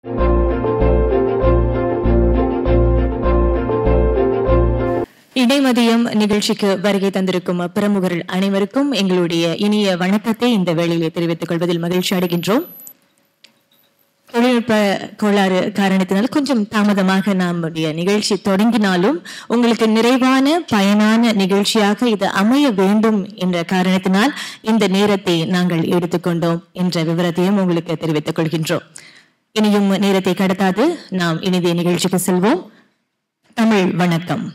இடைமதியம் நிகழ்ச்சிக்கு வருகை தந்திருக்கும் பிரமுகர்கள் அனைவருக்கும் எங்களுடைய இனிய வணக்கத்தை இந்த வேளையிலே தெரிவித்துக் கொள்வதில் மகிழ்ச்சி அடைகின்றோம் தொழில்நுட்ப கோளாறு காரணத்தினால் கொஞ்சம் தாமதமாக நம்முடைய நிகழ்ச்சி தொடங்கினாலும் உங்களுக்கு நிறைவான பயனான நிகழ்ச்சியாக இது அமைய வேண்டும் என்ற காரணத்தினால் இந்த நேரத்தை நாங்கள் எடுத்துக்கொண்டோம் என்ற விவரத்தையும் உங்களுக்கு தெரிவித்துக் கொள்கின்றோம் இனியும் நேரத்தை கடத்தாது நாம் இனிதே நிகழ்ச்சிக்கு செல்வோம் தமிழ் வணக்கம்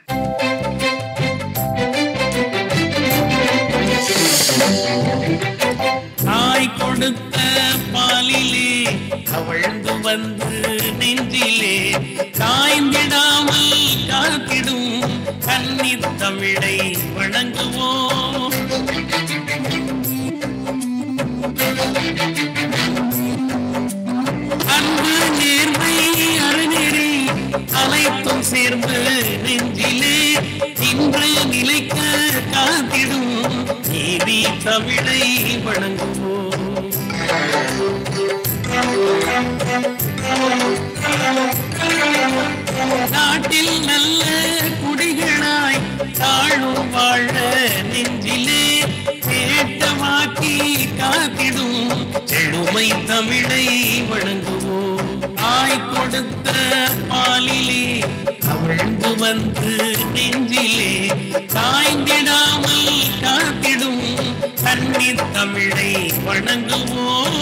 தாய் கொடுத்த பாலிலே தவழ்ந்து வந்து நெஞ்சிலே காய்ந்திடாமல் காத்திடும் கன்னித் தமிழை வணங்குவோம் அன்பு நேர்மை அறநெறி அனைத்தும் சேர்ந்து நெஞ்சிலே இன்று நிலைக்க காத்திடும் நீதி தமிழை வணங்குவோம் நாட்டில் நல்ல குடிகளாய் தாழும் வாழ நெஞ்சிலே தேட்டமாக்கி காத்திடும் செழுமை தமிழை வணங்குவோம் ஆய் கொடுத்த பாலிலே கவிழ்ந்து வந்து நெஞ்சிலே காய்ந்திடாமல் காத்திடும் கன்னி தமிழை வணங்குவோம்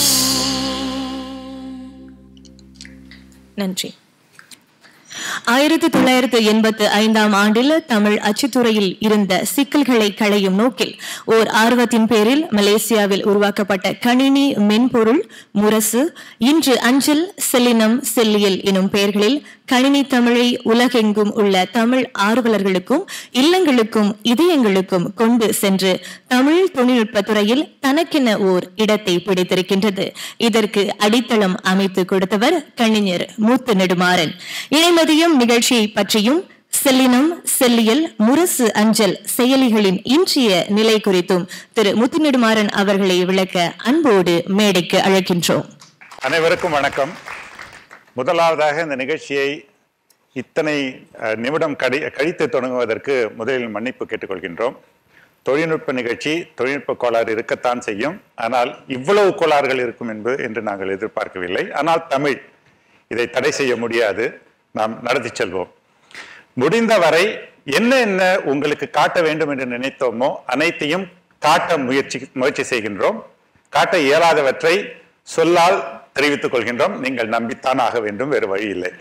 நன்றி ஆயிரத்தி தொள்ளாயிரத்து எண்பத்து ஐந்தாம் ஆண்டில் தமிழ் அச்சுத்துறையில் இருந்த சிக்கல்களை களையும் நோக்கில் ஓர் ஆர்வத்தின் பேரில் மலேசியாவில் உருவாக்கப்பட்ட கணினி மென்பொருள் முரசு இன்று அஞ்சல் செல்லினம் செல்லியல் எனும் பெயர்களில் கணினி தமிழை உலகெங்கும் உள்ள தமிழ் ஆர்வலர்களுக்கும் இல்லங்களுக்கும் இதயங்களுக்கும் கொண்டு சென்று தமிழ் தொழில்நுட்பத் துறையில் தனக்கென ஓர் இடத்தை பிடித்திருக்கின்றது இதற்கு அடித்தளம் அமைத்து கொடுத்தவர் கணிஞர் மூத்து நெடுமாறன் இணைமதியம் நிகழ்ச்சியை பற்றியும் செல்லினம் செல்லியல் முரசு அஞ்சல் செயலிகளின் இன்றைய நிலை குறித்தும் திரு முத்துநெடுமாறன் அவர்களை விளக்க அன்போடு மேடைக்கு அழைக்கின்றோம் அனைவருக்கும் வணக்கம் முதலாவதாக இந்த நிகழ்ச்சியை இத்தனை அஹ், நிமிடம் கடி கழித்து தொடங்குவதற்கு முதலில் மன்னிப்பு கேட்டுக்கொள்கின்றோம் தொழில்நுட்ப நிகழ்ச்சி தொழில்நுட்ப கோளாறு இருக்கத்தான் செய்யும் ஆனால் இவ்வளவு கோளாறுகள் இருக்கும் என்பது என்று நாங்கள் எதிர்பார்க்கவில்லை ஆனால் தமிழ் இதை தடை செய்ய முடியாது நாம் நடத்தி செல்வோம் முடிந்தவரை என்ன என்ன உங்களுக்கு காட்ட வேண்டும் என்று நினைத்தோமோ அனைத்தையும் காட்ட முயற்சி முயற்சி செய்கின்றோம் காட்ட இயலாதவற்றை சொல்லால் தெரிவித்துக் கொள்கின்றோம் நீங்கள் நம்பித்தான் ஆக வேண்டும் வேறு வழி இல்லை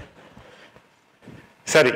சரி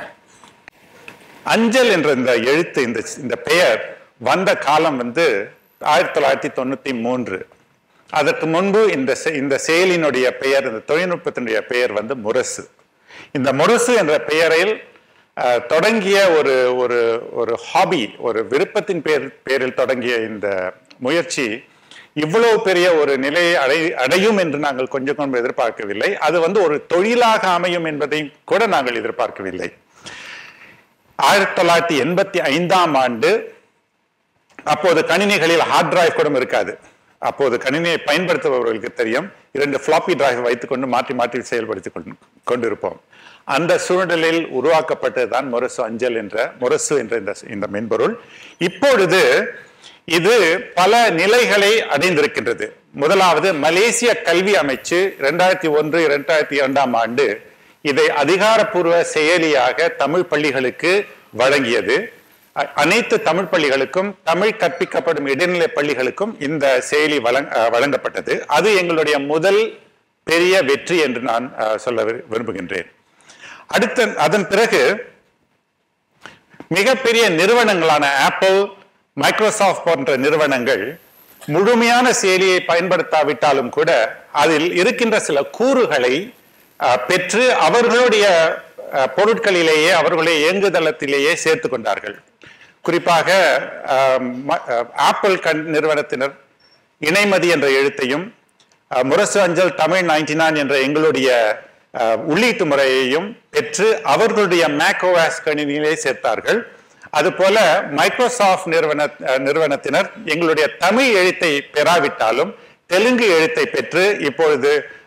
அஞ்சல் என்ற இந்த எழுத்து இந்த இந்த பெயர் வந்த காலம் வந்து ஆயிரத்தி தொள்ளாயிரத்தி தொண்ணூத்தி மூன்று அதற்கு முன்பு இந்த செ- இந்த செயலினுடைய பெயர் இந்த தொழில்நுட்பத்தினுடைய பெயர் வந்து முரசு இந்த முரசு என்ற பெயரில் அஹ், தொடங்கிய ஒரு ஒரு ஒரு ஹாபி ஒரு விருப்பத்தின் பேர் பேரில் தொடங்கிய இந்த முயற்சி இவ்வளவு பெரிய ஒரு நிலையை அடை அடையும் என்று நாங்கள் கொஞ்சம் கொஞ்சம் எதிர்பார்க்கவில்லை அது வந்து ஒரு தொழிலாக அமையும் என்பதையும் கூட நாங்கள் எதிர்பார்க்கவில்லை ஆயிரத்தி தொள்ளாயிரத்தி எண்பத்தி ஐந்தாம் ஆண்டு அப்போது கணினிகளில் ஹார்ட் டிரைவ் கூட இருக்காது அப்போது கணினியை பயன்படுத்துபவர்களுக்கு தெரியும் இரண்டு ஃப்ளாப்பி டிரைவ் வைத்துக்கொண்டு மாற்றி மாற்றி செயல்படுத்திக் கொண்டு கொண்டிருப்போம் அந்த சூழ்நிலையில் உருவாக்கப்பட்டதுதான் முரசு அஞ்சல் என்ற முரசு என்ற இந்த இந்த மென்பொருள் இப்பொழுது இது பல நிலைகளை அடைந்திருக்கின்றது முதலாவது மலேசிய கல்வி அமைச்சு இரண்டாயிரத்தி ஒன்று இரண்டாயிரத்தி இரண்டாம் ஆண்டு இதை அதிகாரப்பூர்வ செயலியாக தமிழ் பள்ளிகளுக்கு வழங்கியது அ- அனைத்து தமிழ் பள்ளிகளுக்கும் தமிழ் கற்பிக்கப்படும் இடைநிலை பள்ளிகளுக்கும் இந்த செயலி வழங்க அஹ், வழங்கப்பட்டது அது எங்களுடைய முதல் பெரிய வெற்றி என்று நான் அஹ், சொல்ல விரு- விரும்புகின்றேன் அடுத்த அதன் பிறகு மிகப்பெரிய நிறுவனங்களான ஆப்பிள் மைக்ரோசாஃப்ட் போன்ற நிறுவனங்கள் முழுமையான செயலியை பயன்படுத்தாவிட்டாலும் கூட அதில் இருக்கின்ற சில கூறுகளை அஹ், பெற்று அவர்களுடைய அஹ், பொருட்களிலேயே அவர்களுடைய இயங்குதளத்திலேயே சேர்த்து கொண்டார்கள் குறிப்பாக அஹ், ம- அஹ், ஆப்பிள் கண் நிறுவனத்தினர் இணைமதி என்ற எழுத்தையும் அஹ், முரசு அஞ்சல் தமிழ் நைன்டி என்ற எங்களுடைய அஹ், உள்ளீட்டு முறையையும் பெற்று அவர்களுடைய மேக்ஓஎஸ் கணினியிலே சேர்த்தார்கள் அதுபோல மைக்ரோசாஃப்ட் நிறுவன அஹ், நிறுவனத்தினர் எங்களுடைய தமிழ் எழுத்தை பெறாவிட்டாலும் தெலுங்கு எழுத்தை பெற்று இப்பொழுது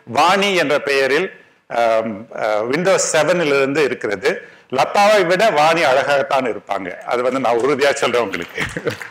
வாணி என்ற பெயரில் விண்டோஸ் செவனிலிருந்து இருக்கிறது லதாவை விட வாணி அழகாகத்தான் இருப்பாங்க அது வந்து நான் உறுதியா சொல்றேன் உங்களுக்கு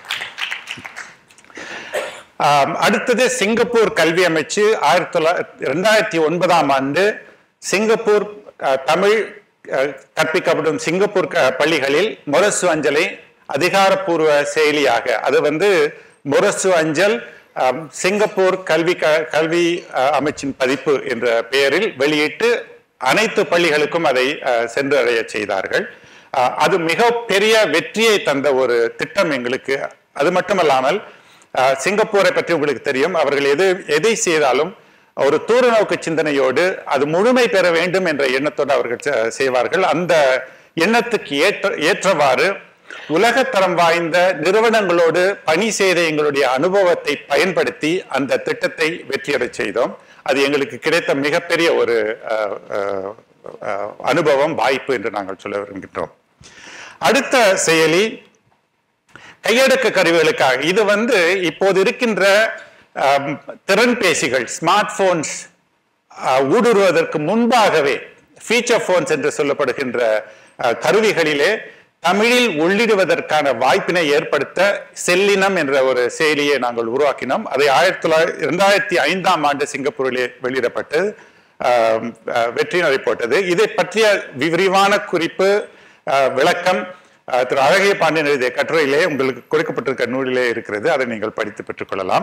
ஆம், அடுத்தது சிங்கப்பூர் கல்வி அமைச்சு ஆயிரத்தி தொள்ளாயிரத்தி ரெண்டாயிரத்தி ஒன்பதாம் ஆண்டு சிங்கப்பூர் அஹ், தமிழ் அஹ், கற்பிக்கப்படும் சிங்கப்பூர் க- பள்ளிகளில் முரசு அஞ்சலை அதிகாரப்பூர்வ செயலியாக அது வந்து முரசு அஞ்சல் ஆம், சிங்கப்பூர் கல்வி க- கல்வி அஹ், அமைச்சின் பதிப்பு என்ற பெயரில் வெளியிட்டு அனைத்து பள்ளிகளுக்கும் அதை அஹ், சென்றடைய செய்தார்கள் அஹ், அது மிக பெரிய வெற்றியை தந்த ஒரு திட்டம் எங்களுக்கு அது மட்டுமல்லாமல் அஹ், சிங்கப்பூரை பற்றி உங்களுக்கு தெரியும் அவர்கள் எது எதை செய்தாலும் ஒரு தூரநோக்கு சிந்தனையோடு அது முழுமை பெற வேண்டும் என்ற எண்ணத்தோடு அவர்கள் செ- செய்வார்கள் அந்த எண்ணத்துக்கு ஏற்ற ஏற்றவாறு உலகத்தரம் வாய்ந்த நிறுவனங்களோடு பணி செய்த எங்களுடைய அனுபவத்தை பயன்படுத்தி அந்த திட்டத்தை வெற்றியடச் செய்தோம் அது எங்களுக்கு கிடைத்த மிகப்பெரிய ஒரு அஹ், அஹ், அஹ், அனுபவம் வாய்ப்பு என்று நாங்கள் சொல்ல விரும்புகின்றோம் அடுத்த செயலி கையடக்க கருவிகளுக்காக இது வந்து இப்போது இருக்கின்ற ஆம், திறன்பேசிகள் ஸ்மார்ட் போன்ஸ் ஊடுருவதற்கு முன்பாகவே ஃபீச்சர் போன்ஸ் என்று சொல்லப்படுகின்ற அஹ், கருவிகளிலே தமிழில் உள்ளிடுவதற்கான வாய்ப்பினை ஏற்படுத்த செல்லினம் என்ற ஒரு செயலியை நாங்கள் உருவாக்கினோம் அதை ஆயிரத்தி தொள்ளாயிரத்தி இரண்டாயிரத்தி ஐந்தாம் ஆண்டு சிங்கப்பூரிலே வெளியிடப்பட்டு ஆம், அஹ், வெற்றி நடை போட்டது இதை பற்றிய விரிவான குறிப்பு அஹ், விளக்கம் அஹ், திரு அழகிய பாண்டியன் எழுதிய கட்டுரையிலே உங்களுக்கு கொடுக்கப்பட்டிருக்க நூலிலே இருக்கிறது அதை நீங்கள் படித்து பெற்றுக்கொள்ளலாம்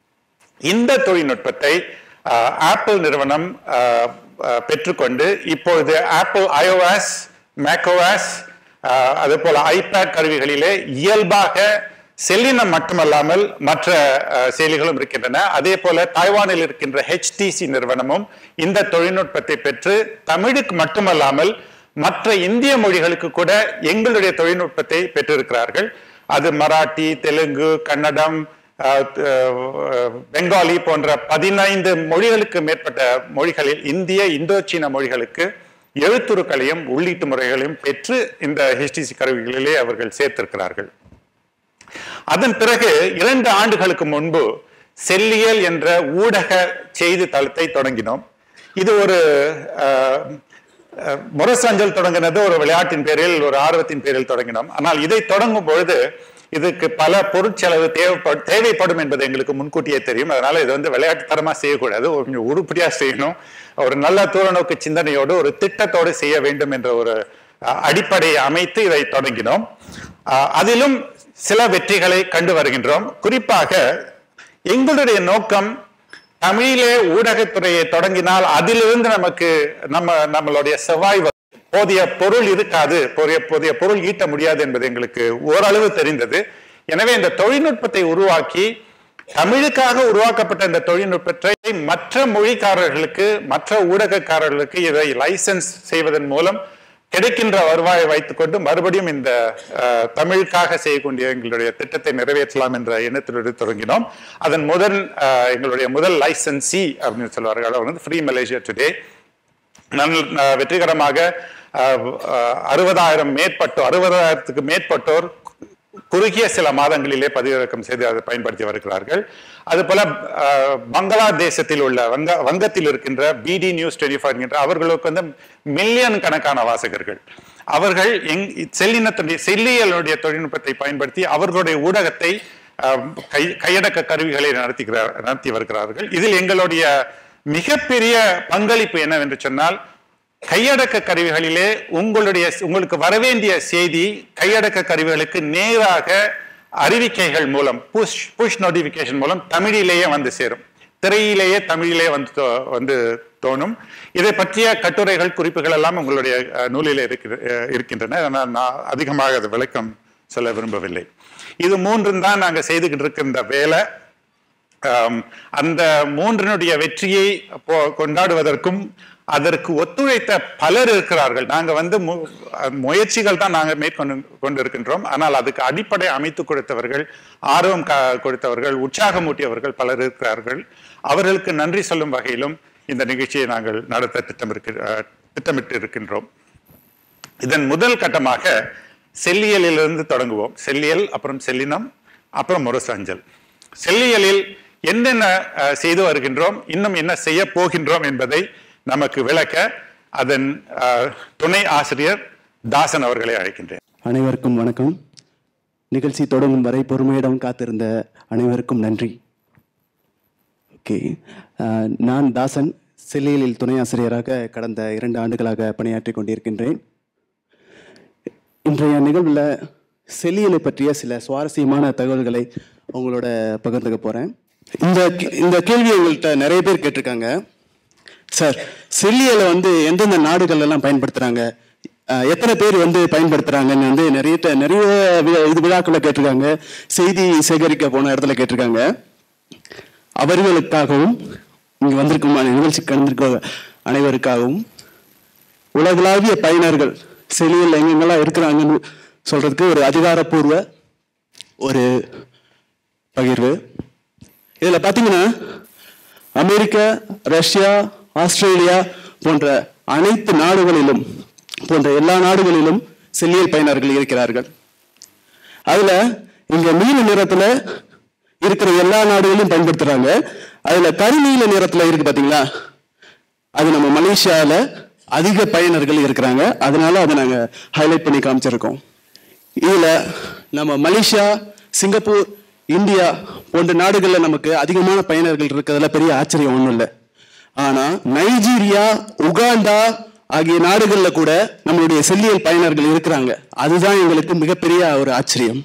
இந்த தொழில்நுட்பத்தை அஹ், ஆப்பிள் நிறுவனம் அஹ், அஹ், பெற்றுக்கொண்டு இப்பொழுது ஆப்பிள் iOS மேக்ஓஎஸ் அதே போல ஐபேட் கருவிகளிலே இயல்பாக செல்லினம் மட்டுமல்லாமல் மற்ற அஹ், செயலிகளும் இருக்கின்றன அதே போல தாய்வானில் இருக்கின்ற HTC நிறுவனமும் இந்த தொழில்நுட்பத்தை பெற்று தமிழுக்கு மட்டுமல்லாமல் மற்ற இந்திய மொழிகளுக்கு கூட எங்களுடைய தொழில்நுட்பத்தை பெற்றிருக்கிறார்கள் அது மராட்டி தெலுங்கு கன்னடம் அஹ், அஹ், பெங்காலி போன்ற பதினைந்து மொழிகளுக்கு மேற்பட்ட மொழிகளில் இந்திய இந்தோசீன மொழிகளுக்கு எழுத்துருக்களையும் உள்ளீட்டு முறைகளையும் பெற்று இந்த HTC கருவிகளிலே அவர்கள் சேர்த்திருக்கிறார்கள் அதன் பிறகு இரண்டு ஆண்டுகளுக்கு முன்பு செல்லியல் என்ற ஊடக செய்தி தளத்தை தொடங்கினோம் இது ஒரு அஹ், அஹ், முரசஞ்சல் தொடங்கினது ஒரு விளையாட்டின் பேரில் ஒரு ஆர்வத்தின் பேரில் தொடங்கினோம் ஆனால் இதை தொடங்கும் பொழுது இதுக்கு பல பொருட்செலவு தேவைப்படும் தேவைப்படும் என்பது எங்களுக்கு முன்கூட்டியே தெரியும் அதனால இது வந்து விளையாட்டுத்தனமா செய்யக்கூடாது ஒரு கொஞ்சம் உருப்படியா செய்யணும் ஒரு நல்ல தூரநோக்கு சிந்தனையோடு ஒரு திட்டத்தோடு செய்ய வேண்டும் என்ற ஒரு அஹ், அடிப்படையை அமைத்து இதை தொடங்கினோம் அஹ், அதிலும் சில வெற்றிகளை கண்டு வருகின்றோம் குறிப்பாக எங்களுடைய நோக்கம் தமிழிலே ஊடகத்துறையை தொடங்கினால் அதிலிருந்து நமக்கு நம்ம நம்மளுடைய செவ்வாய் வரும். போதிய பொருள் இருக்காது போதிய போதிய பொருள் ஈட்ட முடியாது என்பது எங்களுக்கு ஓரளவு தெரிந்தது எனவே இந்த தொழில்நுட்பத்தை உருவாக்கி தமிழுக்காக உருவாக்கப்பட்ட இந்த தொழில்நுட்பத்தை மற்ற மொழிக்காரர்களுக்கு மற்ற ஊடகக்காரர்களுக்கு இதை லைசன்ஸ் செய்வதன் மூலம் கிடைக்கின்ற வருவாயை வைத்துக்கொண்டு மறுபடியும் இந்த அஹ், தமிழுக்காக செய்யக்கூடிய எங்களுடைய திட்டத்தை நிறைவேற்றலாம் என்ற எண்ணத்திலிருந்து தொடங்கினோம் அதன் முதல் அஹ், எங்களுடைய முதல் லைசன்சி அப்படின்னு சொல்வார்கள் அவர் வந்து ஃப்ரீ மலேசியா டுடே நல் அஹ், வெற்றிகரமாக அஹ், அஹ், அறுபதாயிரம் மேற்பட்டோர் அறுபதாயிரத்துக்கு மேற்பட்டோர் குறுகிய சில மாதங்களிலே பதிவிறக்கம் செய்து அதை பயன்படுத்தி வருகிறார்கள் அதுபோல அஹ், பங்களாதேசத்தில் உள்ள வங்க வங்கத்தில் இருக்கின்ற பிடி நியூஸ் டுவெண்ட்டி என்கின்ற அவர்களுக்கு வந்து மில்லியன் கணக்கான வாசகர்கள் அவர்கள் எங் செல்லினத்துடைய செல்லியலுடைய தொழில்நுட்பத்தை பயன்படுத்தி அவர்களுடைய ஊடகத்தை அஹ், கை கையடக்க கருவிகளை நடத்துகிறார் நடத்தி வருகிறார்கள் இதில் எங்களுடைய மிகப்பெரிய பங்களிப்பு என்னவென்று சொன்னால் கையடக்க கருவிகளிலே உங்களுடைய உங்களுக்கு வரவேண்டிய செய்தி கையடக்க கருவிகளுக்கு நேராக அறிவிக்கைகள் மூலம் புஷ் புஷ் நோட்டிபிகேஷன் மூலம் தமிழிலேயே வந்து சேரும் திரையிலேயே தமிழிலே வந்து தோ- வந்து தோணும் இதை பற்றிய கட்டுரைகள் குறிப்புகள் எல்லாம் உங்களுடைய அஹ், நூலிலே இருக்கிற- அஹ், இருக்கின்றன ஆனால் நான் அதிகமாக அது விளக்கம் சொல்ல விரும்பவில்லை இது மூன்றும் தான் நாங்கள் செய்துகிட்டு இருக்கின்ற வேலை ஆம், அந்த மூன்றினுடைய வெற்றியை போ- கொண்டாடுவதற்கும் அதற்கு ஒத்துழைத்த பலர் இருக்கிறார்கள் நாங்க வந்து மு- அஹ் முயற்சிகள் தான் நாங்க மேற்கொண்டு கொண்டிருக்கின்றோம் ஆனால் அதுக்கு அடிப்படை அமைத்து கொடுத்தவர்கள் ஆர்வம் கா- கொடுத்தவர்கள் உற்சாகமூட்டியவர்கள் பலர் இருக்கிறார்கள் அவர்களுக்கு நன்றி சொல்லும் வகையிலும் இந்த நிகழ்ச்சியை நாங்கள் நடத்த திட்டமிருக்க அஹ், திட்டமிட்டு இருக்கின்றோம் இதன் முதல் கட்டமாக செல்லியலிலிருந்து தொடங்குவோம் செல்லியல் அப்புறம் செல்லினம் அப்புறம் முரசு அஞ்சல் செல்லியலில் என்னென்ன அஹ், செய்து வருகின்றோம் இன்னும் என்ன செய்ய போகின்றோம் என்பதை நமக்கு விளக்க அதன் அஹ், துணை ஆசிரியர் தாசன் அவர்களை அழைக்கின்றேன் அனைவருக்கும் வணக்கம் நிகழ்ச்சி தொடங்கும் வரை பொறுமையிடம் காத்திருந்த அனைவருக்கும் நன்றி ஓகே அஹ், நான் தாசன் செல்லியலில் துணை ஆசிரியராக கடந்த இரண்டு ஆண்டுகளாக பணியாற்றி கொண்டிருக்கின்றேன் இன்றைய நிகழ்வில் செல்லியலை பற்றிய சில சுவாரஸ்யமான தகவல்களை உங்களோட பகிர்ந்துக்க போகிறேன் இந்த கே- இந்த கேள்வி உங்கள்கிட்ட நிறைய பேர் கேட்டிருக்காங்க சார் செல்லியலை வந்து எந்தெந்த நாடுகள் எல்லாம் பயன்படுத்துறாங்க அஹ், எத்தனை பேர் வந்து பயன்படுத்துறாங்கன்னு வந்து நிறைய ட- நிறைய வி- இது விழாக்களை கேட்டிருக்காங்க செய்தி சேகரிக்க போன இடத்துல கேட்டிருக்காங்க அவர்களுக்காகவும் இங்க வந்திருக்கும் அனை- நிகழ்ச்சி கலந்திருக்க அனைவருக்காகவும் உலகளாவிய பயனர்கள் செல்லியல் எங்கெங்கெல்லாம் இருக்கிறாங்கன்னு சொல்றதுக்கு ஒரு அதிகாரப்பூர்வ ஒரு பகிர்வு இதுல பாத்தீங்கன்னா அமெரிக்கா ரஷ்யா ஆஸ்திரேலியா போன்ற அனைத்து நாடுகளிலும் போன்ற எல்லா நாடுகளிலும் செல்லியல் பயனர்கள் இருக்கிறார்கள் அதுல இங்க நீல நிறத்துல இருக்கிற எல்லா நாடுகளிலும் பயன்படுத்துறாங்க அதுல கருநீல நிறத்துல இருக்கு பாத்தீங்களா அது நம்ம மலேசியால அதிக பயனர்கள் இருக்கிறாங்க அதனால அதை நாங்க ஹைலைட் பண்ணி காமிச்சிருக்கோம் இதுல நம்ம மலேசியா சிங்கப்பூர் இந்தியா போன்ற நாடுகள்ல நமக்கு அதிகமான பயனர்கள் இருக்கிறதுல பெரிய ஆச்சரியம் ஒண்ணும் இல்லை ஆனா நைஜீரியா உகாண்டா ஆகிய நாடுகள்ல கூட நம்மளுடைய செல்லியல் பயனர்கள் இருக்கிறாங்க அதுதான் எங்களுக்கு மிகப்பெரிய ஒரு ஆச்சரியம்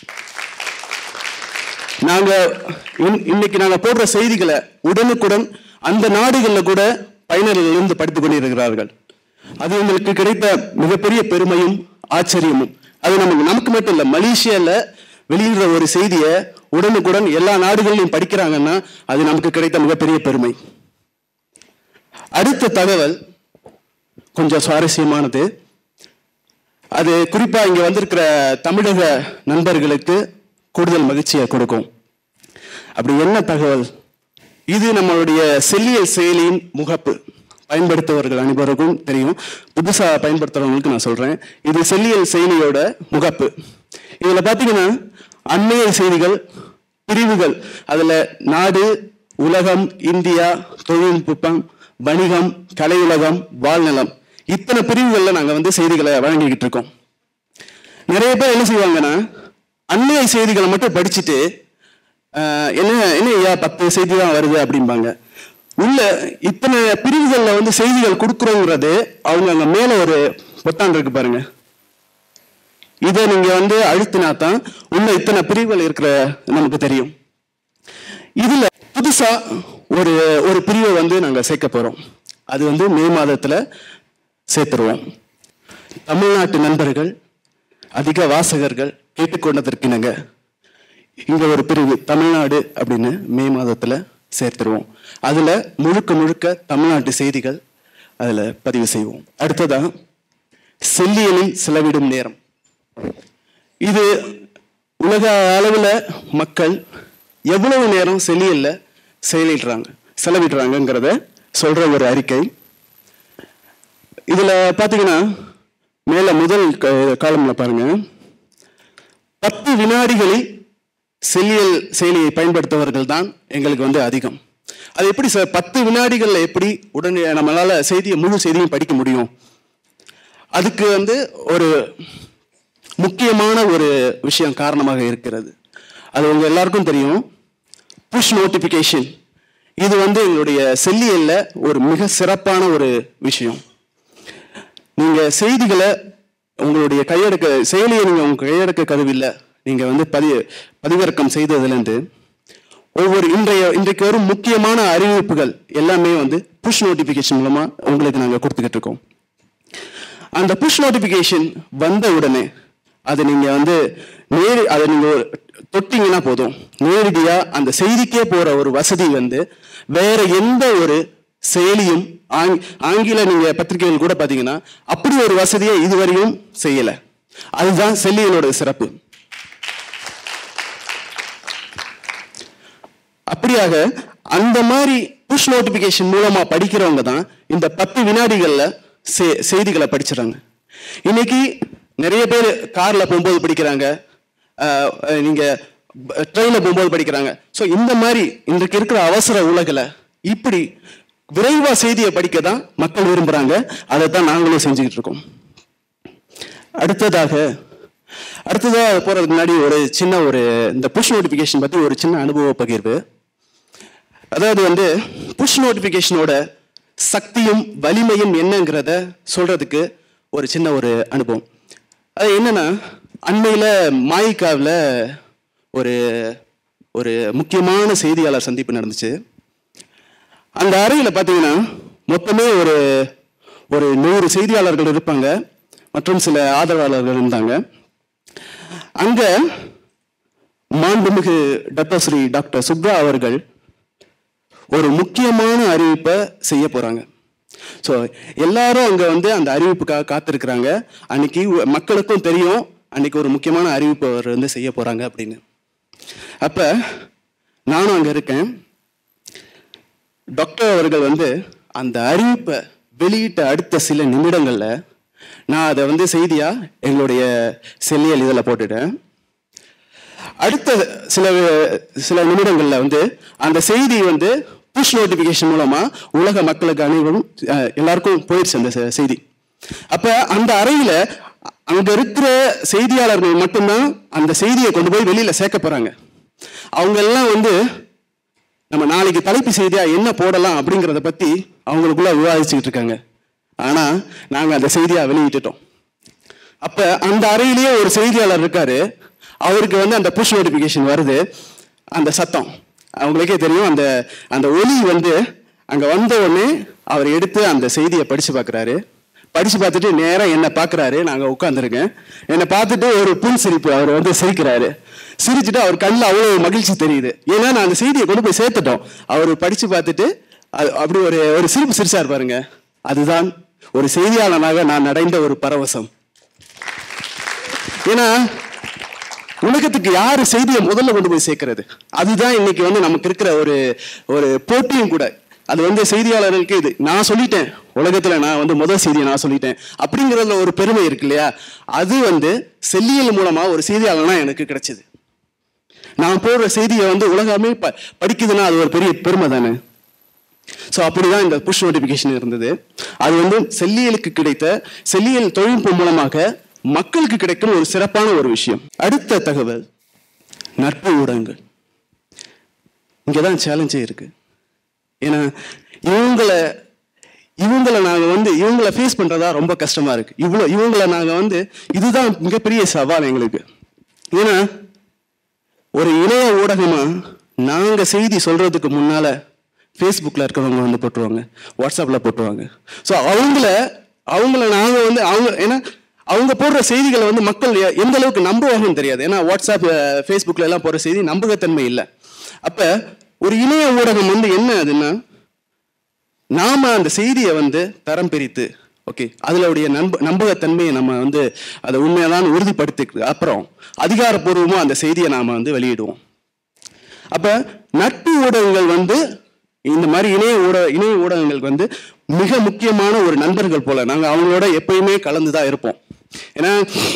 நாங்க இன்- இன்னைக்கு நாங்க போடுற செய்திகளை உடனுக்குடன் அந்த நாடுகள்ல கூட பயனர்கள் இருந்து படித்துக் கொண்டிருக்கிறார்கள் அது எங்களுக்கு கிடைத்த மிகப்பெரிய பெருமையும் ஆச்சரியமும் அது நமக்கு நமக்கு மட்டும் இல்ல மலேசியால வெளியிடுற ஒரு செய்தியை உடனுக்குடன் எல்லா நாடுகளிலும் படிக்கிறாங்கன்னா அது நமக்கு கிடைத்த மிகப்பெரிய பெருமை அடுத்த தகவல் கொஞ்சம் சுவாரஸ்யமானது அது குறிப்பா இங்க வந்திருக்கிற தமிழக நண்பர்களுக்கு கூடுதல் மகிழ்ச்சியை கொடுக்கும் அப்படி என்ன தகவல் இது நம்மளுடைய செல்லியல் செயலியின் முகப்பு பயன்படுத்துபவர்கள் அனைவருக்கும் தெரியும் புதுசா பயன்படுத்துறவங்களுக்கு நான் சொல்றேன் இது செல்லியல் செயலியோட முகப்பு இதுல பாத்தீங்கன்னா அண்மைய செய்திகள் பிரிவுகள் அதுல நாடு உலகம் இந்தியா தொழில்நுட்பம் வணிகம் கலையுலகம் வாழ்நலம் இத்தனை பிரிவுகள்ல நாங்க வந்து செய்திகளை வழங்கிக்கிட்டு இருக்கோம் நிறைய பேர் என்ன செய்வாங்கன்னா அண்மைய செய்திகளை மட்டும் படிச்சுட்டு ஆஹ், என்ன என்ன ஐயா பத்து செய்தி தான் வருது அப்படிம்பாங்க உள்ள இத்தனை பிரிவுகள்ல வந்து செய்திகள் கொடுக்குறோங்கிறது அவங்க அங்க மேல ஒரு பொத்தான் இருக்கு பாருங்க இதை நீங்க வந்து அழுத்தினா தான் உள்ள இத்தனை பிரிவுகள் இருக்கிற நமக்கு தெரியும் இதுல புதுசா ஒரு ஒரு பிரிவை வந்து நாங்க சேர்க்க போறோம் அது வந்து மே மாதத்துல சேர்த்துருவோம் தமிழ்நாட்டு நண்பர்கள் அதிக வாசகர்கள் கேட்டுக்கொண்டதற்கினங்க இங்க ஒரு பிரிவு தமிழ்நாடு அப்படின்னு மே மாதத்துல சேர்த்துருவோம் அதுல முழுக்க முழுக்க தமிழ்நாட்டு செய்திகள் அதுல பதிவு செய்வோம் அடுத்ததா செல்லியலில் செலவிடும் நேரம் இது உலக அளவுல மக்கள் எவ்வளவு நேரம் செல்லியல்ல செயலிடுறாங்க செலவிடுறாங்கங்கிறத சொல்ற ஒரு அறிக்கை இதுல பாத்தீங்கன்னா மேல முதல் காலம்ல பாருங்க பத்து வினாடிகளில் செல்லியல் செயலியை பயன்படுத்துபவர்கள் தான் எங்களுக்கு வந்து அதிகம் அது எப்படி சார் பத்து வினாடிகள்ல எப்படி உடனே நம்மளால செய்தியை முழு செய்தியும் படிக்க முடியும் அதுக்கு வந்து ஒரு முக்கியமான ஒரு விஷயம் காரணமாக இருக்கிறது அது உங்க எல்லாருக்கும் தெரியும் புஷ் நோட்டிபிகேஷன் இது வந்து எங்களுடைய செல்லியல்ல ஒரு மிக சிறப்பான ஒரு விஷயம் நீங்க செய்திகளை உங்களுடைய கையடக்க செயலியை நீங்க உங்க கையடக்க கருவில்ல நீங்க வந்து பதி பதிவிறக்கம் செய்ததுலேருந்து ஒவ்வொரு இன்றைய இன்றைக்கு வரும் முக்கியமான அறிவிப்புகள் எல்லாமே வந்து புஷ் நோட்டிபிகேஷன் மூலமா உங்களுக்கு நாங்க கொடுத்துக்கிட்டு இருக்கோம் அந்த புஷ் நோட்டிபிகேஷன் வந்த உடனே அதை நீங்க வந்து நேரு அதை நீங்க ஒரு தொட்டீங்கன்னா போதும் நேரடியா அந்த செய்திக்கே போற ஒரு வசதி வந்து வேற எந்த ஒரு செயலியும் ஆங்- ஆங்கில நீங்க பத்திரிகைகள் கூட பாத்தீங்கன்னா அப்படி ஒரு வசதியை இதுவரையும் செய்யல அதுதான் செல்லியலோட சிறப்பு அப்படியாக அந்த மாதிரி புஷ் நோட்டிபிகேஷன் மூலமா படிக்கிறவங்க தான் இந்த பத்து வினாடிகள்ல செ- செய்திகளை படிச்சிடறாங்க இன்னைக்கு நிறைய பேர் கார்ல போகும்போது படிக்கிறாங்க ஆஹ், நீங்க ட்ரெயினில் போகும்போது படிக்கிறாங்க ஸோ இந்த மாதிரி இன்றைக்கு இருக்கிற அவசர உலகில் இப்படி விரைவா செய்தியை படிக்க தான் மக்கள் விரும்புறாங்க அதை தான் நாங்களும் செஞ்சுக்கிட்டு இருக்கோம் அடுத்ததாக அடுத்ததாக போறதுக்கு முன்னாடி ஒரு சின்ன ஒரு இந்த புஷ் நோட்டிஃபிகேஷன் பத்தி ஒரு சின்ன அனுபவ பகிர்வு அதாவது வந்து புஷ் நோட்டிஃபிகேஷனோட சக்தியும் வலிமையும் என்னங்கிறத சொல்றதுக்கு ஒரு சின்ன ஒரு அனுபவம் அது என்னன்னா அண்மையில மாயிகாவில் ஒரு ஒரு முக்கியமான செய்தியாளர் சந்திப்பு நடந்துச்சு அந்த அறையில் பார்த்தீங்கன்னா மொத்தமே ஒரு ஒரு நூறு செய்தியாளர்கள் இருப்பாங்க மற்றும் சில ஆதரவாளர்கள் இருந்தாங்க அங்க மாண்புமிகு டாக்டர் ஸ்ரீ டாக்டர் சுப்ரா அவர்கள் ஒரு முக்கியமான அறிவிப்பை செய்ய போறாங்க ஸோ எல்லாரும் அங்க வந்து அந்த அறிவிப்புக்காக காத்திருக்கிறாங்க அன்னைக்கு உ- மக்களுக்கும் தெரியும் அன்னைக்கு ஒரு முக்கியமான அறிவிப்பு அவர் வந்து செய்ய போறாங்க அப்படின்னு அப்ப நானும் அங்க இருக்கேன் டாக்டர் அவர்கள் வந்து அந்த அறிவிப்பை வெளியிட்ட அடுத்த சில நிமிடங்கள்ல நான் அதை வந்து செய்தியா எங்களுடைய செல்லியல் இதில் போட்டுட்டேன் அடுத்த சில சில நிமிடங்கள்ல வந்து அந்த செய்தி வந்து புஷ் நோட்டிபிகேஷன் மூலமா உலக மக்களுக்கு அனைவரும் அஹ், எல்லாருக்கும் போயிடுச்சு அந்த செ- செய்தி அப்ப அந்த அறையில அங்க இருக்கிற செய்தியாளர்கள் மட்டும்தான் அந்த செய்தியை கொண்டு போய் வெளியில சேர்க்க போறாங்க அவங்க எல்லாம் வந்து நம்ம நாளைக்கு தலைப்பு செய்தியா என்ன போடலாம் அப்படிங்கிறத பத்தி அவங்களுக்குள்ள விவாதிச்சுக்கிட்டு இருக்காங்க ஆனா நாங்க அந்த செய்தியா வெளியிட்டுட்டோம் அப்ப அந்த அறையிலேயே ஒரு செய்தியாளர் இருக்காரு அவருக்கு வந்து அந்த புஷ் நோட்டிபிகேஷன் வருது அந்த சத்தம் அவங்களுக்கே தெரியும் அந்த அந்த ஒலி வந்து அங்க வந்த உடனே அவர் எடுத்து அந்த செய்தியை படிச்சு பார்க்கறாரு படிச்சு பார்த்துட்டு நேரா என்ன பார்க்கறாரு நாங்க உட்காந்துருக்கேன் என்னை பார்த்துட்டு ஒரு புன் சிரிப்பு அவர் வந்து சிரிக்கிறாரு சிரிச்சுட்டு அவர் கண்ணில் அவ்வளவு மகிழ்ச்சி தெரியுது ஏன்னா நான் அந்த செய்தியை கொண்டு போய் சேர்த்துட்டோம் அவர் படிச்சு பார்த்துட்டு அது அப்படி ஒரு ஒரு சிரிப்பு சிரிச்சார் பாருங்க அதுதான் ஒரு செய்தியாளனாக நான் அடைந்த ஒரு பரவசம் ஏன்னா உலகத்துக்கு யாரு செய்தியை முதல்ல கொண்டு போய் சேர்க்கிறது அதுதான் இன்னைக்கு வந்து நமக்கு இருக்கிற ஒரு ஒரு போட்டியும் கூட அது வந்து செய்தியாளர்களுக்கு இது நான் சொல்லிட்டேன் உலகத்துல நான் வந்து முதல் செய்தியை நான் சொல்லிட்டேன் அப்படிங்கிறதுல ஒரு பெருமை இருக்கு இல்லையா அது வந்து செல்லியல் மூலமா ஒரு செய்தியாளனா எனக்கு கிடைச்சது நான் போடுற செய்தியை வந்து உலகமே ப படிக்குதுன்னா அது ஒரு பெரிய பெருமை தானே ஸோ அப்படிதான் இந்த புஷ் நோட்டிபிகேஷன் இருந்தது அது வந்து செல்லியலுக்கு கிடைத்த செல்லியல் தொழில்நுட்பம் மூலமாக மக்களுக்கு கிடைக்கும் ஒரு சிறப்பான ஒரு விஷயம் அடுத்த தகவல் நட்பு ஊடகங்கள் இங்கதான் சேலஞ்சே இருக்கு ஏன்னா இவங்களை இவங்களை நாங்க வந்து இவங்களை ஃபேஸ் பண்றதா ரொம்ப கஷ்டமா இருக்கு இவ்வளோ இவங்களை நாங்க வந்து இதுதான் மிகப்பெரிய சவால் எங்களுக்கு ஏன்னா ஒரு இணைய ஊடகமா நாங்க செய்தி சொல்றதுக்கு முன்னால ஃபேஸ்புக்கில் இருக்கிறவங்க வந்து போட்டுருவாங்க வாட்ஸ்அப்பில் போட்டுருவாங்க ஸோ அவங்கள அவங்கள நாங்கள் வந்து அவங்க ஏன்னா அவங்க போடுற செய்திகளை வந்து மக்கள் எ- எந்த அளவுக்கு நம்புவாங்கன்னு தெரியாது ஏன்னா வாட்ஸ்அப் ஃபேஸ்புக்கில் எல்லாம் போடுற செய்தி நம்பகத்தன்மை இல்லை அப்போ ஒரு இணைய ஊடகம் வந்து என்ன அதுன்னா நாம அந்த செய்தியை வந்து தரம் பிரித்து ஓகே அதனுடைய நம்ப நம்பகத்தன்மையை நம்ம வந்து அதை உண்மையாதான் உறுதிப்படுத்தி அப்புறம் அதிகாரப்பூர்வமா அந்த செய்தியை நாம வந்து வெளியிடுவோம் அப்ப நட்பு ஊடகங்கள் வந்து இந்த மாதிரி இணைய ஊடக இணைய ஊடகங்களுக்கு வந்து மிக முக்கியமான ஒரு நண்பர்கள் போல நாங்க அவங்களோட எப்பயுமே கலந்து தான் இருப்போம் ஏன்னா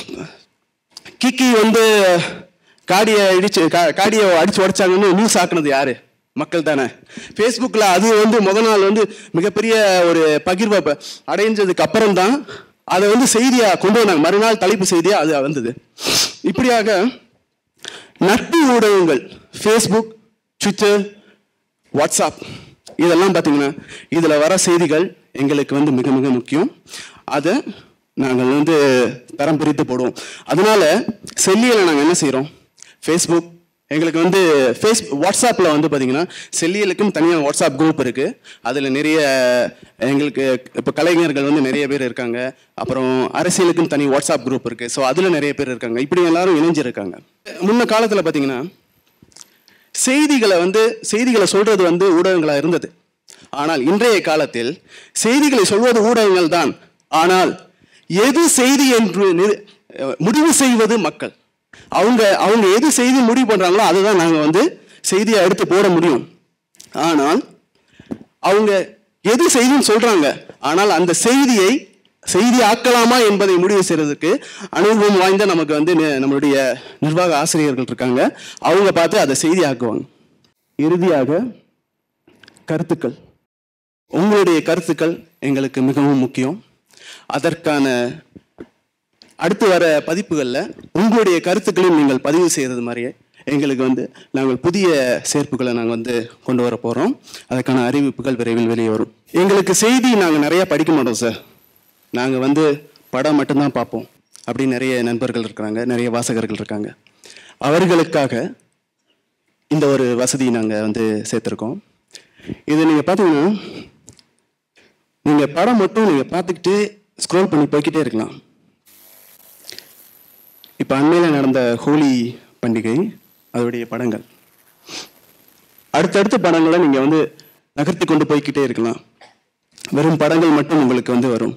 கிக்கி வந்து காடியை இடிச்சு கா- காடியை அடிச்சு உடைச்சாங்கன்னு நியூஸ் ஆக்குனது யாரு மக்கள் தானே ஃபேஸ்புக்கில் அது வந்து முத நாள் வந்து மிகப்பெரிய ஒரு பகிர்வை ப- அடைஞ்சதுக்கு அப்புறம் தான் அதை வந்து செய்தியா கொண்டு வந்தாங்க மறுநாள் தலைப்பு செய்தியா அது வந்தது இப்படியாக நட்பு ஊடகங்கள் ஃபேஸ்புக் ட்விட்டர் வாட்ஸ்அப் இதெல்லாம் பார்த்தீங்கன்னா இதில் வர செய்திகள் எங்களுக்கு வந்து மிக மிக முக்கியம் அதை நாங்கள் வந்து தரம் பிரித்து போடுவோம் அதனால செல்லியில் நாங்கள் என்ன செய்கிறோம் ஃபேஸ்புக் எங்களுக்கு வந்து ஃபேஸ் வாட்ஸ்அப்பில் வந்து பார்த்தீங்கன்னா செல்லியலுக்கும் தனியாக வாட்ஸ்அப் குரூப் இருக்குது அதில் நிறைய எங்களுக்கு இப்போ கலைஞர்கள் வந்து நிறைய பேர் இருக்காங்க அப்புறம் அரசியலுக்கும் தனி வாட்ஸ்அப் குரூப் இருக்குது ஸோ அதில் நிறைய பேர் இருக்காங்க இப்படி எல்லாரும் இணைஞ்சிருக்காங்க முன்ன காலத்தில் பார்த்தீங்கன்னா செய்திகளை வந்து செய்திகளை சொல்றது வந்து ஊடகங்களா இருந்தது ஆனால் இன்றைய காலத்தில் செய்திகளை சொல்வது ஊடகங்கள் தான் ஆனால் எது செய்தி என்று நிறு- அஹ் முடிவு செய்வது மக்கள் அவங்க அவங்க எது செய்தி முடிவு பண்றாங்களோ அதுதான் நாங்க வந்து செய்தியை எடுத்து போட முடியும் ஆனால் அவங்க எது செய்தின்னு சொல்றாங்க ஆனால் அந்த செய்தியை செய்தி ஆக்கலாமா என்பதை முடிவு செய்யறதுக்கு அனுபவம் வாய்ந்த நமக்கு வந்து நி- நம்மளுடைய நிர்வாக ஆசிரியர்கள் இருக்காங்க அவங்க பார்த்து அதை செய்தி ஆக்குவாங்க இறுதியாக கருத்துக்கள் உங்களுடைய கருத்துக்கள் எங்களுக்கு மிகவும் முக்கியம் அதற்கான அடுத்து வர பதிப்புகளில் உங்களுடைய கருத்துக்களையும் நீங்கள் பதிவு செய்கிறது மாதிரியே எங்களுக்கு வந்து நாங்கள் புதிய சேர்ப்புகளை நாங்கள் வந்து கொண்டு வர போகிறோம் அதற்கான அறிவிப்புகள் விரைவில் வெளியே வரும் எங்களுக்கு செய்தி நாங்கள் நிறைய படிக்க மாட்டோம் சார் நாங்கள் வந்து படம் மட்டும்தான் பார்ப்போம் அப்படி நிறைய நண்பர்கள் இருக்கிறாங்க நிறைய வாசகர்கள் இருக்காங்க அவர்களுக்காக இந்த ஒரு வசதி நாங்கள் வந்து சேர்த்துருக்கோம் இது நீங்கள் பார்த்தீங்கன்னா நீங்கள் படம் மட்டும் நீங்கள் பார்த்துக்கிட்டு ஸ்க்ரோல் பண்ணி போய்க்கிட்டே இருக்கலாம் இப்போ அண்மையில் நடந்த ஹோலி பண்டிகை அதோடைய படங்கள் அடுத்தடுத்த படங்களை நீங்கள் வந்து நகர்த்தி கொண்டு போய்க்கிட்டே இருக்கலாம் வெறும் படங்கள் மட்டும் உங்களுக்கு வந்து வரும்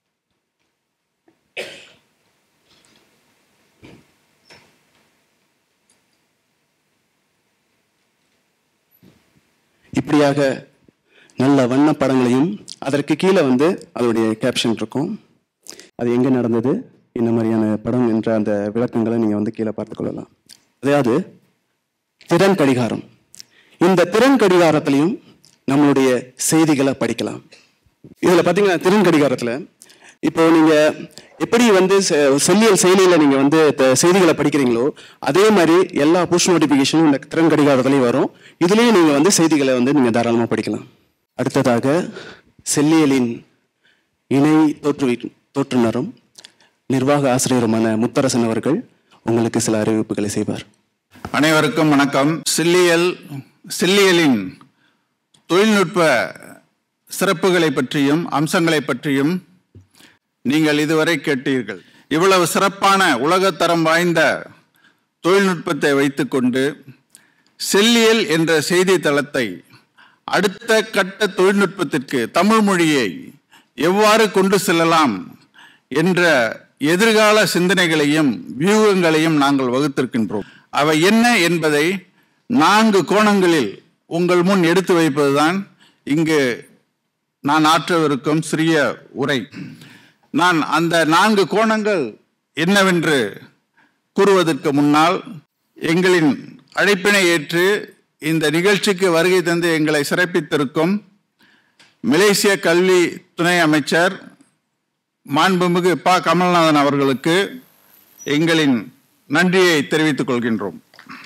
இப்படியாக நல்ல வண்ண படங்களையும் அதற்கு கீழே வந்து அதோடைய கேப்ஷன் இருக்கும் அது எங்கே நடந்தது என்ன மாதிரியான படம் என்ற அந்த விளக்கங்களை நீங்கள் வந்து கீழே பார்த்து கொள்ளலாம் அதாவது திறன் கடிகாரம் இந்த திறன் கடிகாரத்திலையும் நம்மளுடைய செய்திகளை படிக்கலாம் இதில் பார்த்தீங்கன்னா திறன் கடிகாரத்தில் இப்போ நீங்கள் எப்படி வந்து செ- செல்லியல் செயலியில் நீங்கள் வந்து த- செய்திகளை படிக்கிறீங்களோ அதே மாதிரி எல்லா புஷ் நோட்டிஃபிகேஷனும் இந்த திறன் கடிகாரத்துலையும் வரும் இதுலேயும் நீங்கள் வந்து செய்திகளை வந்து நீங்கள் தாராளமாக படிக்கலாம் அடுத்ததாக செல்லியலின் இணை தோற்றுவி தோற்றுனரும் நிர்வாக ஆசிரியருமான முத்தரசன் அவர்கள் உங்களுக்கு சில அறிவிப்புகளை செய்வார் அனைவருக்கும் வணக்கம் சில்லியல் சில்லியலின் தொழில்நுட்ப சிறப்புகளை பற்றியும் அம்சங்களை பற்றியும் நீங்கள் இதுவரை கேட்டீர்கள் இவ்வளவு சிறப்பான உலகத்தரம் வாய்ந்த தொழில்நுட்பத்தை வைத்துக்கொண்டு செல்லியல் என்ற செய்தித்தளத்தை அடுத்த கட்ட தொழில்நுட்பத்திற்கு தமிழ் மொழியை எவ்வாறு கொண்டு செல்லலாம் என்ற எதிர்கால சிந்தனைகளையும் வியூகங்களையும் நாங்கள் வகுத்திருக்கின்றோம் அவை என்ன என்பதை நான்கு கோணங்களில் உங்கள் முன் எடுத்து வைப்பதுதான் இங்கு நான் ஆற்றவிருக்கும் சிறிய உரை நான் அந்த நான்கு கோணங்கள் என்னவென்று கூறுவதற்கு முன்னால் எங்களின் அழைப்பினை ஏற்று இந்த நிகழ்ச்சிக்கு வருகை தந்து எங்களை சிறப்பித்திருக்கும் மலேசிய கல்வி துணை அமைச்சர் மாண்புமிகு ப கமல்நாதன் அவர்களுக்கு எங்களின் நன்றியை தெரிவித்துக் கொள்கின்றோம்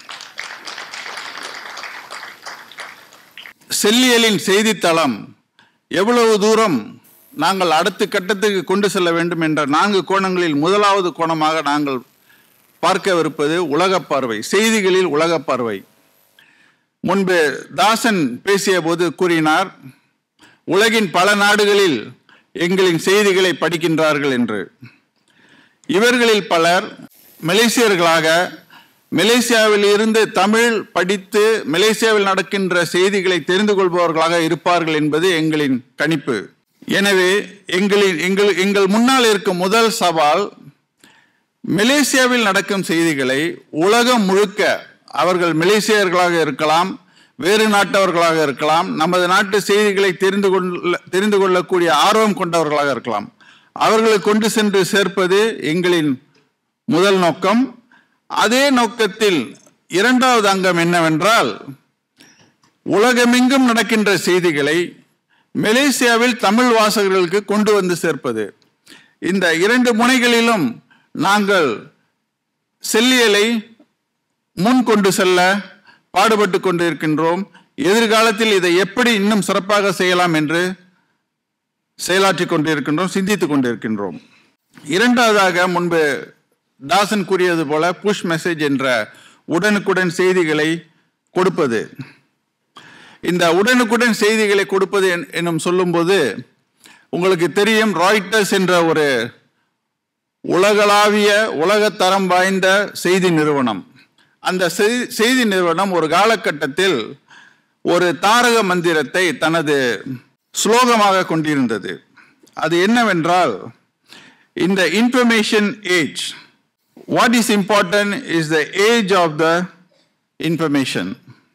செல்லியலின் செய்தித்தளம் எவ்வளவு தூரம் நாங்கள் அடுத்த கட்டத்துக்கு கொண்டு செல்ல வேண்டும் என்ற நான்கு கோணங்களில் முதலாவது கோணமாக நாங்கள் பார்க்கவிருப்பது உலகப் பார்வை செய்திகளில் உலகப் பார்வை முன்பு தாசன் பேசிய போது கூறினார் உலகின் பல நாடுகளில் எங்களின் செய்திகளை படிக்கின்றார்கள் என்று இவர்களில் பலர் மலேசியர்களாக மலேசியாவில் இருந்து தமிழ் படித்து மலேசியாவில் நடக்கின்ற செய்திகளை தெரிந்து கொள்பவர்களாக இருப்பார்கள் என்பது எங்களின் கணிப்பு எனவே எங்களின் எங்கள் எங்கள் முன்னால் இருக்கும் முதல் சவால் மலேசியாவில் நடக்கும் செய்திகளை உலகம் முழுக்க அவர்கள் மலேசியர்களாக இருக்கலாம் வேறு நாட்டவர்களாக இருக்கலாம் நமது நாட்டு செய்திகளை தெரிந்து கொள்ள தெரிந்து கொள்ளக்கூடிய ஆர்வம் கொண்டவர்களாக இருக்கலாம் அவர்களை கொண்டு சென்று சேர்ப்பது எங்களின் முதல் நோக்கம் அதே நோக்கத்தில் இரண்டாவது அங்கம் என்னவென்றால் உலகமெங்கும் நடக்கின்ற செய்திகளை மலேசியாவில் தமிழ் வாசகர்களுக்கு கொண்டு வந்து சேர்ப்பது இந்த இரண்டு முனைகளிலும் நாங்கள் செல்லியலை முன் கொண்டு செல்ல பாடுபட்டு கொண்டு இருக்கின்றோம் எதிர்காலத்தில் இதை எப்படி இன்னும் சிறப்பாக செய்யலாம் என்று செயலாற்றிக் கொண்டிருக்கின்றோம் சிந்தித்துக் கொண்டிருக்கின்றோம் இரண்டாவதாக முன்பு தாசன் கூறியது போல புஷ் மெசேஜ் என்ற உடனுக்குடன் செய்திகளை கொடுப்பது இந்த உடனுக்குடன் செய்திகளை கொடுப்பது என்- என்னும் சொல்லும்போது உங்களுக்கு தெரியும் ராய்டர்ஸ் என்ற ஒரு உலகளாவிய உலகத்தரம் வாய்ந்த செய்தி நிறுவனம் அந்த செய்- செய்தி நிறுவனம் ஒரு காலகட்டத்தில் ஒரு தாரக மந்திரத்தை தனது ஸ்லோகமாக கொண்டிருந்தது அது என்னவென்றால் இந்த information age what is important is the age of the information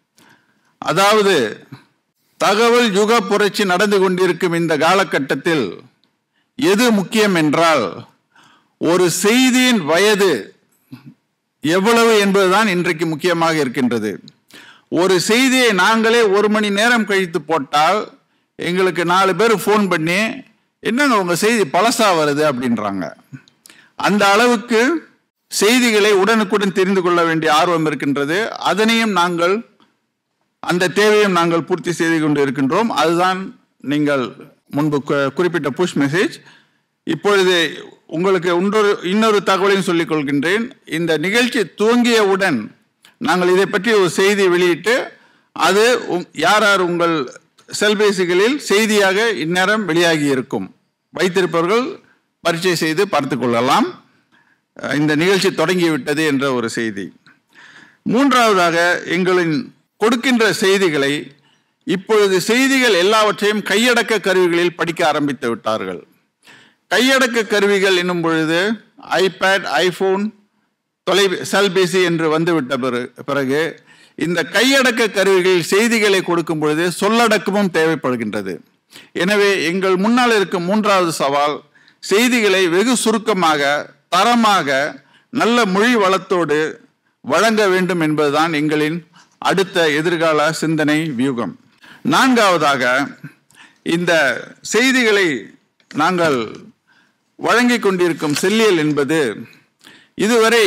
அதாவது தகவல் யுக புரட்சி நடந்து கொண்டிருக்கும் இந்த காலகட்டத்தில் எது முக்கியம் என்றால் ஒரு செய்தியின் வயது எவ்வளவு என்பதுதான் இன்றைக்கு முக்கியமாக இருக்கின்றது ஒரு செய்தியை நாங்களே ஒரு மணி நேரம் கழித்து போட்டால் எங்களுக்கு நாலு பேர் ஃபோன் பண்ணி என்னங்க உங்க செய்தி பழசா வருது அப்படின்றாங்க அந்த அளவுக்கு செய்திகளை உடனுக்குடன் தெரிந்து கொள்ள வேண்டிய ஆர்வம் இருக்கின்றது அதனையும் நாங்கள் அந்த தேவையும் நாங்கள் பூர்த்தி செய்து கொண்டு இருக்கின்றோம் அதுதான் நீங்கள் முன்பு கு- குறிப்பிட்ட புஷ் மெசேஜ் இப்பொழுது உங்களுக்கு இன்னொரு இன்னொரு தகவலையும் சொல்லிக் கொள்கின்றேன் இந்த நிகழ்ச்சி துவங்கியவுடன் நாங்கள் இதை பற்றி ஒரு செய்தி வெளியிட்டு அது உங்- யார் யார் உங்கள் செல்பேசிகளில் செய்தியாக இந்நேரம் வெளியாகி இருக்கும் வைத்திருப்பவர்கள் பரீட்சை செய்து பார்த்து கொள்ளலாம் அஹ் இந்த நிகழ்ச்சி தொடங்கிவிட்டது என்ற ஒரு செய்தி மூன்றாவதாக எங்களின் கொடுக்கின்ற செய்திகளை இப்பொழுது செய்திகள் எல்லாவற்றையும் கையடக்க கருவிகளில் படிக்க ஆரம்பித்து விட்டார்கள் கையடக்க கருவிகள் என்னும் பொழுது ஐபேட் ஐபோன் தொலை செல்பேசி என்று வந்துவிட்ட பிற- பிறகு இந்த கையடக்க கருவிகளில் செய்திகளை கொடுக்கும் பொழுது சொல்லடக்கமும் தேவைப்படுகின்றது எனவே எங்கள் முன்னால் இருக்கும் மூன்றாவது சவால் செய்திகளை வெகு சுருக்கமாக தரமாக நல்ல மொழி வளத்தோடு வழங்க வேண்டும் என்பதுதான் எங்களின் அடுத்த எதிர்கால சிந்தனை வியூகம் நான்காவதாக இந்த செய்திகளை நாங்கள் வழங்கிக் கொண்டிருக்கும் செல்லியல் என்பது இதுவரை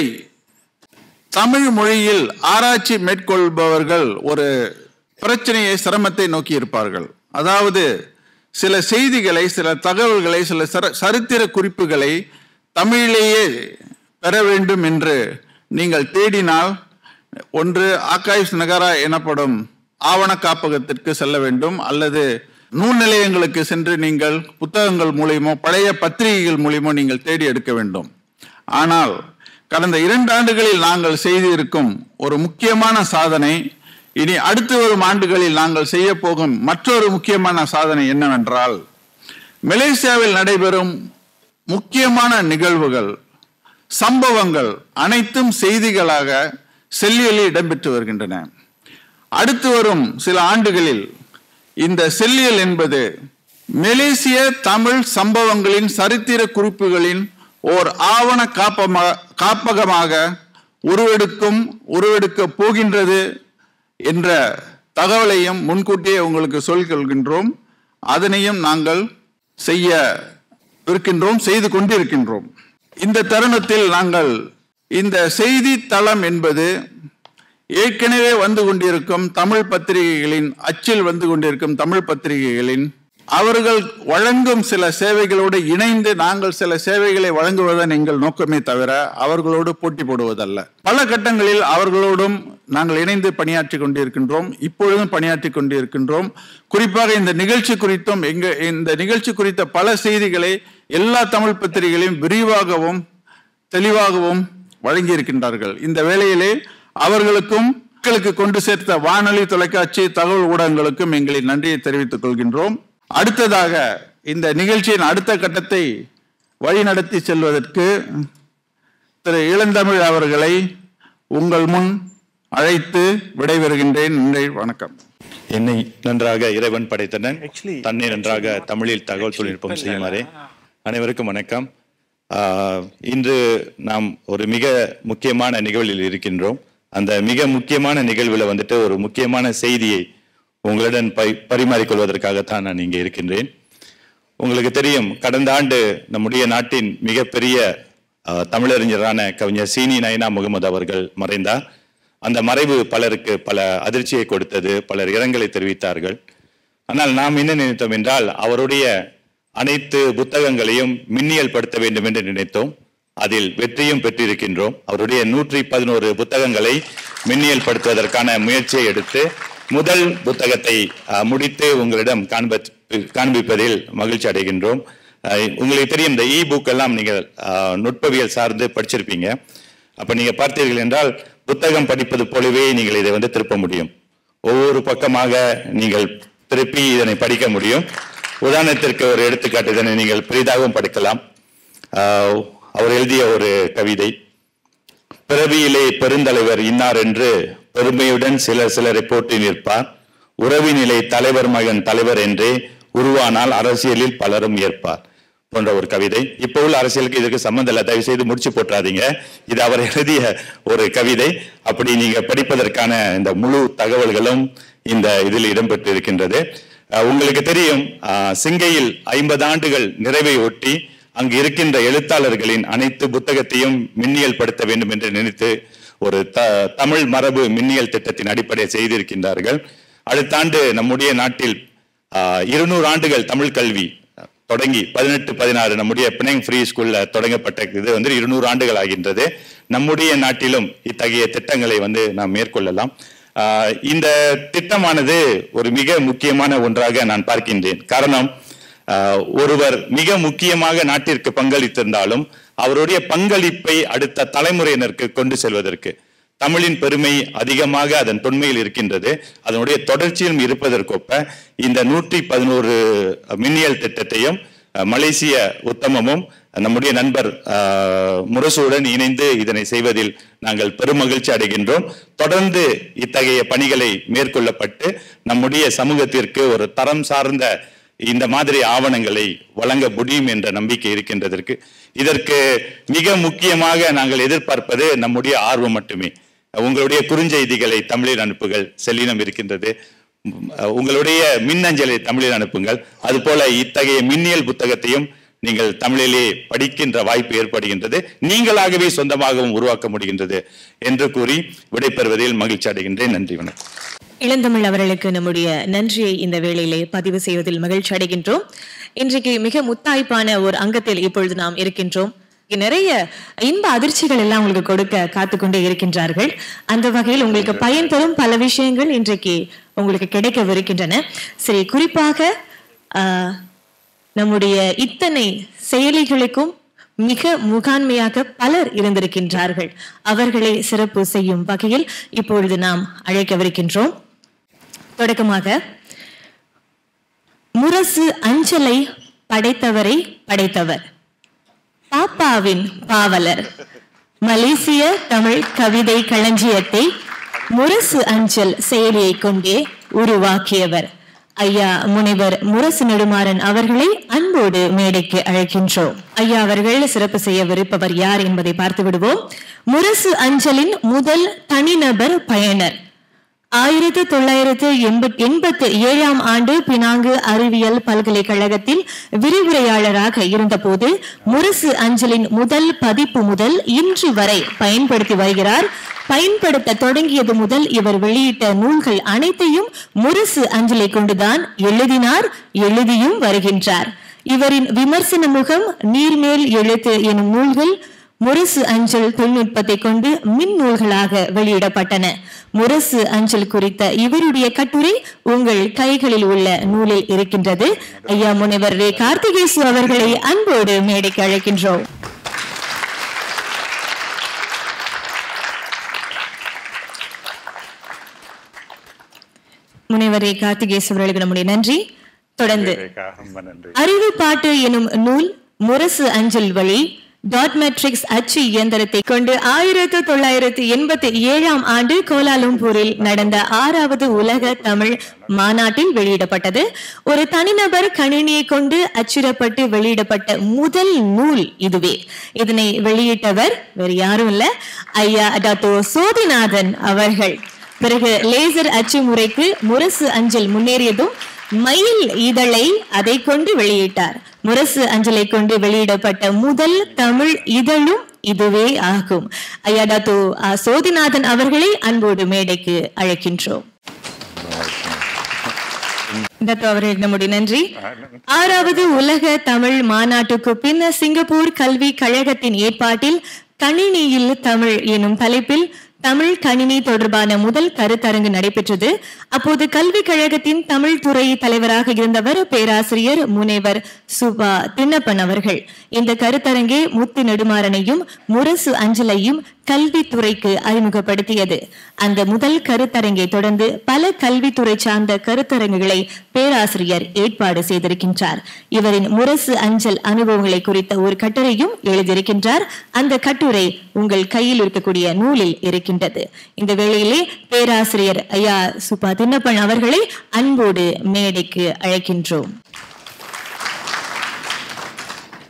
தமிழ் மொழியில் ஆராய்ச்சி மேற்கொள்பவர்கள் ஒரு பிரச்சனையை சிரமத்தை நோக்கி இருப்பார்கள் அதாவது சில செய்திகளை சில தகவல்களை சில சர- சரித்திர குறிப்புகளை தமிழிலேயே பெற வேண்டும் என்று நீங்கள் தேடினால் ஒன்று ஆகாய்ஸ் நகரா எனப்படும் ஆவண காப்பகத்திற்கு செல்ல வேண்டும் அல்லது நூல் நிலையங்களுக்கு சென்று நீங்கள் புத்தகங்கள் மூலியமோ பழைய பத்திரிகைகள் மூலியமோ நீங்கள் தேடி எடுக்க வேண்டும் ஆனால் கடந்த இரண்டு ஆண்டுகளில் நாங்கள் செய்திருக்கும் ஒரு முக்கியமான சாதனை இனி அடுத்து வரும் ஆண்டுகளில் நாங்கள் செய்ய போகும் மற்றொரு முக்கியமான சாதனை என்னவென்றால் மலேசியாவில் நடைபெறும் முக்கியமான நிகழ்வுகள் சம்பவங்கள் அனைத்தும் செய்திகளாக செல்லியலில் இடம்பெற்று வருகின்றன அடுத்து வரும் சில ஆண்டுகளில் இந்த செல்லியல் என்பது மலேசிய தமிழ் சம்பவங்களின் சரித்திர குறிப்புகளின் ஓர் ஆவண காப்பமா காப்பகமாக உருவெடுக்கும் உருவெடுக்க போகின்றது என்ற தகவலையும் முன்கூட்டியே உங்களுக்கு சொல்லிக் கொள்கின்றோம் அதனையும் நாங்கள் செய்ய இருக்கின்றோம் செய்து கொண்டிருக்கின்றோம் இந்த தருணத்தில் நாங்கள் இந்த செய்தி தளம் என்பது ஏற்கனவே வந்து கொண்டிருக்கும் தமிழ் பத்திரிகைகளின் அச்சில் வந்து கொண்டிருக்கும் தமிழ் பத்திரிகைகளின் அவர்கள் வழங்கும் சில சேவைகளோடு இணைந்து நாங்கள் சில சேவைகளை வழங்குவதன் எங்கள் நோக்கமே தவிர அவர்களோடு போட்டி போடுவதல்ல பல கட்டங்களில் அவர்களோடும் நாங்கள் இணைந்து பணியாற்றி கொண்டிருக்கின்றோம் இப்பொழுதும் பணியாற்றி கொண்டிருக்கின்றோம் குறிப்பாக இந்த நிகழ்ச்சி குறித்தும் எங்க இந்த நிகழ்ச்சி குறித்த பல செய்திகளை எல்லா தமிழ் பத்திரிகைகளையும் விரிவாகவும் தெளிவாகவும் வழங்கியிருக்கின்றார்கள் இந்த வேளையிலே அவர்களுக்கும் மக்களுக்கு கொண்டு சேர்த்த வானொலி தொலைக்காட்சி தகவல் ஊடகங்களுக்கும் எங்களின் நன்றியை தெரிவித்துக் கொள்கின்றோம் அடுத்ததாக இந்த நிகழ்ச்சியின் அடுத்த கட்டத்தை வழிநடத்தி செல்வதற்கு திரு இளந்தமிழ் அவர்களை உங்கள் முன் அழைத்து விடைபெறுகின்றேன் நன்றி வணக்கம் என்னை நன்றாக இறைவன் படைத்தனன் தன்னை நன்றாக தமிழில் தகவல் தொழில்நுட்பம் செய்யுமாறே அனைவருக்கும் வணக்கம் ஆஹ், இன்று நாம் ஒரு மிக முக்கியமான நிகழ்வில் இருக்கின்றோம் அந்த மிக முக்கியமான நிகழ்வில் வந்துட்டு ஒரு முக்கியமான செய்தியை உங்களுடன் பரி பரிமாறிக்கொள்வதற்காகத்தான் நான் இங்கே இருக்கின்றேன் உங்களுக்கு தெரியும் கடந்த ஆண்டு நம்முடைய நாட்டின் மிகப்பெரிய அஹ், தமிழறிஞரான கவிஞர் சீனி நயனா முகமது அவர்கள் மறைந்தார் அந்த மறைவு பலருக்கு பல அதிர்ச்சியை கொடுத்தது பலர் இரங்கலை தெரிவித்தார்கள் ஆனால் நாம் என்ன நினைத்தோம் என்றால் அவருடைய அனைத்து புத்தகங்களையும் மின்னியல் படுத்த வேண்டும் என்று நினைத்தோம் அதில் வெற்றியும் பெற்றிருக்கின்றோம் அவருடைய நூற்றி பதினோரு புத்தகங்களை மின்னியல் படுத்துவதற்கான முயற்சியை எடுத்து முதல் புத்தகத்தை அஹ், முடித்து உங்களிடம் காண்ப காண்பிப்பதில் மகிழ்ச்சி அடைகின்றோம் அஹ், உங்களுக்கு தெரியும் இந்த இ புக் எல்லாம் நீங்கள் அஹ், நுட்பவியல் சார்ந்து படிச்சிருப்பீங்க அப்ப நீங்க பார்த்தீர்கள் என்றால் புத்தகம் படிப்பது போலவே நீங்கள் இதை வந்து திருப்ப முடியும் ஒவ்வொரு பக்கமாக நீங்கள் திருப்பி இதனை படிக்க முடியும் உதாரணத்திற்கு ஒரு எடுத்துக்காட்டு இதனை நீங்கள் பெரிதாகவும் படிக்கலாம் ஆஹ், அவர் எழுதிய ஒரு கவிதை பிறவியிலே பெருந்தலைவர் இன்னார் என்று பெருமையுடன் சிலர் சிலரை போற்றி நிற்பார் உறவினிலை தலைவர் மகன் தலைவர் என்றே உருவானால் அரசியலில் பலரும் ஏற்பார் போன்ற ஒரு கவிதை இப்போ உள்ள அரசியலுக்கு இதுக்கு சம்மந்தம் இல்லை தயவு செய்து முடிச்சு போட்டுறாதீங்க இது அவர் எழுதிய ஒரு கவிதை அப்படி நீங்க படிப்பதற்கான இந்த முழு தகவல்களும் இந்த இதில் இடம்பெற்று இருக்கின்றது அஹ், உங்களுக்கு தெரியும் அஹ், சிங்கையில் ஐம்பது ஆண்டுகள் நிறைவை ஒட்டி அங்கு இருக்கின்ற எழுத்தாளர்களின் அனைத்து புத்தகத்தையும் மின்னியல் படுத்த வேண்டும் என்று நினைத்து ஒரு த தமிழ் மரபு மின்னியல் திட்டத்தின் அடிப்படையை செய்திருக்கின்றார்கள் அடுத்த ஆண்டு நம்முடைய நாட்டில் இருநூறு ஆண்டுகள் தமிழ் கல்வி தொடங்கி பதினெட்டு பதினாறு நம்முடைய பிணைங் ஃப்ரீ ஸ்கூல்ல தொடங்கப்பட்ட இது வந்து இருநூறு ஆண்டுகள் ஆகின்றது நம்முடைய நாட்டிலும் இத்தகைய திட்டங்களை வந்து நாம் மேற்கொள்ளலாம் ஆஹ் இந்த திட்டமானது ஒரு மிக முக்கியமான ஒன்றாக நான் பார்க்கின்றேன் காரணம் ஆஹ் ஒருவர் மிக முக்கியமாக நாட்டிற்கு பங்களித்திருந்தாலும் அவருடைய பங்களிப்பை அடுத்த தலைமுறையினருக்கு கொண்டு செல்வதற்கு தமிழின் பெருமை அதிகமாக அதன் தொன்மையில் இருக்கின்றது அதனுடைய தொடர்ச்சியிலும் இருப்பதற்கொப்ப இந்த நூற்றி பதினோரு மின்னியல் திட்டத்தையும் அஹ், மலேசிய உத்தமமும் நம்முடைய நண்பர் அஹ், முரசுடன் இணைந்து இதனை செய்வதில் நாங்கள் பெருமகிழ்ச்சி அடைகின்றோம் தொடர்ந்து இத்தகைய பணிகளை மேற்கொள்ளப்பட்டு நம்முடைய சமூகத்திற்கு ஒரு தரம் சார்ந்த இந்த மாதிரி ஆவணங்களை வழங்க முடியும் என்ற நம்பிக்கை இருக்கின்றதற்கு இதற்கு மிக முக்கியமாக நாங்கள் எதிர்பார்ப்பது நம்முடைய ஆர்வம் மட்டுமே உங்களுடைய குறுஞ்செய்திகளை தமிழில் அனுப்புகள் செல்லினம் இருக்கின்றது உம், உங்களுடைய மின்னஞ்சலை தமிழில் அனுப்புங்கள் அதுபோல இத்தகைய மின்னியல் புத்தகத்தையும் நீங்கள் தமிழிலே படிக்கின்ற வாய்ப்பு ஏற்படுகின்றது நீங்களாகவே சொந்தமாகவும் உருவாக்க முடிகின்றது என்று கூறி விடைபெறுவதில் மகிழ்ச்சி அடைகின்றேன் நன்றி வணக்கம் இளந்தமிழ் அவர்களுக்கு நம்முடைய நன்றியை இந்த வேளையிலே பதிவு செய்வதில் மகிழ்ச்சி அடைகின்றோம் இன்றைக்கு மிக முத்தாய்ப்பான ஒரு அங்கத்தில் இப்பொழுது நாம் இருக்கின்றோம் இங்க நிறைய இன்ப அதிர்ச்சிகள் எல்லாம் உங்களுக்கு கொடுக்க காத்துக்கொண்டே இருக்கின்றார்கள் அந்த வகையில் உங்களுக்கு பயன் தரும் பல விஷயங்கள் இன்றைக்கு உங்களுக்கு கிடைக்கவிருக்கின்றன சரி குறிப்பாக ஆஹ், நம்முடைய இத்தனை செயலிகளுக்கும் மிக முகாண்மையாக பலர் இருந்திருக்கின்றார்கள் அவர்களை சிறப்பு செய்யும் வகையில் இப்பொழுது நாம் அழைக்கவிருக்கின்றோம் தொடக்கமாக முரசு அஞ்சலை படைத்தவரை படைத்தவர் பாப்பாவின் பாவலர் மலேசிய தமிழ் கவிதை களஞ்சியத்தை முரசு அஞ்சல் செயலியை கொண்டே உருவாக்கியவர் ஐயா முனைவர் முரசு நெடுமாறன் அவர்களை அன்போடு மேடைக்கு அழைக்கின்றோம் ஐயா அவர்கள் சிறப்பு செய்யவிருப்பவர் யார் என்பதை பார்த்து விடுவோம் முரசு அஞ்சலின் முதல் தனிநபர் பயனர் ஆயிரத்தி தொள்ளாயிரத்து எண்பத் எண்பத்தி ஏழாம் ஆண்டு பினாங்கு அறிவியல் பல்கலைக்கழகத்தில் விரிவுரையாளராக இருந்தபோது முரசு அஞ்சலின் முதல் பதிப்பு முதல் இன்று வரை பயன்படுத்தி வருகிறார் பயன்படுத்த தொடங்கியது முதல் இவர் வெளியிட்ட நூல்கள் அனைத்தையும் முரசு அஞ்சலை கொண்டுதான் எழுதினார் எழுதியும் வருகின்றார் இவரின் விமர்சன முகம் நீர்மேல் எழுத்து எனும் நூல்கள் முரசு அஞ்சல் தொழில்நுட்பத்தை கொண்டு மின் நூல்களாக வெளியிடப்பட்டன முரசு அஞ்சல் குறித்த இவருடைய கட்டுரை உங்கள் கைகளில் உள்ள நூலில் இருக்கின்றது ஐயா முனைவர் ரே கார்த்திகேசு அவர்களை அன்போடு மேடைக்கு அழைக்கின்றோம் முனைவர் ரே கார்த்திகேசு அவர்களுக்கு நம்முடைய நன்றி தொடர்ந்து ரொம்ப நன்றி அறிவு பாட்டு எனும் நூல் முரசு அஞ்சல் வழி டாட் மெட்ரிக்ஸ் அச்சு இயந்திரத்தை கொண்டு ஆயிரத்து தொள்ளாயிரத்து எண்பத்தி ஏழாம் ஆண்டு கோலாலும்பூரில் நடந்த ஆறாவது உலக தமிழ் மாநாட்டில் வெளியிடப்பட்டது ஒரு தனிநபர் கணினியை கொண்டு அச்சிடப்பட்டு வெளியிடப்பட்ட முதல் நூல் இதுவே இதனை வெளியிட்டவர் வேறு யாரும் இல்ல ஐயா டாக்டோ சோதிநாதன் அவர்கள் பிறகு லேசர் அச்சு முறைக்கு முரசு அஞ்சல் முன்னேறியதும் மயில் இதழை அதை கொண்டு வெளியிட்டார் முரசு அஞ்சலை கொண்டு வெளியிடப்பட்ட முதல் தமிழ் இதழும் இதுவே ஆகும் ஐயா டாத்து ஆ, சோதிநாதன் அவர்களை அன்போடு மேடைக்கு அழைக்கின்றோம் தத்து அவர்களுக்கு நம்முடைய நன்றி ஆறாவது உலக தமிழ் மாநாட்டுக்கு பின்னர் சிங்கப்பூர் கல்வி கழகத்தின் ஏற்பாட்டில் கணினியில் தமிழ் எனும் தலைப்பில் தமிழ் கணினி தொடர்பான முதல் கருத்தரங்கு நடைபெற்றது அப்போது கல்விக் கழகத்தின் தமிழ் துறை தலைவராக இருந்தவர் பேராசிரியர் முனைவர் சுபா திண்ணப்பன் அவர்கள் இந்த கருத்தரங்கே முத்து நெடுமாறனையும் முரசு அஞ்சலையும் கல்வித்துறைக்கு அறிமுகப்படுத்தியது அந்த முதல் கருத்தரங்கை தொடர்ந்து பல கல்வித்துறை சார்ந்த கருத்தரங்குகளை பேராசிரியர் ஏற்பாடு செய்திருக்கின்றார் இவரின் முரசு அஞ்சல் அனுபவங்களை குறித்த ஒரு கட்டுரையும் எழுதியிருக்கின்றார் அந்த கட்டுரை உங்கள் கையில் இருக்கக்கூடிய நூலில் இருக்கின்றது இந்த வேளையிலே பேராசிரியர் ஐயா சுபா தின்னப்பன் அவர்களை அன்போடு மேடைக்கு அழைக்கின்றோம்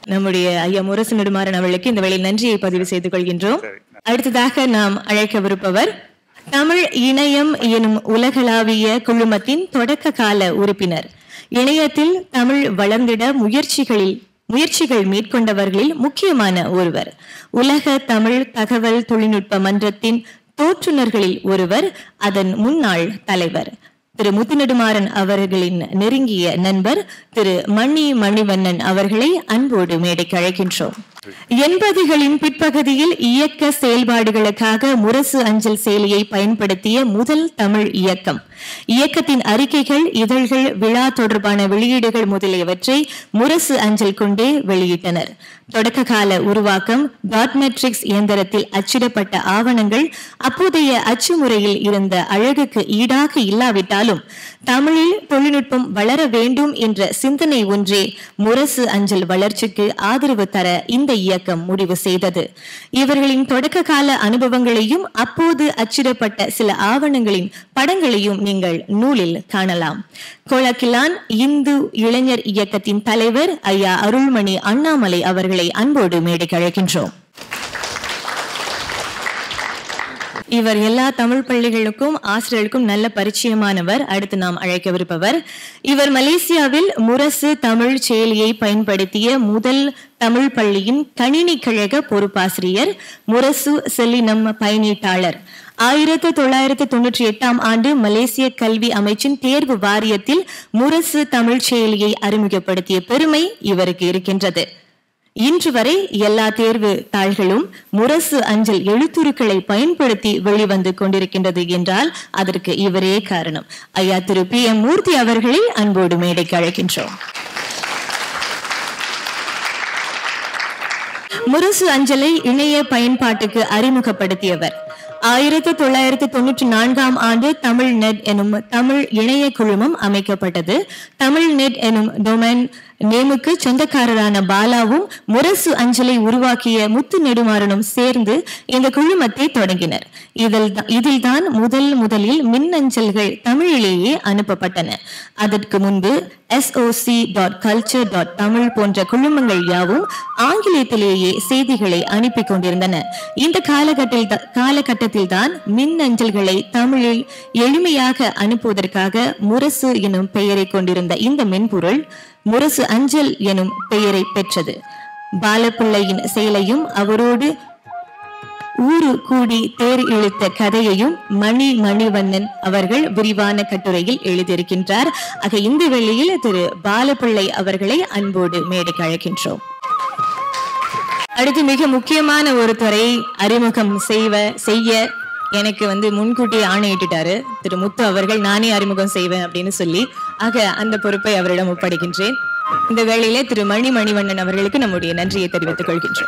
நம்முடைய ஐயா முரசு நெடுமாறன் அவர்களுக்கு இந்த வேளையில் நன்றியை பதிவு செய்து கொள்கின்றோம் அடுத்ததாக நாம் அழைக்கவிருப்பவர் தமிழ் இணையம் எனும் உலகளாவிய குழுமத்தின் தொடக்க கால உறுப்பினர் இணையத்தில் தமிழ் வளர்ந்திட முயற்சிகளில் முயற்சிகள் மேற்கொண்டவர்களில் முக்கியமான ஒருவர் உலக தமிழ் தகவல் தொழில்நுட்ப மன்றத்தின் தோற்றுநர்களில் ஒருவர் அதன் முன்னாள் தலைவர் திரு முத்துநெடுமாறன் அவர்களின் நெருங்கிய நண்பர் திரு மணி மணிவண்ணன் அவர்களை அன்போடு மேடைக்கு அழைக்கின்றோம் எண்பதுகளின் பிற்பகுதியில் இயக்க செயல்பாடுகளுக்காக முரசு அஞ்சல் செயலியை பயன்படுத்திய முதல் தமிழ் இயக்கம் இயக்கத்தின் அறிக்கைகள் இதழ்கள் விழா தொடர்பான வெளியீடுகள் முதலியவற்றை முரசு அஞ்சல் கொண்டே வெளியிட்டனர் தொடக்க கால உருவாக்கம் டாட் மெட்ரிக்ஸ் இயந்திரத்தில் அச்சிடப்பட்ட ஆவணங்கள் அப்போதைய அச்சு முறையில் இருந்த அழகுக்கு ஈடாக இல்லாவிட்டாலும் தமிழில் தொழில்நுட்பம் வளர வேண்டும் என்ற சிந்தனை ஒன்றே முரசு அஞ்சல் வளர்ச்சிக்கு ஆதரவு தர இந்த இயக்கம் முடிவு செய்தது இவர்களின் தொடக்க கால அனுபவங்களையும் அப்போது அச்சிடப்பட்ட சில ஆவணங்களின் படங்களையும் நீங்கள் நூலில் காணலாம் கோலக்கிலான் இந்து இளைஞர் இயக்கத்தின் தலைவர் ஐயா அருள்மணி அண்ணாமலை அவர்களை அன்போடு மேடைக்கு அழைக்கின்றோம் இவர் எல்லா தமிழ் பள்ளிகளுக்கும் ஆசிரியர்களுக்கும் நல்ல பரிச்சயமானவர் அடுத்து நாம் அழைக்கவிருப்பவர் இவர் மலேசியாவில் முரசு தமிழ் செயலியை பயன்படுத்திய முதல் தமிழ் பள்ளியின் கணினி கழக பொறுப்பாசிரியர் முரசு செல்லினம் பயனீட்டாளர் ஆயிரத்து தொள்ளாயிரத்து தொன்னூற்றி எட்டாம் ஆண்டு மலேசிய கல்வி அமைச்சின் தேர்வு வாரியத்தில் முரசு தமிழ் செயலியை அறிமுகப்படுத்திய பெருமை இவருக்கு இருக்கின்றது இன்று வரை எல்லா தேர்வு தாள்களும் முரசு அஞ்சல் எழுத்துருக்களை பயன்படுத்தி வெளிவந்து கொண்டிருக்கின்றது என்றால் அதற்கு இவரே காரணம் ஐயா திரு பி எம் மூர்த்தி அவர்களை அன்போடு மேடைக்கு அழைக்கின்றோம் முரசு அஞ்சலை இணைய பயன்பாட்டுக்கு அறிமுகப்படுத்தியவர் ஆயிரத்தி தொள்ளாயிரத்தி தொண்ணூற்றி நான்காம் ஆண்டு தமிழ் நெட் எனும் தமிழ் இணைய குழுமம் அமைக்கப்பட்டது தமிழ் நெட் எனும் டொமைன் நேமுக்கு சொந்தக்காரரான பாலாவும் முரசு அஞ்சலை உருவாக்கிய முத்து நெடுமாறனும் சேர்ந்து இந்த குழுமத்தை தொடங்கினர் இதில் இதில்தான் முதல் முதலில் மின்னஞ்சல்கள் தமிழிலேயே அனுப்பப்பட்டன அதற்கு முன்பு SOC dot culture dot Tamil போன்ற குழுமங்கள் யாவும் ஆங்கிலத்திலேயே செய்திகளை அனுப்பி கொண்டிருந்தன இந்த காலகட்டத்தில் காலகட்டத்தில் தான் மின்னஞ்சல்களை தமிழில் எளிமையாக அனுப்புவதற்காக முரசு எனும் பெயரை கொண்டிருந்த இந்த மென்பொருள் முரசு அஞ்சல் எனும் பெயரை பெற்றது பாலப்பிள்ளையின் செயலையும் அவரோடு ஊரு கூடி தேர் இழுத்த கதையையும் மணி மணிவண்ணன் அவர்கள் விரிவான கட்டுரையில் எழுதியிருக்கின்றார் ஆக இந்த வேளையில் திரு பாலப்பிள்ளை அவர்களை அன்போடு மேடைக்கு அழைக்கின்றோம் அடுத்து மிக முக்கியமான ஒரு துறை அறிமுகம் செய்வ செய்ய எனக்கு வந்து முன்கூட்டி ஆணையிட்டுட்டாரு திரு முத்து அவர்கள் நானே அறிமுகம் செய்வேன் அப்படின்னு சொல்லி ஆக அந்த பொறுப்பை அவரிடம் ஒப்படைக்கின்றேன் இந்த வேளையிலே திரு மணி மணிவண்ணன் அவர்களுக்கு நம்முடைய நன்றியை தெரிவித்துக் கொள்கின்றோம்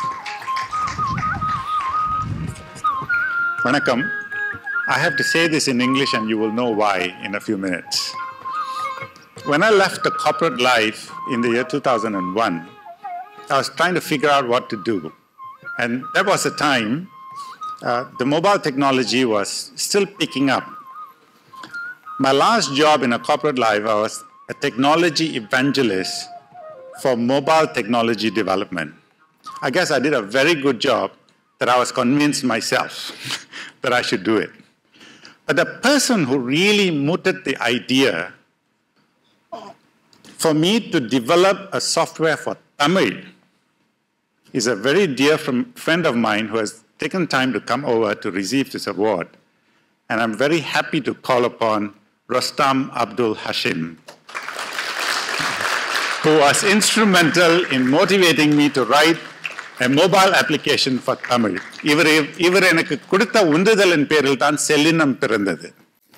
வணக்கம் I have to say this in English and you will know why in a few minutes. When I left the corporate life in the year 2001, I was trying to figure out what to do. And there was a time uh, the mobile technology was still picking up. My last job in a corporate life, I was a technology evangelist for mobile technology development. I guess I did a very good job that I was convinced myself that I should do it. But the person who really mooted the idea for me to develop a software for Tamil is a very dear from, friend of mine who has taken time to come over to receive this award. And I'm very happy to call upon Rostam Abdul Hashim, who was instrumental in motivating me to write a mobile application for Tamil. இவர் இவர் எனக்கு கொடுத்த உந்துதலின் பேரில் தான் செல்லினம் பிறந்தது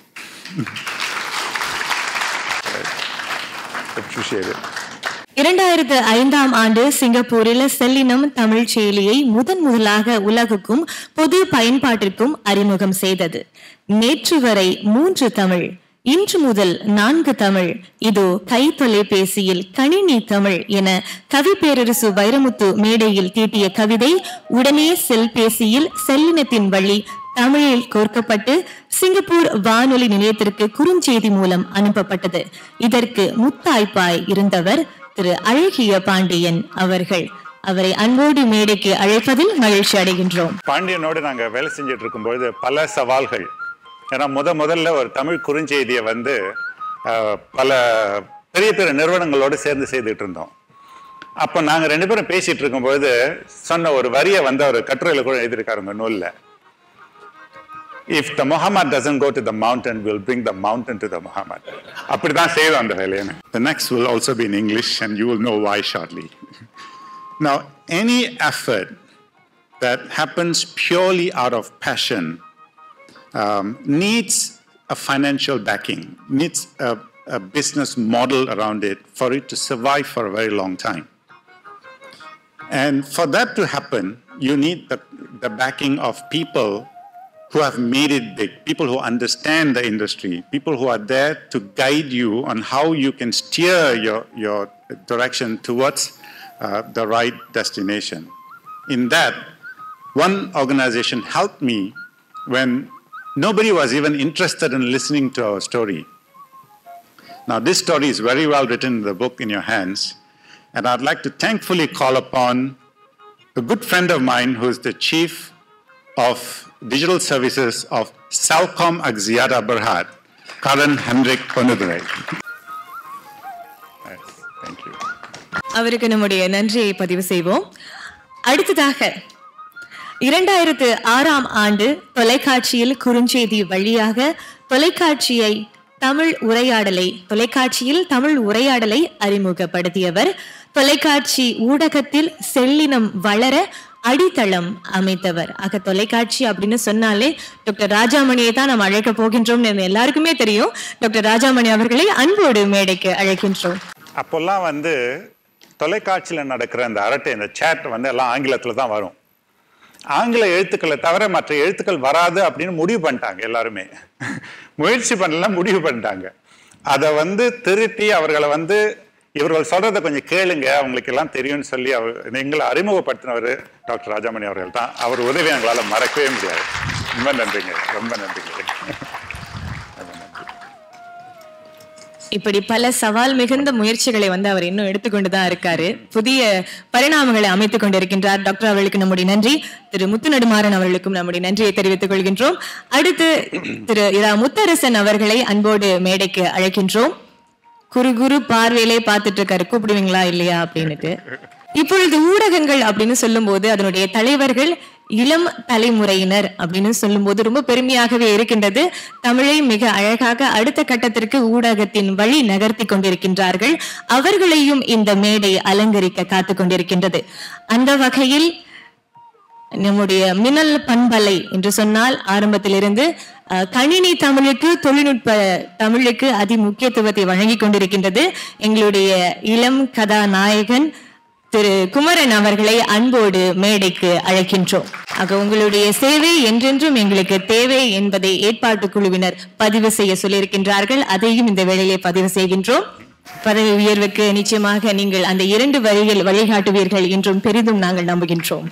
Appreciate it. இரண்டாயிரத்து ஐந்தாம் ஆண்டு சிங்கப்பூரில் செல்லினம் தமிழ் செயலியை முதன் முதலாக உலகுக்கும் பொது பயன்பாட்டிற்கும் அறிமுகம் செய்தது நேற்று வரை மூன்று தமிழ் இன்று முதல் நான்கு தமிழ் இதோ கை தொலைபேசியில் கணினி தமிழ் என கவி பேரரசு வைரமுத்து மேடையில் தீட்டிய கவிதை உடனே செல்பேசியில் செல்லினத்தின் வழி தமிழில் கோர்க்கப்பட்டு சிங்கப்பூர் வானொலி நிலையத்திற்கு குறுஞ்செய்தி மூலம் அனுப்பப்பட்டது இதற்கு முத்தாய்ப்பாய் இருந்தவர் திரு அழகிய பாண்டியன் அவர்கள் அவரை அன்போடு மேடைக்கு அழைப்பதில் மகிழ்ச்சி அடைகின்றோம் பாண்டியனோடு நாங்கள் வேலை செஞ்சுட்டு இருக்கும்பொழுது பல சவால்கள் ஏன்னா முத முதல்ல ஒரு தமிழ் குறுஞ்செய்தியை வந்து அஹ், பல பெரிய பெரிய நிறுவனங்களோடு சேர்ந்து செய்துட்டு இருந்தோம் அப்போ நாங்கள் ரெண்டு பேரும் பேசிட்டு இருக்கும்பொழுது சொன்ன ஒரு வரியை வந்து அவர் கட்டுரையில் கூட எழுதியிருக்காருங்க நூலில் if the Muhammad doesn't go to the mountain we'll bring the mountain to the muhammad அப்படிதான் செய்தோம் அந்த வேலையை the next will also be in english and you will know why shortly now any effort that happens purely out of passion um, needs a financial backing, needs a, a business model around it for it to survive for a very long time. And for that to happen, you need the, the backing of people who have made it big, people who understand the industry, people who are there to guide you on how you can steer your, your direction towards uh, the right destination. In that, one organization helped me when nobody was even interested in listening to our story. Now, this story is very well written in the book in your hands, and I'd like to thankfully call upon a good friend of mine who is the chief of digital services of Salcom Axiata Berhad, Karan Hendrik Panudurai. Yes, Thank you. அவருக்கு நம்முடைய நன்றியை பதிவு செய்வோம் அடுத்ததாக இரண்டாயிரத்து ஆறாம் ஆண்டு தொலைக்காட்சியில் குறுஞ்செய்தி வழியாக தொலைக்காட்சியை தமிழ் உரையாடலை தொலைக்காட்சியில் தமிழ் உரையாடலை அறிமுகப்படுத்தியவர் தொலைக்காட்சி ஊடகத்தில் செல்லினம் வளர அடித்தளம் அமைத்தவர் ஆக தொலைக்காட்சி அப்படின்னு சொன்னாலே டாக்டர் ராஜாமணியை தான் நாம் அழைக்க போகின்றோம் எல்லாருக்குமே தெரியும் டாக்டர் ராஜாமணி அவர்களை அன்போடு மேடைக்கு அழைக்கின்றோம் அப்போல்லாம் வந்து தொலைக்காட்சியில் நடக்கிற அந்த அரட்டை இந்த சேட் வந்து எல்லாம் ஆங்கிலத்தில் தான் வரும் ஆங்கில எழுத்துக்களை தவிர மற்ற எழுத்துக்கள் வராது அப்படின்னு முடிவு பண்ணிட்டாங்க எல்லாருமே முயற்சி பண்ணலாம் முடிவு பண்ணிட்டாங்க அதை வந்து திருத்தி அவர்களை வந்து இவர்கள் சொல்றதை கொஞ்சம் கேளுங்க அவங்களுக்கு எல்லாம் தெரியும்னு சொல்லி அவர் எங்களை அறிமுகப்படுத்தினவர் டாக்டர் ராஜாமணி அவர்கள் தான் அவர் உதவி எங்களால் மறக்கவே முடியாது ரொம்ப நன்றிங்க ரொம்ப நன்றிங்க இப்படி பல சவால் மிகுந்த முயற்சிகளை வந்து அவர் இன்னும் எடுத்துக்கொண்டு தான் இருக்காரு புதிய பரிணாமங்களை அமைத்துக் கொண்டிருக்கின்றார் டாக்டர் அவர்களுக்கு நம்முடைய நன்றி திரு முத்து நெடுமாறன் அவர்களுக்கும் நம்முடைய நன்றியை தெரிவித்துக் கொள்கின்றோம் அடுத்து திரு இரா முத்தரசன் அவர்களை அன்போடு மேடைக்கு அழைக்கின்றோம் குறு குறு பார்வையிலே பார்த்துட்டு இருக்காரு கூப்பிடுவீங்களா இல்லையா அப்படின்னுட்டு இப்பொழுது ஊடகங்கள் அப்படின்னு சொல்லும்போது அதனுடைய தலைவர்கள் இளம் தலைமுறையினர் அப்படின்னு சொல்லும்போது ரொம்ப பெருமையாகவே இருக்கின்றது தமிழை மிக அழகாக அடுத்த கட்டத்திற்கு ஊடகத்தின் வழி நகர்த்தி கொண்டிருக்கின்றார்கள் அவர்களையும் இந்த மேடை அலங்கரிக்க காத்து கொண்டிருக்கின்றது அந்த வகையில் நம்முடைய மின்னல் பண்பலை என்று சொன்னால் ஆரம்பத்திலிருந்து அஹ், கணினி தமிழுக்கு தொழில்நுட்ப தமிழுக்கு அதி முக்கியத்துவத்தை வழங்கி கொண்டிருக்கின்றது எங்களுடைய இளம் கதாநாயகன் திரு குமரன் அவர்களை அன்போடு மேடைக்கு அழைக்கின்றோம் ஆக உங்களுடைய சேவை என்றென்றும் எங்களுக்கு தேவை என்பதை ஏற்பாட்டு குழுவினர் பதிவு செய்ய சொல்லியிருக்கின்றார்கள் அதையும் இந்த வேளையிலே பதிவு செய்கின்றோம் பதவி உயர்வுக்கு நிச்சயமாக நீங்கள் அந்த இரண்டு வரிகள் வழிகாட்டுவீர்கள் என்றும் பெரிதும் நாங்கள் நம்புகின்றோம்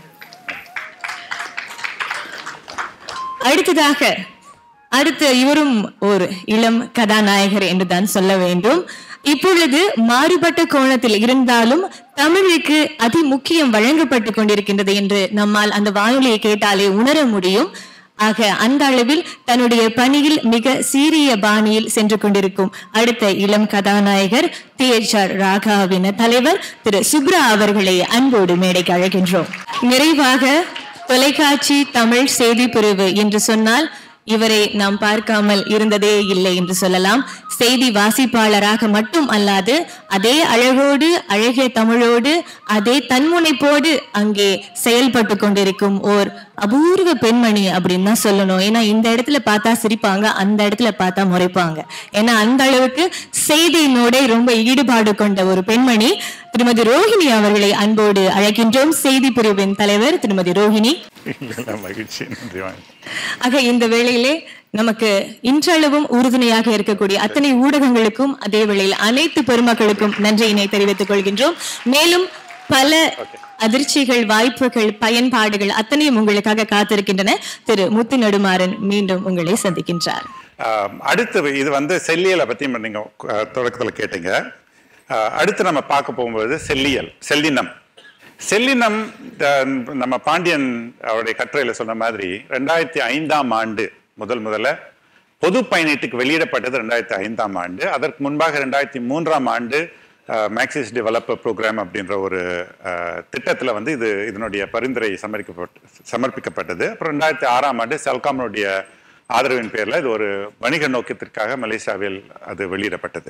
அடுத்ததாக அடுத்த இவரும் ஒரு இளம் கதாநாயகர் என்றுதான் சொல்ல வேண்டும் இப்பொழுது மாறுபட்ட கோணத்தில் இருந்தாலும் தமிழுக்கு அதி முக்கியம் வழங்கப்பட்டு கொண்டிருக்கின்றது என்று நம்மால் அந்த வானொலியை கேட்டாலே உணர முடியும் ஆக அந்த அளவில் தன்னுடைய பணியில் மிக சீரிய பாணியில் சென்று கொண்டிருக்கும் அடுத்த இளம் கதாநாயகர் டி எச் ஆர் ராகாவின தலைவர் திரு சுப்ரா அவர்களை அன்போடு மேடைக்கு அழைக்கின்றோம் நிறைவாக தொலைக்காட்சி தமிழ் செய்தி பிரிவு என்று சொன்னால் இவரை நாம் பார்க்காமல் இருந்ததே இல்லை என்று சொல்லலாம் செய்தி வாசிப்பாளராக மட்டும் அல்லாது அதே அழகோடு அழகிய தமிழோடு அதே தன்முனைப்போடு அங்கே செயல்பட்டு கொண்டிருக்கும் ஓர் அபூர்வ பெண்மணி அப்படின்னு தான் சொல்லணும் ஏன்னா இந்த இடத்துல பார்த்தா சிரிப்பாங்க அந்த இடத்துல பார்த்தா முறைப்பாங்க ஏன்னா அந்த அளவுக்கு செய்தியினோட ரொம்ப ஈடுபாடு கொண்ட ஒரு பெண்மணி திருமதி ரோஹிணி அவர்களை அன்போடு அழைக்கின்றோம் செய்தி பிரிவின் தலைவர் திருமதி ரோஹிணி இல்லை, மகிழ்ச்சி நன்றி வாங்க ஆக இந்த வேளையிலே நமக்கு இன்றளவும் உறுதுணையாக இருக்கக்கூடிய அத்தனை ஊடகங்களுக்கும் அதே வேளையில் அனைத்து பெருமக்களுக்கும் நன்றியினை தெரிவித்துக் கொள்கின்றோம் மேலும் பல அதிர்ச்சிகள் வாய்ப்புகள் பயன்பாடுகள் அத்தனையும் உங்களுக்காக காத்திருக்கின்றன திரு முத்து நெடுமாறன் மீண்டும் உங்களை சந்திக்கின்றார் ஆஹ் அடுத்து இது வந்து செல்லியலை பற்றி நீங்கள் தொடக்கத்தில் கேட்டீங்க அஹ், அடுத்து நம்ம பார்க்க போகும்போது செல்லியல் செல்லினம் செல்லினம் அஹ், நம்ம பாண்டியன் அவருடைய கட்டுரையில சொன்ன மாதிரி ரெண்டாயிரத்தி ஐந்தாம் ஆண்டு முதல் முதல்ல பொது பயணீட்டுக்கு வெளியிடப்பட்டது ரெண்டாயிரத்தி ஐந்தாம் ஆண்டு அதற்கு முன்பாக ரெண்டாயிரத்தி மூன்றாம் ஆண்டு மேக்சிஸ் டெவலப்பர் ப்ரோக்ராம் அப்படின்ற ஒரு திட்டத்தில் வந்து இது இதனுடைய பரிந்துரை சமர்ப்பிக்கப்பட்டு சமர்ப்பிக்கப்பட்டது அப்புறம் ரெண்டாயிரத்தி ஆறாம் ஆண்டு செல்காமனுடைய ஆதரவின் பேரில் இது ஒரு வணிக நோக்கத்திற்காக மலேசியாவில் அது வெளியிடப்பட்டது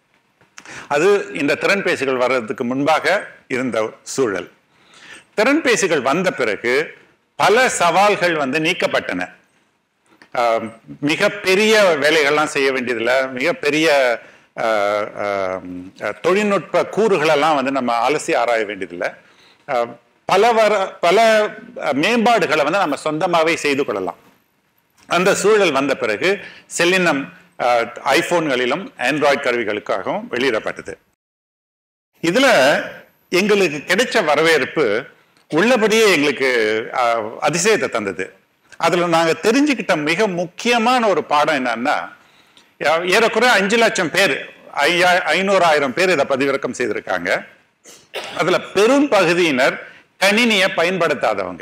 அது இந்த திறன்பேசிகள் வர்றதுக்கு முன்பாக இருந்த சூழல் திறன்பேசிகள் வந்த பிறகு பல சவால்கள் வந்து நீக்கப்பட்டன ஆஹ் மிகப்பெரிய வேலைகள்லாம் செய்ய வேண்டியதில்லை மிகப்பெரிய ஆஹ், ஆஹ், தொழில்நுட்ப கூறுகளெல்லாம் வந்து நம்ம அலசி ஆராய வேண்டியதில்லை ஆஹ், பல வர பல மேம்பாடுகளை வந்து நம்ம சொந்தமாகவே செய்து கொள்ளலாம் அந்த சூழல் வந்த பிறகு செல்லினம் ஆஹ், ஐபோன்களிலும் ஆண்ட்ராய்டு கருவிகளுக்காகவும் வெளியிடப்பட்டது இதுல எங்களுக்கு கிடைச்ச வரவேற்பு உள்ளபடியே எங்களுக்கு ஆஹ், அதிசயத்தை தந்தது அதுல நாங்க தெரிஞ்சுக்கிட்ட மிக முக்கியமான ஒரு பாடம் என்னன்னா ஏ- ஏறக்குறைய அஞ்சு லட்சம் பேர் ஐயா ஐநூறாயிரம் பேர் இதை பதிவிறக்கம் செய்திருக்காங்க அதுல பெரும் பகுதியினர் கணினியை பயன்படுத்தாதவங்க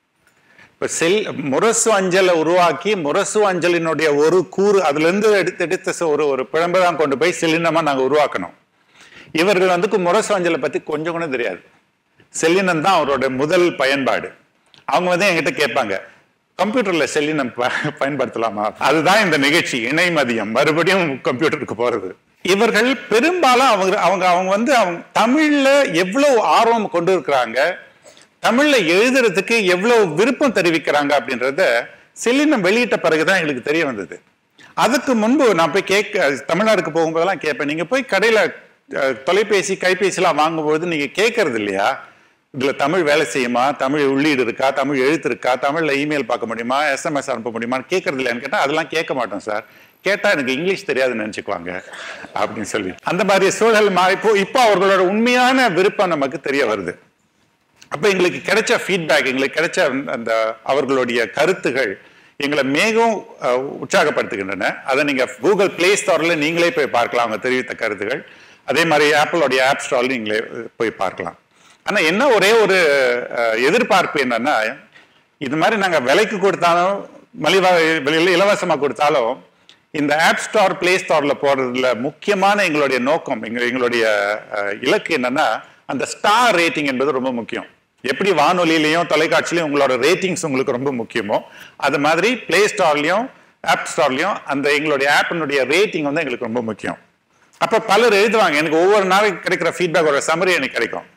இப்ப செல் முரசு அஞ்சலை உருவாக்கி முரசு அஞ்சலினுடைய ஒரு கூறு அதுல இருந்து எடுத்து எடுத்த ச- ஒரு ஒரு பிழம்பை தான் கொண்டு போய் செல்லினமா நாங்க உருவாக்கணும் இவர்கள் வந்து முரசு அஞ்சலை பத்தி கொஞ்சம் கூட தெரியாது செல்லினம் தான் அவரோட முதல் பயன்பாடு அவங்க வந்து என்கிட்ட கேட்பாங்க கம்ப்யூட்டர்ல செல்லினம் ப- பயன்படுத்தலாமா அதுதான் இந்த நிகழ்ச்சி இணை மதியம் மறுபடியும் கம்ப்யூட்டருக்கு போறது இவர்கள் பெரும்பாலும் அவங்க அவங்க அவங்க வந்து அவங்க தமிழ்ல எவ்வளவு ஆர்வம் கொண்டு இருக்கிறாங்க தமிழ்ல எழுதுறதுக்கு எவ்வளவு விருப்பம் தெரிவிக்கிறாங்க அப்படின்றத செல்லினம் வெளியிட்ட பிறகுதான் எங்களுக்கு தெரிய வந்தது அதுக்கு முன்பு நான் போய் கேட்க தமிழ்நாடுக்கு போகும்போதெல்லாம் கேட்பேன் நீங்க போய் கடையில அஹ், தொலைபேசி கைபேசிலாம் வாங்கும்போது நீங்க கேட்கறது இல்லையா இதுல தமிழ் வேலை செய்யுமா தமிழ் உள்ளீடு இருக்கா தமிழ் எழுத்து இருக்கா தமிழ்ல இமெயில் பார்க்க முடியுமா எஸ்எம்எஸ் அனுப்ப முடியுமான்னு கேட்கறது இல்லையான்னு கேட்டா அதெல்லாம் கேட்க மாட்டோம் சார் கேட்டா எனக்கு இங்கிலீஷ் தெரியாதுன்னு நினைச்சுக்குவாங்க அப்படின்னு சொல்லி அந்த மாதிரி சூழல் மாறி இப்போ இப்போ அவர்களோட உண்மையான விருப்பம் நமக்கு தெரிய வருது அப்ப எங்களுக்கு கிடைச்ச ஃபீட்பேக் எங்களுக்கு கிடைச்ச அந்த- அந்த அவர்களுடைய கருத்துகள் எங்களை மிகவும் அஹ், உற்சாகப்படுத்துகின்றன அதை நீங்க கூகுள் பிளே ஸ்டோர்ல நீங்களே போய் பார்க்கலாம் அவங்க தெரிவித்த கருத்துகள் அதே மாதிரி ஆப்பிளோடைய ஆப் ஸ்டால் நீங்களே அஹ், போய் பார்க்கலாம் ஆனா என்ன ஒரே ஒரு அஹ், எதிர்பார்ப்பு என்னன்னா இது மாதிரி நாங்க விலைக்கு கொடுத்தாலும் மலிவா விலையில இலவசமா கொடுத்தாலும் இந்த ஆப் ஸ்டோர் பிளே ஸ்டோர்ல போடுறதுல முக்கியமான எங்களுடைய நோக்கம் எங்க எங்களுடைய அஹ், இலக்கு என்னன்னா அந்த ஸ்டார் ரேட்டிங் என்பது ரொம்ப முக்கியம் எப்படி வானொலியிலையும் தொலைக்காட்சியிலையும் உங்களோட ரேட்டிங்ஸ் உங்களுக்கு ரொம்ப முக்கியமோ அது மாதிரி பிளே ஸ்டோர்லயும் ஆப் ஸ்டோர்லயும் அந்த எங்களுடைய ஆப்பினுடைய ரேட்டிங் வந்து எங்களுக்கு ரொம்ப முக்கியம் அப்ப பலர் எழுதுவாங்க எனக்கு ஒவ்வொரு நாளைக்கு கிடைக்கிற ஃபீட்பேக்கோட சமரி எனக்கு கிடைக்கும்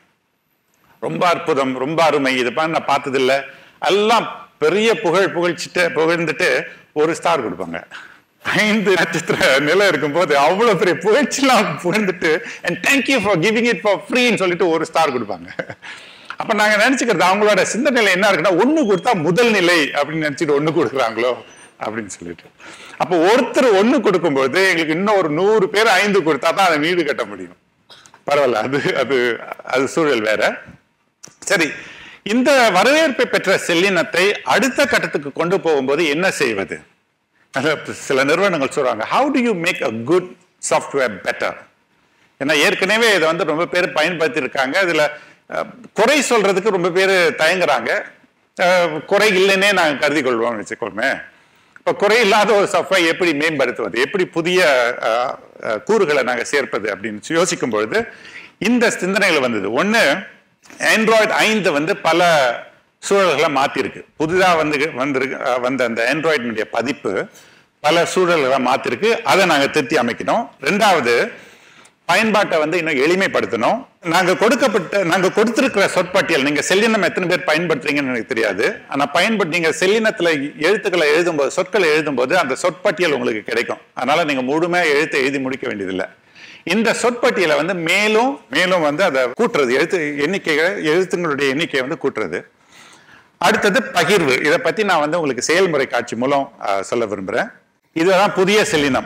ரொம்ப அற்புதம் ரொம்ப அருமை இது பண்ண நான் பார்த்ததில்ல எல்லாம் பெரிய புகழ் புகழ்ச்சிட்டு புகழ்ந்துட்டு ஒரு ஸ்டார் கொடுப்பாங்க ஐந்து நட்சத்திர நிலை இருக்கும்போது அவ்வளவு பெரிய புகழ்ச்சிலாம் புகழ்ந்துட்டு and thank you for giving it for ஃப்ரீன்னு சொல்லிட்டு ஒரு ஸ்டார் கொடுப்பாங்க அப்ப நாங்க நினைச்சுக்கிறது அவங்களோட சிந்தனையில என்ன இருக்குன்னா ஒண்ணு கொடுத்தா முதல் நிலை அப்படின்னு நினைச்சிட்டு ஒண்ணு கொடுக்குறாங்களோ அப்படின்னு சொல்லிட்டு அப்போ ஒருத்தர் ஒண்ணு கொடுக்கும்போது எங்களுக்கு இன்னும் ஒரு நூறு பேர் ஐந்து கொடுத்தா தான் அதை வீடு கட்ட முடியும் பரவாயில்ல அது அது அது சூழல் வேற சரி இந்த வரவேற்பை பெற்ற செல்லினத்தை அடுத்த கட்டத்துக்கு கொண்டு போகும்போது என்ன செய்வது அது சில நிறுவனங்கள் சொல்றாங்க how do you make a good software better ஏன்னா ஏற்கனவே இதை வந்து ரொம்ப பேர் பயன்படுத்தி இருக்காங்க இதுல அஹ், குறை சொல்றதுக்கு ரொம்ப பேர் தயங்குறாங்க அஹ், குறை இல்லைன்னே நாங்கள் கருதி கொள்வோம்னு வச்சுக்கோமே இப்போ குறை இல்லாத ஒரு சாஃப்ட்வேர் எப்படி மேம்படுத்துவது எப்படி புதிய அஹ், அஹ், கூறுகளை நாங்கள் சேர்ப்பது அப்படின்னு யோசிக்கும் பொழுது இந்த சிந்தனைகள் வந்தது ஒன்று ஆண்ட்ராய்டு ஐந்து வந்து பல சூழல்களை மாத்திருக்கு புதிதாக வந்து வந்திருக்கு அஹ், வந்த அந்த ஆண்ட்ராய்டினுடைய பதிப்பு பல சூழல்களை மாத்திருக்கு அதை நாங்கள் திருத்தி அமைக்கணும் ரெண்டாவது பயன்பாட்டை வந்து இன்னும் எளிமைப்படுத்தணும் நாங்க கொடுக்கப்பட்ட நாங்க கொடுத்திருக்கிற சொற்பட்டியல் நீங்க செல்லினம் எத்தனை பேர் பயன்படுத்துறீங்கன்னு எனக்கு தெரியாது ஆனா பயன்படுத்தி நீங்க செல்லினத்துல எழுத்துக்களை எழுதும்போது சொற்களை எழுதும்போது அந்த சொற்பட்டியல் உங்களுக்கு கிடைக்கும் அதனால நீங்க முழுமையா எழுத்தை எழுதி முடிக்க வேண்டியதில்லை இந்த சொற்பட்டியலை வந்து மேலும் மேலும் வந்து அதை கூட்டுறது எழுத்து எண்ணிக்கைகளை எழுத்துங்களுடைய எண்ணிக்கையை வந்து கூட்டுறது அடுத்தது பகிர்வு இதை பத்தி நான் வந்து உங்களுக்கு செயல்முறை காட்சி மூலம் அஹ், சொல்ல விரும்புறேன் இதுதான் புதிய செல்லினம்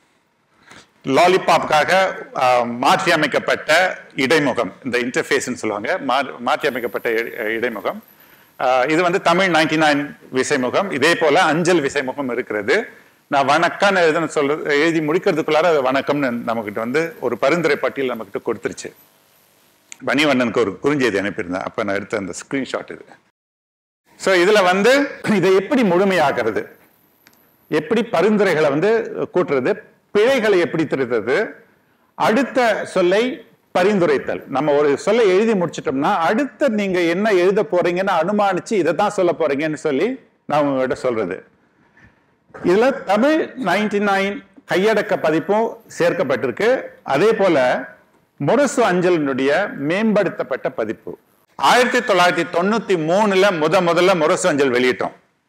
லாலிபாப்காக மாற்றி அமைக்கப்பட்ட இடைமுகம் இந்த இன்டர்ஃபேஸ்ன்னு சொல்லுவாங்க மா- மாற்றி அமைக்கப்பட்ட இ- இடைமுகம் ஆஹ் இது வந்து தமிழ் நைன்டி நைன் விசைமுகம் இதே போல அஞ்சல் விசைமுகம் இருக்கிறது நான் வணக்கம்னு எழுதுன சொல்றது எழுதி முடிக்கிறதுக்குள்ளார அது வணக்கம்னு நம்மகிட்ட வந்து ஒரு பரிந்துரை பட்டியல் நம்மகிட்ட கொடுத்துருச்சு மணிவண்ணனுக்கு ஒரு குறுஞ்செய்தி அனுப்பியிருந்தேன் அப்ப நான் எடுத்த அந்த ஸ்கிரீன்ஷாட் இது ஸோ இதுல வந்து இதை எப்படி முழுமையாகிறது எப்படி பரிந்துரைகளை வந்து கூட்டுறது பிழைகளை எப்படி திருத்தது அடுத்த சொல்லை பரிந்துரைத்தல் நம்ம ஒரு சொல்லை எழுதி முடிச்சிட்டோம்னா அடுத்த நீங்க என்ன எழுத போறீங்கன்னு அனுமானிச்சு இதை தான் சொல்ல போறீங்கன்னு சொல்லி நான் உங்ககிட்ட சொல்றது இதுல தமிழ் நைன்டி நைன் கையடக்க பதிப்பும் சேர்க்கப்பட்டிருக்கு அதே போல முரசு அஞ்சலினுடைய மேம்படுத்தப்பட்ட பதிப்பு ஆயிரத்தி தொள்ளாயிரத்தி தொண்ணூத்தி மூணுல முத முதல்ல முரசு அஞ்சல் வெளியிட்டோம்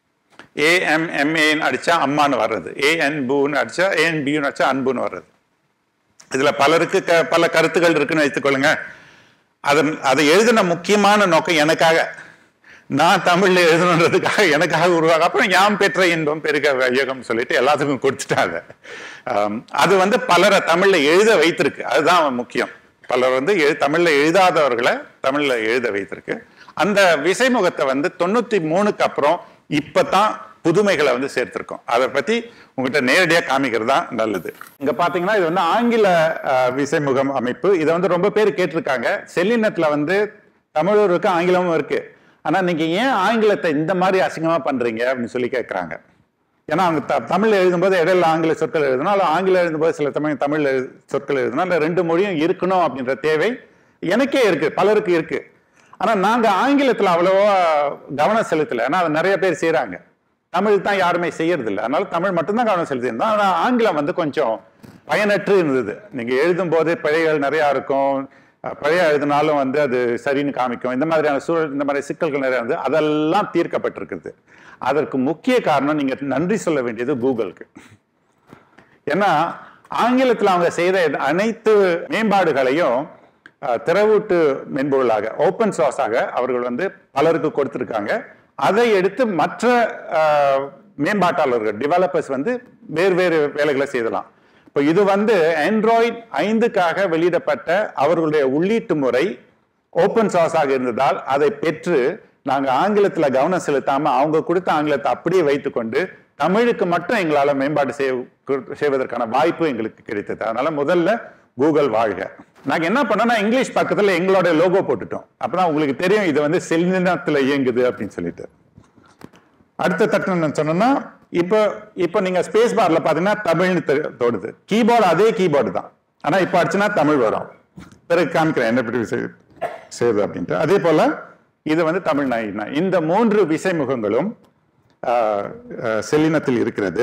ஏஎம்எம்ஏன்னு அடிச்சா அம்மான்னு வர்றது ஏஎன் பூன்னு அடிச்சா ஏஎன் பின்னு அடிச்சா அன்புன்னு வர்றது இதுல பலருக்கு க பல கருத்துக்கள் இருக்குன்னு வைத்துக்கொள்ளுங்க அதன் அதை எழுதின முக்கியமான நோக்கம் எனக்காக நான் தமிழ்ல எழுதணுன்றதுக்காக எனக்காக உருவாக அப்புறம் யாம் பெற்ற இன்பம் பெருக வையகம் சொல்லிட்டு எல்லாத்துக்கும் கொடுத்துட்டாங்க ஆம், அது வந்து பலரை தமிழ்ல எழுத வைத்திருக்கு அதுதான் முக்கியம் பலர் வந்து எழு தமிழ்ல எழுதாதவர்களை தமிழ்ல எழுத வைத்திருக்கு அந்த விசைமுகத்தை வந்து தொண்ணூத்தி மூணுக்கு அப்புறம் இப்பதான் புதுமைகளை வந்து சேர்த்திருக்கோம் அதை பத்தி உங்ககிட்ட நேரடியா காமிக்கிறது தான் நல்லது இங்க பாத்தீங்கன்னா இது வந்து ஆங்கில அஹ், விசைமுகம் அமைப்பு இதை வந்து ரொம்ப பேர் கேட்டிருக்காங்க செல்லினத்துல வந்து தமிழும் இருக்கு ஆங்கிலமும் இருக்கு ஆனா நீங்க ஏன் ஆங்கிலத்தை இந்த மாதிரி அசிங்கமா பண்றீங்க அப்படின்னு சொல்லி கேட்கறாங்க ஏன்னா அவங்க த தமிழ்ல எழுதும்போது இடையில ஆங்கில சொற்கள் எழுதணும் அல்ல ஆங்கிலம் எழுதும்போது சில தமிழ் தமிழ் எழு- சொற்கள் எழுதணும் அந்த ரெண்டு மொழியும் இருக்கணும் அப்படின்ற தேவை எனக்கே இருக்கு பலருக்கு இருக்கு ஆனா நாங்க ஆங்கிலத்துல அவ்வளவா கவனம் செலுத்தல ஏன்னா அதை நிறைய பேர் செய்றாங்க தமிழ் தான் யாருமே செய்யறது இல்லை அதனால தமிழ் மட்டும்தான் கவனம் செலுத்தியிருந்தோம் ஆனா ஆங்கிலம் வந்து கொஞ்சம் பயனற்று இருந்தது நீங்க எழுதும் போது பிழைகள் நிறைய இருக்கும் அஹ் பிழையா எழுதினாலும் வந்து அது சரின்னு காமிக்கும் இந்த மாதிரியான சூழல் இந்த மாதிரி சிக்கல்கள் நிறைய வந்து அதெல்லாம் தீர்க்கப்பட்டிருக்குது அதற்கு முக்கிய காரணம் நீங்க நன்றி சொல்ல வேண்டியது கூகுளுக்கு ஏன்னா ஆங்கிலத்தில் அவங்க செய்த அனைத்து மேம்பாடுகளையும் அஹ், திறவூட்டு மென்பொருளாக ஓப்பன் சோர்ஸாக அவர்கள் வந்து பலருக்கு கொடுத்திருக்காங்க அதை எடுத்து மற்ற அஹ், மேம்பாட்டாளர்கள் டெவலப்பர்ஸ் வந்து வேறு வேறு வேலைகளை செய்தலாம் இப்போ இது வந்து ஆண்ட்ராய்ட் ஐந்துக்காக வெளியிடப்பட்ட அவர்களுடைய உள்ளீட்டு முறை ஓப்பன் சோர்ஸாக இருந்ததால் அதை பெற்று நாங்க ஆங்கிலத்துல கவனம் செலுத்தாம அவங்க கொடுத்த ஆங்கிலத்தை அப்படியே வைத்துக்கொண்டு தமிழுக்கு மட்டும் எங்களால மேம்பாடு செய்ய- செய்வதற்கான வாய்ப்பு எங்களுக்கு கிடைத்தது அதனால முதல்ல கூகுள் வாழ்க நாங்க என்ன பண்ணோம்னா இங்கிலீஷ் பக்கத்துல எங்களோட லோகோ போட்டுட்டோம் அப்பதான் உங்களுக்கு தெரியும் இது வந்து செல்லினத்துல இயங்குது அப்படின்னு சொல்லிட்டு அடுத்த தட்டு நான் சொன்னேன்னா இப்போ இப்போ நீங்க ஸ்பேஸ் பார்ல பாத்தீங்கன்னா தமிழ்னு தெ- தோடுது கீபோர்டு அதே கீபோர்டு தான் ஆனா இப்போ அடிச்சுன்னா தமிழ் வரும் பிறகு காமிக்கிறேன் என்ன எப்படி விசை செய்யுது அப்படின்ட்டு அதே போல இது வந்து தமிழ் நாயினா இந்த மூன்று விசைமுகங்களும் ஆஹ், ஆஹ், செல்லினத்தில் இருக்கிறது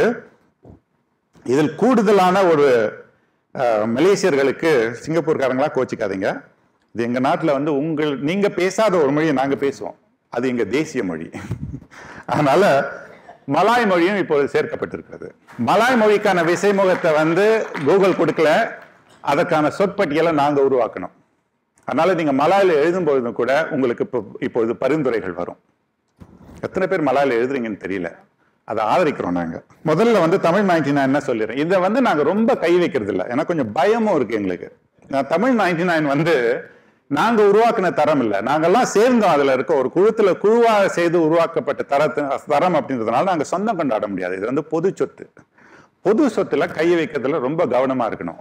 இதில் கூடுதலான ஒரு ஆஹ், மலேசியர்களுக்கு சிங்கப்பூர்காரங்களா கோச்சிக்காதீங்க இது எங்க நாட்டுல வந்து உங்கள் நீங்க பேசாத ஒரு மொழியை நாங்க பேசுவோம் அது எங்க தேசிய மொழி அதனால மலாய் மொழியும் இப்போது சேர்க்கப்பட்டிருக்கிறது மலாய் மொழிக்கான விசைமுகத்தை வந்து கூகுள் கொடுக்கல அதற்கான சொற்பட்டியலை நாங்க உருவாக்கணும் அதனால நீங்க மலாயில எழுதும்போது கூட உங்களுக்கு இப்போ இப்பொழுது பரிந்துரைகள் வரும் எத்தனை பேர் மலாயில எழுதுறீங்கன்னு தெரியல அதை ஆதரிக்கிறோம் நாங்க முதல்ல வந்து தமிழ் நைன்டி நைன் என்ன சொல்லிடுறேன் இதை வந்து நாங்க ரொம்ப கை வைக்கிறது இல்லை ஏன்னா கொஞ்சம் பயமும் இருக்கு எங்களுக்கு நான் தமிழ் நைன்டி நைன் வந்து நாங்க உருவாக்கின தரம் இல்லை நாங்கெல்லாம் சேர்ந்தோம் அதுல இருக்க ஒரு குழுத்துல குழுவா செய்து உருவாக்கப்பட்ட தரத்து தரம் அப்படின்றதுனால நாங்க சொந்தம் கொண்டாட முடியாது இது வந்து பொது சொத்து பொது சொத்துல கை வைக்கிறதுல ரொம்ப கவனமா இருக்கணும்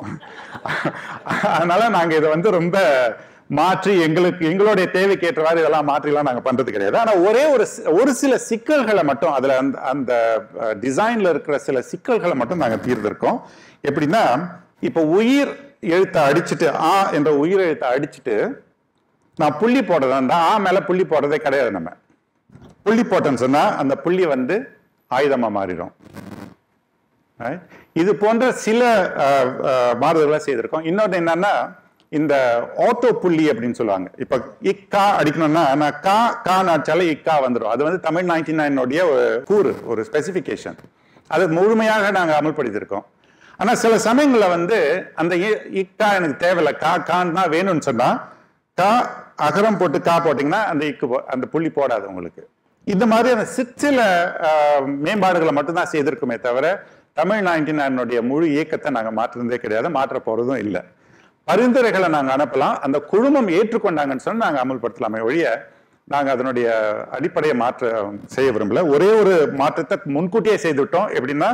அதனால நாங்க இதை வந்து ரொம்ப மாற்றி எங்களுக்கு எங்களுடைய தேவைக்கு ஏற்றவாறு இதெல்லாம் மாற்றிலாம் நாங்க பண்றது கிடையாது ஆனா ஒரே ஒரு சி- ஒரு சில சிக்கல்களை மட்டும் அதுல அந்த அந்த டிசைன்ல இருக்கிற சில சிக்கல்களை மட்டும் நாங்க தீர்ந்திருக்கோம் எப்படின்னா இப்ப உயிர் எழுத்தை அடிச்சுட்டு ஆ என்ற உயிர் எழுத்தை அடிச்சுட்டு நான் புள்ளி போடுறதா இருந்தா ஆ மேல புள்ளி போடுறதே கிடையாது நம்ம புள்ளி போட்டேன்னு சொன்னா அந்த புள்ளி வந்து ஆயுதமா மாறிடும் Right? இது போன்ற சில அஹ், அஹ், மாறுதல்களை செய்திருக்கோம் இன்னொன்று என்னன்னா இந்த ஆட்டோ புள்ளி அப்படின்னு சொல்லுவாங்க இப்ப இக்கா அடிக்கணும்னா நான் கா கா அடிச்சாலே இக்கா வந்துடும் அது வந்து தமிழ் நைன்டி நைனுடைய ஒரு கூறு ஒரு ஸ்பெசிஃபிகேஷன் அது முழுமையாக நாங்க அமல்படுத்தியிருக்கோம் ஆனா சில சமயங்கள்ல வந்து அந்த இ- இக்கா எனக்கு தேவையில்ல கா கான் தான் வேணும்னு சொன்னா கா அகரம் போட்டு கா போட்டீங்கன்னா அந்த இக்கு போ- அந்த புள்ளி போடாது உங்களுக்கு இந்த மாதிரியான சிற்சில அஹ், மேம்பாடுகளை மட்டும்தான் செய்திருக்குமே தவிர தமிழ் நைன்டி நைனுடைய முழு இயக்கத்தை நாங்க மாற்றுறதே கிடையாது மாற்ற போறதும் இல்லை பரிந்துரைகளை நாங்க அனுப்பலாம் அந்த குழுமம் ஏற்றுக்கொண்டாங்கன்னு சொன்னா நாங்க அமல்படுத்தலாமே ஒழிய நாங்க அதனுடைய அடிப்படையை மாற்ற செய்ய விரும்பல ஒரே ஒரு மாற்றத்தை முன்கூட்டியே செய்துவிட்டோம் எப்படின்னா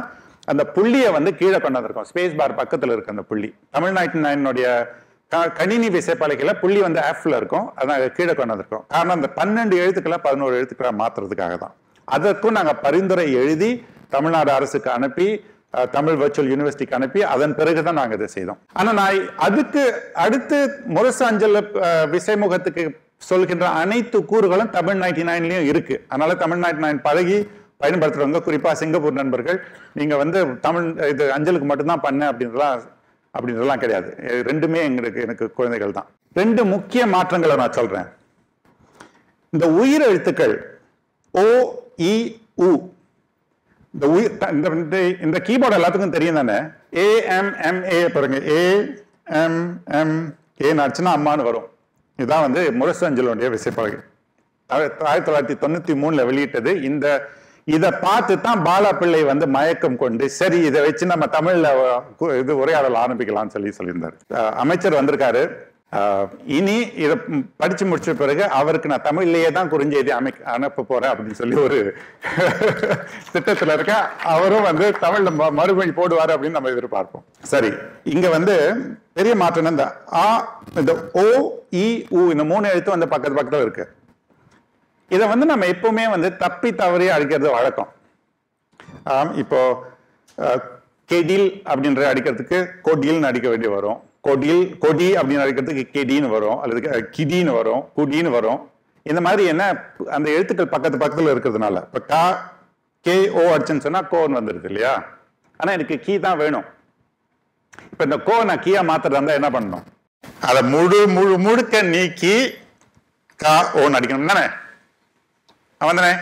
அந்த புள்ளியை வந்து கீழே கொண்டு வந்திருக்கோம் ஸ்பேஸ் பார் பக்கத்துல இருக்கு அந்த புள்ளி தமிழ்நாட்டு நாயினுடைய க- கணினி விசைப்பலகையில புள்ளி வந்து Fல இருக்கும் அதான் கீழே கொண்டு வந்திருக்கோம் காரணம் அந்த பன்னெண்டு எழுத்துக்களை பதினோரு எழுத்துக்களா மாத்துறதுக்காக தான் அதற்கும் நாங்க பரிந்துரை எழுதி தமிழ்நாடு அரசுக்கு அனுப்பி அஹ், தமிழ் வர்ச்சுவல் யூனிவர்சிட்டிக்கு அனுப்பி அதன் பிறகுதான் நாங்க இதை செய்தோம் ஆனா நான் அதுக்கு அடுத்து முரசு அஞ்சல் அஹ், விசைமுகத்துக்கு சொல்கின்ற அனைத்து கூறுகளும் தமிழ் நைன்டி நைன்லயும் இருக்கு அதனால தமிழ் நைன்டி நைன் பழகி பயன்படுத்துறவங்க குறிப்பா சிங்கப்பூர் நண்பர்கள் நீங்க வந்து தமிழ் இது அஞ்சலுக்கு மட்டும்தான் பண்ண அப்படின்றலாம் அப்படின்றலாம் கிடையாது இது ரெண்டுமே எங்களுக்கு எனக்கு குழந்தைகள் தான் ரெண்டு முக்கிய மாற்றங்களை நான் சொல்றேன் இந்த உயிர் எழுத்துக்கள் ஓ இ உ இந்த உயிர் த- இந்த இந்த- இந்த கீபோர்டு எல்லாத்துக்கும் தெரியும் தானே ஏ எம் எம் ஏ பாருங்க ஏ எம் எம் ஏ நடிச்சுன்னா அம்மான்னு வரும் இதுதான் வந்து முரசு அஞ்சலுடைய விசைப்பலகை ஆயிரத்தி ஆயிரத்தி தொள்ளாயிரத்தி தொண்ணூத்தி மூணுல வெளியிட்டது இந்த இதை பார்த்து தான் பாலா பிள்ளை வந்து மயக்கம் கொண்டு சரி இதை வச்சு நம்ம தமிழ்ல கு- இது உரையாடல் ஆரம்பிக்கலாம்னு சொல்லி சொல்லியிருந்தாரு அஹ் அமைச்சர் வந்திருக்காரு அஹ் இனி இதை ம், படிச்சு முடிச்ச பிறகு அவருக்கு நான் தமிழ்லயே தான் குறுஞ்செய்தி அமை அனுப்ப போறேன் அப்படின்னு சொல்லி ஒரு திட்டத்துல இருக்க அவரும் வந்து தமிழ்ல ம- மறுமொழி போடுவாரு அப்படின்னு நம்ம எதிர்பார்ப்போம் சரி இங்க வந்து பெரிய மாற்றம் இந்த ஆ இந்த ஓ இ உ இந்த மூணு எழுத்தும் வந்து பக்கத்து பக்கத்துல இருக்கு இதை வந்து நம்ம எப்பவுமே வந்து தப்பி தவறி அடிக்கிறது வழக்கம் ஆம், இப்போ அஹ், கெடில் அப்படின்ற அடிக்கிறதுக்கு கொடில்னு அடிக்க வேண்டி வரும் கொடில் கொடி அப்படின்னு அடிக்கிறதுக்கு கெடின்னு வரும் அல்லது க- கிடின்னு வரும் குடின்னு வரும் இந்த மாதிரி என்ன அந்த எழுத்துக்கள் பக்கத்து பக்கத்துல இருக்கிறதுனால இப்போ கா கே ஓ அடிச்சுன்னு சொன்னா கோன்னு வந்துடுது இல்லையா ஆனா எனக்கு கீ தான் வேணும் இப்ப இந்த கோ நான் கீயா மாத்துறதா இருந்தா என்ன பண்ணணும் அதை முழு முழு முழுக்க நீக்கி கா ஓன்னு அடிக்கணும் தானே அவன் தானே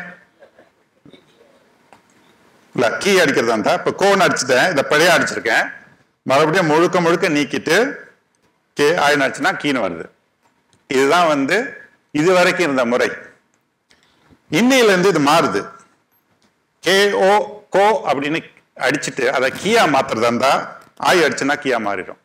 இல்ல கீ அடிக்கிறதா இருந்தா இப்ப கோன் அடிச்சுட்டேன் இதை பிழையா அடிச்சிருக்கேன் மறுபடியும் முழுக்க முழுக்க நீக்கிட்டு கே ஆயின்னு அடிச்சுன்னா கீன்னு வருது இதுதான் வந்து இது வரைக்கும் இருந்த முறை இன்னையில இருந்து இது மாறுது கே ஓ கோ அப்படின்னு அடிச்சுட்டு அதை கீயா மாத்துறதா இருந்தா ஆய் அடிச்சுன்னா கீயா மாறிடும்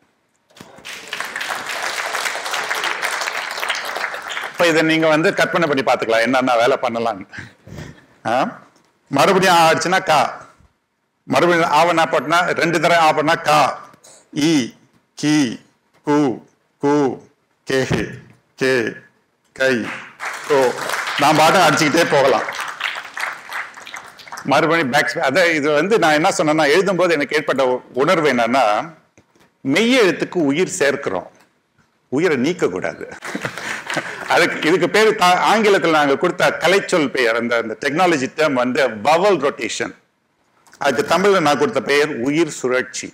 இப்ப இதை நீங்க வந்து கற்பனை பண்ணி பார்த்துக்கலாம் என்னென்ன வேலை பண்ணலாம்னு ஆ? மறுபடியும் ஆ அடிச்சுன்னா கா மறுபடியும் ஆவனா போட்டனா ரெண்டு தடவை ஆ பண்ணா கா இ கி கு கு கே கே கை கோ நான் பாட்டும் அடிச்சுக்கிட்டே போகலாம் மறுபடியும் பேக் அத இது வந்து நான் என்ன சொன்னேன்னா எழுதும்போது எனக்கு ஏற்பட்ட உ- உணர்வு என்னன்னா மெய் எழுத்துக்கு உயிர் சேர்க்கிறோம் உயிரை நீக்க கூடாது அதுக்கு இதுக்கு பேர் தா- ஆங்கிலத்தில் நாங்க கொடுத்த கலைச்சொல் பெயர் அந்த அந்த டெக்னாலஜி டேர்ம் வந்து பவல் ரொட்டேஷன் அதுக்கு தமிழ்ல நான் கொடுத்த பெயர் உயிர் சுழற்சி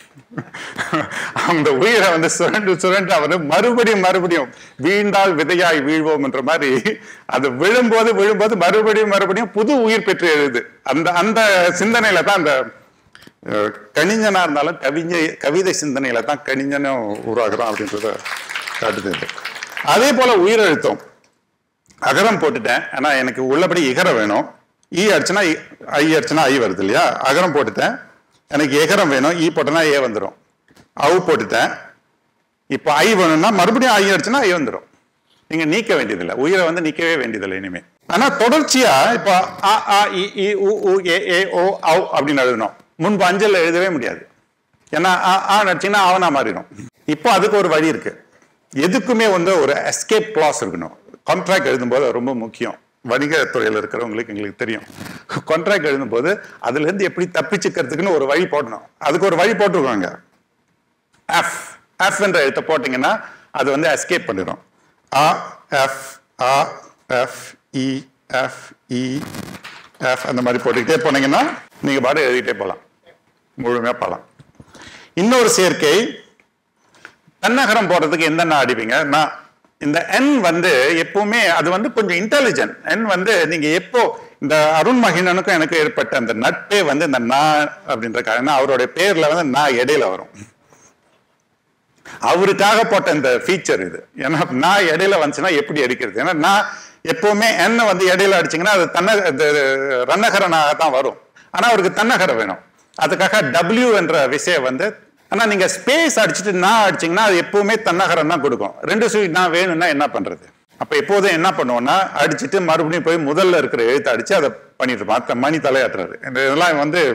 அந்த உயிரை வந்து சுரண்டு சுரண்டு வந்து மறுபடியும் மறுபடியும் வீண்டால் விதையாய் வீழ்வோம் என்ற மாதிரி அது விழும்போது விழும்போது மறுபடியும் மறுபடியும் புது உயிர் பெற்று எழுது அந்த அந்த சிந்தனையில தான் அந்த அஹ், கணிஞனா இருந்தாலும் கவிஞ கவிதை சிந்தனையில தான் கணிஞனும் உருவாகிறோம் அப்படின்றத காட்டுது இது. அதே போல உயிரெழுத்தம் அகரம் போட்டுட்டேன் ஆனா எனக்கு உள்ளபடி இகர வேணும் ஈ அடிச்சுனா இ- ஐ அடிச்சுனா ஐ வருது இல்லையா அகரம் போட்டுட்டேன் எனக்கு எகரம் வேணும் ஈ போட்டனா ஏ வந்துடும் அவு போட்டுட்டேன் இப்போ ஐ வேணும்னா மறுபடியும் ஐ அடிச்சுனா ஐ வந்துடும் நீங்க நீக்க வேண்டியதில்லை உயிரை வந்து நீக்கவே வேண்டியதில்லை இனிமே ஆனா தொடர்ச்சியா இப்போ அ ஆ இ இ உ உ ஏ ஏ ஓ அவ் அப்படின்னு எழுதணும் முன்பு அஞ்சல்ல எழுதவே முடியாது ஏன்னா ஆ ஆ நடிச்சீங்கன்னா ஆவனா மாறிடும் இப்போ அதுக்கு ஒரு வழி இருக்கு எதுக்குமே வந்து ஒரு எஸ்கேப் கிளாஸ் இருக்கணும் கான்ட்ராக்ட் எழுதும்போது அது ரொம்ப முக்கியம் வணிக துறையில் இருக்கிறவங்களுக்கு எங்களுக்கு தெரியும் கான்ட்ராக்ட் எழுதும்போது அதுல இருந்து எப்படி தப்பிச்சுக்கிறதுக்குன்னு ஒரு வழி போடணும் அதுக்கு ஒரு வழி போட்டிருக்காங்க எஃப் எஃப் என்ற எழுத்தை போட்டீங்கன்னா அது வந்து எஸ்கேப் பண்ணிடும் ஆ எஃப் ஆ எஃப் இ எஃப் இ எஃப் அந்த மாதிரி போட்டுக்கிட்டே போனீங்கன்னா நீங்க பாட்டு எழுதிட்டே போகலாம் முழுமையா போகலாம் இன்னொரு சேர்க்கை தன்னகரம் போடுறதுக்கு என்னென்ன அடிப்பீங்க நான் இந்த என் வந்து எப்பவுமே அது வந்து கொஞ்சம் இன்டெலிஜென்ட் என் வந்து நீங்க எப்போ இந்த அருண் மகிழனுக்கும் எனக்கு ஏற்பட்ட அந்த நட்பே வந்து இந்த நா அப்படின்ற காரணம் அவருடைய பேர்ல வந்து நான் இடையில வரும் அவருக்காக போட்ட இந்த ஃபீச்சர் இது ஏன்னா நான் இடையில வந்துச்சுன்னா எப்படி அடிக்கிறது ஏன்னா நான் எப்பவுமே என்ன வந்து இடையில அடிச்சீங்கன்னா அது தன்ன இது ரன்னகரனாக தான் வரும் ஆனா அவருக்கு தன்னகரம் வேணும் அதுக்காக டபிள்யூ என்ற விஷயம் வந்து ஆனா நீங்க ஸ்பேஸ் அடிச்சுட்டு நான் அடிச்சீங்கன்னா அது எப்பவுமே தன்னகரம் தான் கொடுக்கும் ரெண்டு சுழி நான் வேணும்னா என்ன பண்றது அப்ப எப்போதும் என்ன பண்ணுவோம்னா அடிச்சுட்டு மறுபடியும் போய் முதல்ல இருக்கிற எழுத்தை அடிச்சு அதை பண்ணிட்டு இருப்போம் அத்த மணி தலையாட்டுறாரு இந்த இதெல்லாம் வந்து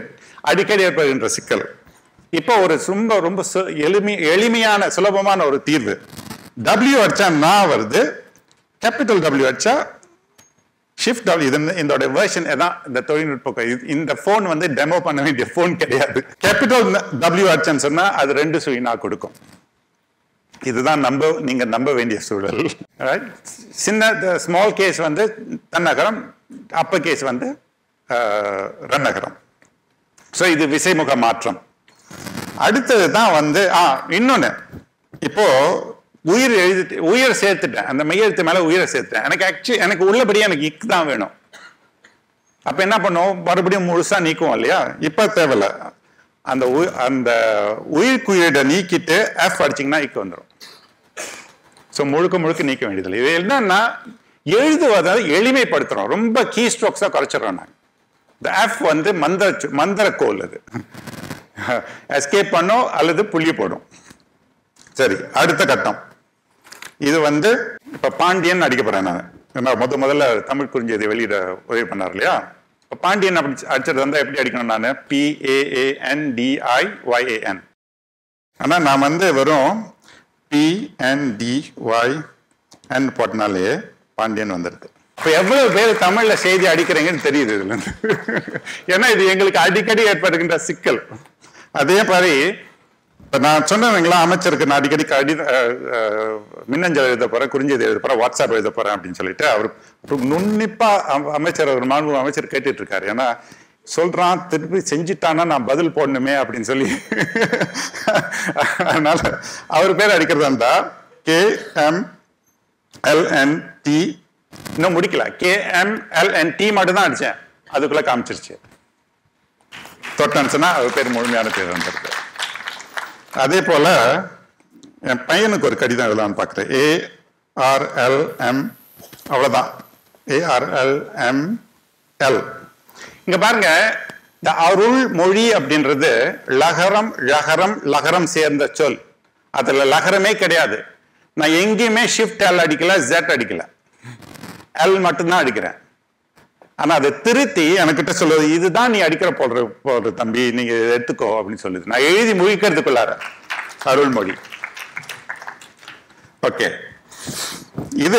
அடிக்கடி ஏற்படுகின்ற சிக்கல் இப்போ ஒரு ரொம்ப ரொம்ப சு- எளிமை எளிமையான சுலபமான ஒரு தீர்வு டபிள்யூ அடிச்சா நான் வருது கேபிட்டல் டபிள்யூ அடிச்சா ஷிஃப்ட் டபிள்யூ இது இதோட வெர்ஷன் தான் இந்த தொழில்நுட்ப இது- இந்த ஃபோன் வந்து டெமோ பண்ண வேண்டிய ஃபோன் கிடையாது கேபிட்டல் டபிள்யூ அடிச்சேன்னு சொன்னா அது ரெண்டு சுயினா கொடுக்கும் இதுதான் நம்ப நீங்க நம்ப வேண்டிய சூழல் Right? சின்ன ஸ்மால் கேஸ் வந்து தன்னகரம் அப்ப கேஸ் வந்து அஹ், ரன்னகரம் ஸோ இது விசைமுக மாற்றம் அடுத்தது தான் வந்து ஆ இன்னொன்னு இப்போ உயிர் எழுதிட்டு உயிர் சேர்த்துட்டேன் அந்த மெய்யெழுத்து மேல உயிரை சேர்த்தேன் எனக்கு ஆக்சுவலி எனக்கு உள்ளபடியே எனக்கு இக் தான் வேணும் அப்ப என்ன பண்ணுவோம் மறுபடியும் முழுசா நீக்குவோம் இல்லையா இப்ப தேவையில்ல அந்த உயி- அந்த உயிர் குறியீடை நீக்கிட்டு எஃப் அடிச்சிங்கன்னா இக்கு வந்துடும் ஸோ முழுக்க முழுக்க நீக்க வேண்டியதில்லை இது என்னன்னா எழுதுவதை எளிமைப்படுத்துறோம் ரொம்ப கீ ஸ்ட்ரோக்ஸாக குறைச்சிடறோம் நாங்கள் இந்த எஃப் வந்து மந்திர சு- மந்திர கோல் அது எஸ்கேப் பண்ணும் அல்லது புள்ளி போடும் சரி அடுத்த கட்டம் இது வந்து இப்ப பாண்டியன் அடிக்க போறேன் நான் ஏன்னா முத முதல்ல தமிழ் குறிஞ்செய்தி வெளியிட உதவி பண்ணார் இல்லையா இப்ப பாண்டியன் அப்படி அடிச்சது வந்தா எப்படி அடிக்கணும் நான் பி ஏஎன் டிஐ ஒய்ஏஎன் ஆனா நான் வந்து வெறும் P N T Y N போட்டனாலே பாண்டியன் வந்துடுது இப்போ எவ்வளவு பேர் தமிழ்ல செய்தி அடிக்கிறீங்கன்னு தெரியுது இதுல இருந்து ஏன்னா இது எங்களுக்கு அடிக்கடி ஏற்படுகின்ற சிக்கல் அதே மாதிரி இப்ப நான் சொன்னவங்களா அமைச்சருக்கு நான் அடிக்கடி கடித அஹ், அஹ், மின்னஞ்சல் எழுத போறேன் குறிஞ்செய்தி எழுத போறேன் வாட்ஸ்அப் எழுத போறேன் அப்படின்னு சொல்லிட்டு அவர் அவர் நுண்ணிப்பா அம- அமைச்சர் ஒரு மாண்பு அமைச்சர் கேட்டுட்டு இருக்காரு ஏன்னா சொல்றான் திருப்பி செஞ்சுட்டானா நான் பதில் போடணுமே அப்படின்னு சொல்லி அதனால அவர் பேர் அடிக்கிறதா இருந்தா கே எம் எல்என்டி இன்னும் முடிக்கல கேஎம்எல்என்டி மட்டும் தான் அடிச்சேன் அதுக்குள்ள காமிச்சிருச்சு தொட்டன்ஸ்னா அது பேர் முழுமையான பேர் வந்திருக்கு அதே போல என் பையனுக்கு ஒரு கடிதம் எழுதலாம்னு பார்க்குறேன் ஏஆர்எல்எம் அவ்வளோதான் ஏஆர்எல்எம் எல் இங்க பாருங்க இந்த அருள் மொழி அப்படின்றது லகரம் லகரம் லகரம் சேர்ந்த சொல் அதுல லகரமே கிடையாது நான் எங்கேயுமே ஷிஃப்ட் எல் அடிக்கல ஜெட் அடிக்கல எல் மட்டும்தான் அடிக்கிறேன் ஆனா அதை திருத்தி எனக்கிட்ட சொல்லுது இதுதான் நீ அடிக்கிற போடுற போடுற தம்பி நீங்க இதை எடுத்துக்கோ அப்படின்னு சொல்லுது நான் எழுதி முழிக்கிறதுக்குள்ளார அருள்மொழி ஓகே இது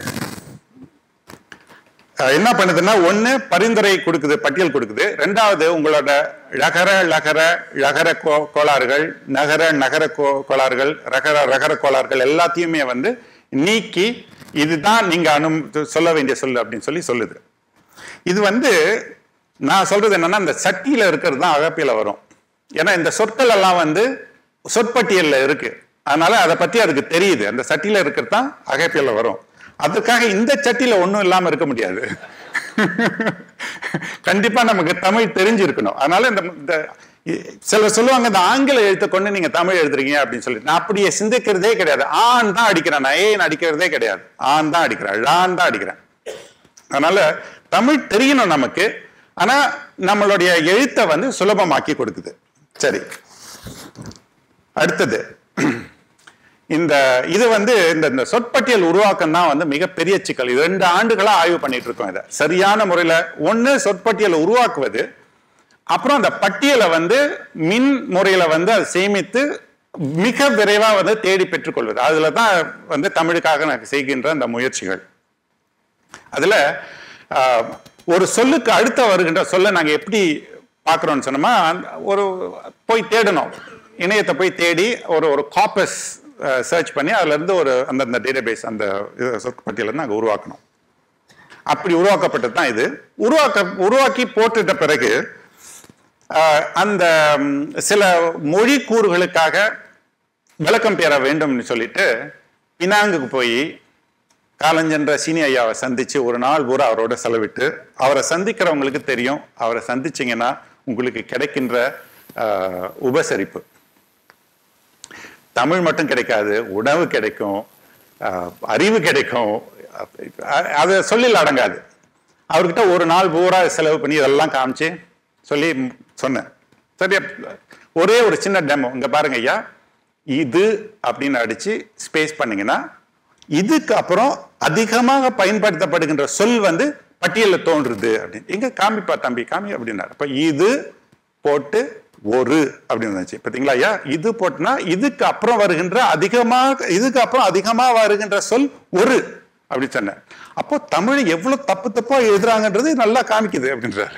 அஹ், என்ன பண்ணுதுன்னா ஒண்ணு பரிந்துரை கொடுக்குது பட்டியல் கொடுக்குது ரெண்டாவது உங்களோட லகர லகர லகர கோ- கோளாறுகள் நகர நகர கோ- கோளாறுகள் ரகர ரகர கோளாறுகள் எல்லாத்தையுமே வந்து நீக்கி இதுதான் நீங்க அனு சொல்ல வேண்டிய சொல்லு அப்படின்னு சொல்லி சொல்லுது இது வந்து நான் சொல்றது என்னன்னா இந்த சட்டியில இருக்கிறது தான் அகப்பியில வரும் ஏன்னா இந்த சொற்கள் எல்லாம் வந்து சொற்பட்டியல்ல இருக்கு அதனால அதை பத்தி அதுக்கு தெரியுது அந்த சட்டியில இருக்கிறது தான் அகப்பியல்ல வரும் அதுக்காக இந்த சட்டியில ஒண்ணும் இல்லாம இருக்க முடியாது கண்டிப்பா நமக்கு தமிழ் தெரிஞ்சிருக்கணும் அதனால இந்த இந்த இ- சிலர் சொல்லுவாங்க இந்த ஆங்கில எழுத்தை கொண்டு நீங்க தமிழ் எழுதுறீங்க அப்படின்னு சொல்லி நான் அப்படியே சிந்திக்கிறதே கிடையாது ஆண் தான் அடிக்கிறேன் நான் ஏன் அடிக்கிறதே கிடையாது ஆண் தான் அடிக்கிறேன் ழான் தான் அடிக்கிறேன் அதனால தமிழ் தெரியணும் நமக்கு ஆனா நம்மளுடைய எழுத்தை வந்து சுலபமாக்கி கொடுக்குது சரி அடுத்தது இந்த இது வந்து இந்த இந்த சொற்பட்டியல் உருவாக்கம் தான் வந்து மிகப்பெரிய சிக்கல் இது ரெண்டு ஆண்டுகளா ஆய்வு பண்ணிட்டு இருக்கோம் இதை சரியான முறையில ஒண்ணு சொற்பட்டியலை உருவாக்குவது அப்புறம் அந்த பட்டியலை வந்து மின் முறையில வந்து அதை சேமித்து மிக விரைவா வந்து தேடி பெற்றுக்கொள்வது அதுல தான் வந்து தமிழுக்காக நான் செய்கின்ற அந்த முயற்சிகள் அதுல ஆஹ், ஒரு சொல்லுக்கு அடுத்த வருகின்ற சொல்லை நாங்க எப்படி பார்க்குறோம்னு சொன்னோமா அந்த ஒரு போய் தேடணும் இணையத்தை போய் தேடி ஒரு ஒரு காப்பஸ் சர்ச் பண்ணி அதுல இருந்து ஒரு அந்தந்த டேட்டாபேஸ் அந்த இது சொற்கப்பட்டியலை வந்து நாங்கள் உருவாக்கணும் அப்படி உருவாக்கப்பட்டது தான் இது உருவாக்க உருவாக்கி போட்டுட்ட பிறகு ஆஹ், அந்த ம், சில மொழி கூறுகளுக்காக விளக்கம் பெற வேண்டும்னு சொல்லிட்டு பினாங்குக்கு போய் காலஞ்சென்ற சீனி ஐயாவை சந்திச்சு ஒரு நாள் பூரா அவரோட செலவிட்டு அவரை சந்திக்கிறவங்களுக்கு தெரியும் அவரை சந்திச்சீங்கன்னா உங்களுக்கு கிடைக்கின்ற ஆஹ், உபசரிப்பு தமிழ் மட்டும் கிடைக்காது உணவு கிடைக்கும் ஆஹ், அறிவு கிடைக்கும் அ- அது சொல்லில் அடங்காது அவர்கிட்ட ஒரு நாள் பூரா செலவு பண்ணி இதெல்லாம் காமிச்சு சொல்லி ம், சொன்னேன் சரி அப்ப ஒரே ஒரு சின்ன டெமோ இங்க பாருங்க ஐயா இது அப்படின்னு அடிச்சு ஸ்பேஸ் பண்ணீங்கன்னா இதுக்கு அப்புறம் அதிகமாக பயன்படுத்தப்படுகின்ற சொல் வந்து பட்டியலில் தோன்றுது அப்படின்னு எங்க காமிப்பா தம்பி காமி அப்படின்னாரு அப்ப இது போட்டு ஒரு அப்படின்னு வந்துச்சு பார்த்தீங்களா ஐயா இது போட்டுனா இதுக்கு அப்புறம் வருகின்ற அதிகமாக இதுக்கு அப்புறம் அதிகமா வருகின்ற சொல் ஒரு அப்படி சொன்னேன் அப்போ தமிழ் எவ்வளவு தப்பு தப்பா எழுதுறாங்கன்றது நல்லா காமிக்குது அப்படின்றாரு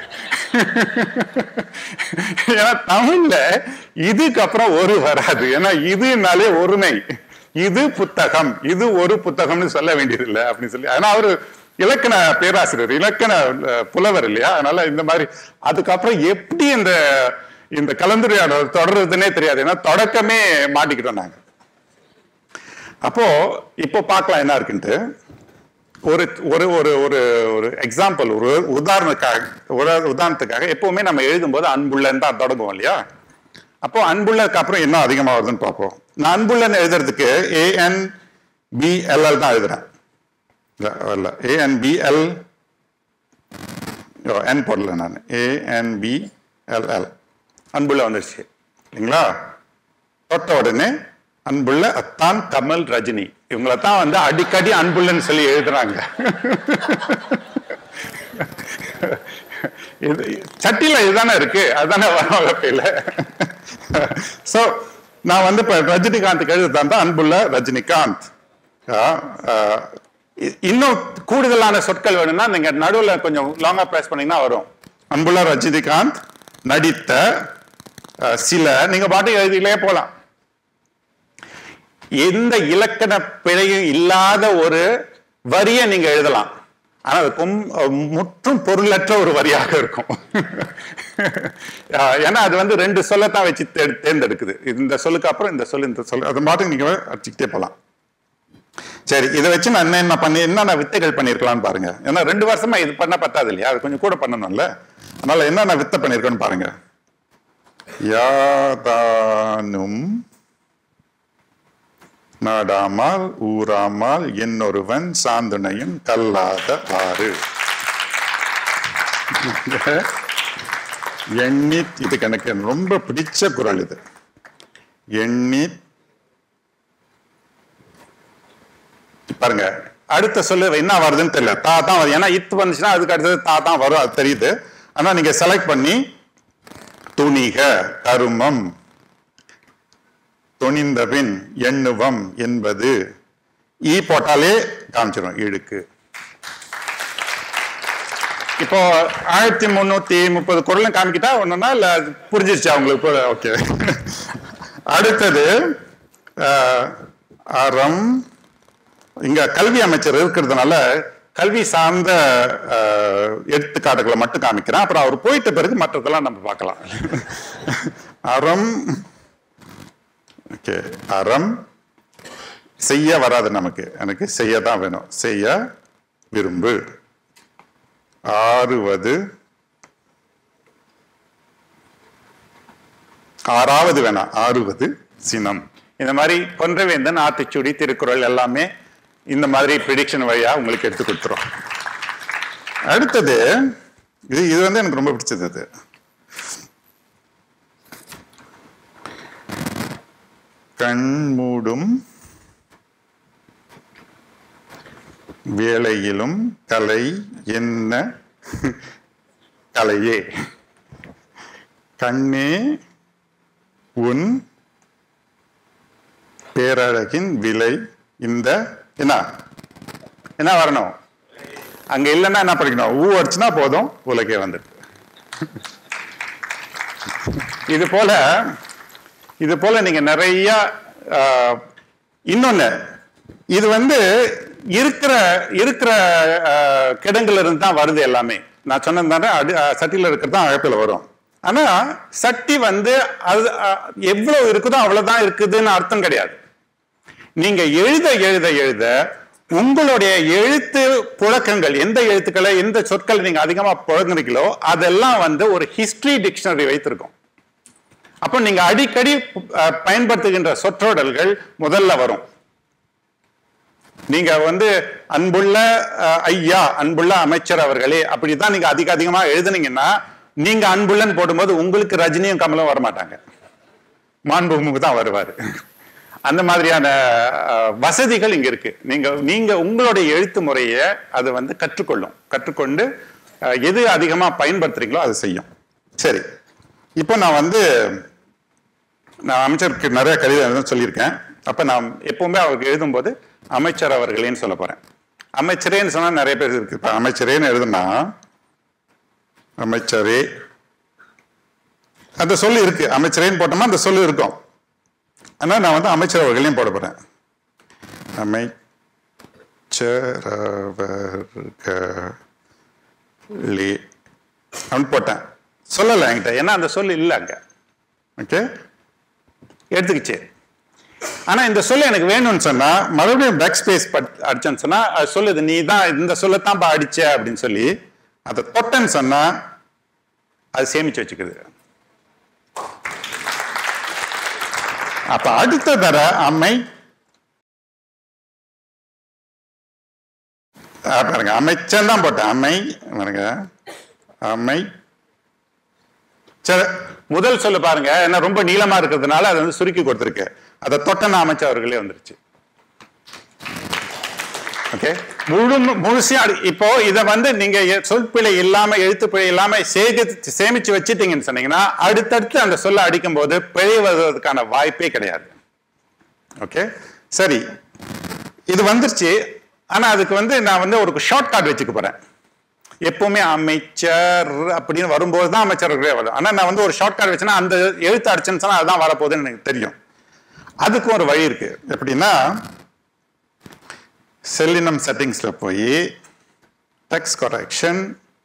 ஏன்னா தமிழ்ல இதுக்கு அப்புறம் ஒரு வராது ஏன்னா இதுனாலே ஒருமை இது புத்தகம் இது ஒரு புத்தகம்னு சொல்ல வேண்டியது இல்லை அப்படின்னு சொல்லி ஆனா அவரு இலக்கண பேராசிரியர் இலக்கண அஹ், புலவர் இல்லையா அதனால இந்த மாதிரி அதுக்கப்புறம் எப்படி இந்த இந்த கலந்துரையாடல் தொடர்றதுன்னே தெரியாது ஏன்னா தொடக்கமே மாட்டிக்கிட்டோம் நாங்க அப்போ இப்போ பார்க்கலாம் என்ன இருக்குன்ட்டு ஒரு ஒரு ஒரு ஒரு ஒரு எக்ஸாம்பிள் ஒரு உதாரணத்துக்காக ஒரு உதாரணத்துக்காக எப்பவுமே நம்ம எழுதும்போது அன்புள்ளன்னு தான் தொடங்குவோம் இல்லையா அப்போ அன்புள்ளதுக்கு அப்புறம் என்ன அதிகமா வருதுன்னு பார்ப்போம் நான் அன்புள்ளன்னு எழுதுறதுக்கு ஏஎன் பிஎல்எல் தான் எழுதுறேன் இல்ல, வரல ஏஎன்பிஎல் என் போடல நான் ஏஎன்பிஎல்எல் அன்புள்ள வந்துருச்சு இல்லைங்களா தொட்ட உடனே அன்புள்ள அத்தான் கமல் ரஜினி இவங்கள தான் வந்து அடிக்கடி அன்புள்ளன்னு சொல்லி எழுதுறாங்க இது சட்டியில இதுதானே இருக்கு அதுதானே வரும் வகையில சோ நான் வந்து இப்ப ரஜினிகாந்த் எழுதுதான் தான் அன்புள்ள ரஜினிகாந்த் ஆ, ஆ, இ- இன்னும் கூடுதலான சொற்கள் வேணும்னா நீங்க நடுவுல கொஞ்சம் லாங்கா பிரஸ் பண்ணீங்கன்னா வரும் அன்புள்ள ரஜினிகாந்த் நடித்த ஆ, சில நீங்க பாட்டு எழுதிலே போலாம் எந்த இலக்கண பிழையும் இல்லாத ஒரு வரியை நீங்க எழுதலாம் ஆனா அது கொம்- முற்றும் பொருளற்ற ஒரு வரியாக இருக்கும் ஆஹ் ஏன்னா அது வந்து ரெண்டு சொல்லத்தான் வச்சு தே- தேர்ந்தெடுக்குது இந்த சொல்லுக்கு அப்புறம் இந்த சொல்லு இந்த சொல்லு அது மாதிரி நீங்க அடிச்சுக்கிட்டே போலாம் சரி இதை வச்சு நான் என்ன என்ன பண்ணி என்னென்ன வித்தைகள் பண்ணியிருக்கலாம்னு பாருங்க ஏன்னா ரெண்டு வருஷமா இது பண்ண பத்தாது இல்லையா அது கொஞ்சம் கூட பண்ணணும்ல அதனால என்னென்ன வித்தை பண்ணியிருக்கேன்னு பாருங்க யாதானும் நாடாமால் ஊராமால் என்னொருவன் சாந்துணையும் கல்லாத ஆறு எண்ணி இதுக்கு எனக்கு ரொம்ப பிடிச்ச குரல் இது எண்ணி பாருங்க அடுத்த சொல்லு என்ன வருதுன்னு தெரியல தா தான் வருது ஏன்னா இத்து வந்துச்சுன்னா அதுக்கு அடுத்தது தா தான் வரும் அது தெரியுது ஆனா நீங்க செலக்ட் பண்ணி துணிக கருமம் துணிந்தபின் எண்ணுவம் என்பது ஈ போட்டாலே காமிச்சிடும் இழுக்கு இப்போ ஆயிரத்தி முன்னூத்தி முப்பது குரலும் காமிக்கிட்டா ஒண்ணுன்னா இல்ல அது புரிஞ்சிருச்சு அவங்களுக்கு ஓகே அடுத்தது ஆஹ், அறம் இங்க கல்வி அமைச்சர் இருக்கிறதுனால கல்வி சார்ந்த ஆஹ், எடுத்துக்காட்டுகளை மட்டும் காமிக்கிறேன் அப்புறம் அவர் போயிட்ட பிறகு மற்றதெல்லாம் நம்ம பார்க்கலாம் அறம் ஓகே அறம் செய்ய வராது நமக்கு எனக்கு செய்ய தான் வேணும் செய்ய விரும்பு ஆறுவது ஆறாவது வேணாம் ஆறுவது சினம் இந்த மாதிரி கொன்றவேந்தன் ஆத்திச்சூடி திருக்குறள் எல்லாமே இந்த மாதிரி ப்ரிடிக்ஷன் வழியா உங்களுக்கு எடுத்து கொடுத்துரும் அடுத்தது இது இது வந்து எனக்கு ரொம்ப பிடிச்சது இது கண் மூடும் வேளையிலும் கலை என்ன கலையே கண்ணே உன் பேரழகின் விலை இந்த என்ன என்ன வரணும் அங்க இல்லைன்னா என்ன படிக்கணும் ஊ அடிச்சுனா போதும் உலகே வந்துட்டு இது போல இது போல நீங்க நிறைய ஆஹ், இன்னொன்னு இது வந்து இருக்கிற இருக்கிற ஆஹ், கிடங்குல இருந்து தான் வருது எல்லாமே நான் சொன்னது தானே அடி ஆஹ், சட்டியில இருக்கிறது தான் அழைப்பில் வரும் ஆனா சட்டி வந்து அது ஆஹ், எவ்வளவு இருக்குதோ அவ்வளவுதான் இருக்குதுன்னு அர்த்தம் கிடையாது நீங்க எழுத எழுத எழுத உங்களுடைய எழுத்து புழக்கங்கள் எந்த எழுத்துக்களை எந்த சொற்களை நீங்க அதிகமா புழங்குறீங்களோ அதெல்லாம் வந்து ஒரு ஹிஸ்டரி டிக்ஷனரி வைத்திருக்கும் அப்போ நீங்க அடிக்கடி அஹ், பயன்படுத்துகின்ற சொற்றொடர்கள் முதல்ல வரும் நீங்க வந்து அன்புள்ள அஹ், ஐயா அன்புள்ள அமைச்சர் அவர்களே அப்படிதான் நீங்க அதிக அதிகமா எழுதுனீங்கன்னா நீங்க அன்புள்ளன்னு போடும்போது உங்களுக்கு ரஜினியும் கமலும் வரமாட்டாங்க மாண்புமுக தான் வருவாரு அந்த மாதிரியான அஹ், வசதிகள் இங்க இருக்கு நீங்க நீங்க உங்களுடைய எழுத்து முறையை அது வந்து கற்றுக்கொள்ளும் கற்றுக்கொண்டு அஹ், எது அதிகமா பயன்படுத்துறீங்களோ அது செய்யும் சரி இப்போ நான் வந்து நான் அமைச்சருக்கு நிறைய கடிதம் எழுத சொல்லியிருக்கேன் அப்ப நான் எப்பவுமே அவருக்கு எழுதும்போது அமைச்சர் அவர்களேன்னு சொல்ல போறேன் அமைச்சரேன்னு சொன்னா நிறைய பேர் இருக்கு இப்ப அமைச்சரேன்னு எழுதுனா அமைச்சரே அந்த சொல்லு இருக்கு அமைச்சரேன்னு போட்டோம்னா அந்த சொல்லு இருக்கும் ஆனா நான் வந்து அமைச்சர் அவர்களையும் போட போறேன் அமைச்சரவர்களே அப்படின்னு போட்டேன் சொல்லலை என்கிட்ட ஏன்னா அந்த சொல்லு இல்லை அங்க ஓகே எடுத்துக்கிச்சு ஆனா இந்த சொல்ல எனக்கு வேணும்னு சொன்னா மறுபடியும் பேக் ஸ்பேஸ் அடிச்சேன்னு சொன்னா அது சொல்லுது நீ தான் இந்த சொல்லத்தான் பா அடிச்ச அப்படின்னு சொல்லி அதை தொட்டேன்னு சொன்னா அது சேமிச்சு வச்சுக்குது அப்ப அடுத்த தர அம்மை ஆ, பாருங்க அமைச்சன் தான் போட்டேன் அம்மை பாருங்க அம்மை சரி முதல் சொல்லு பாருங்க ஏன்னா ரொம்ப நீளமா இருக்கிறதுனால அதை வந்து சுருக்கி கொடுத்துருக்கு அதை தொட்டன அமைச்சர் அவர்களே வந்துருச்சு ஓகே முழு முழுசையும் அடி- இப்போ இதை வந்து நீங்க எ- சொல்பிழை இல்லாம எழுத்து பிழை இல்லாம சேகரித்து சேமிச்சு வச்சிட்டீங்கன்னு சொன்னீங்கன்னா அடுத்தடுத்து அந்த சொல்ல அடிக்கும் போது பிழை வருவதற்கான வாய்ப்பே கிடையாது ஓகே சரி இது வந்துருச்சு ஆனா அதுக்கு வந்து நான் வந்து ஒரு ஷார்ட் கார்டு வச்சுக்க போறேன் எப்பவுமே அமைச்சர் அப்படின்னு வரும்போது தான் அமைச்சர்களே வரும் ஆனா நான் வந்து ஒரு ஷார்ட் கார்டு வச்சேன்னா அந்த எழுத்து அடிச்சுன்னு சொன்னா அதுதான் வரப்போகுதுன்னு எனக்கு தெரியும் அதுக்கும் ஒரு வழி இருக்கு எப்படின்னா செல்லினம் செட்டிங்ஸ்ல போய் text correction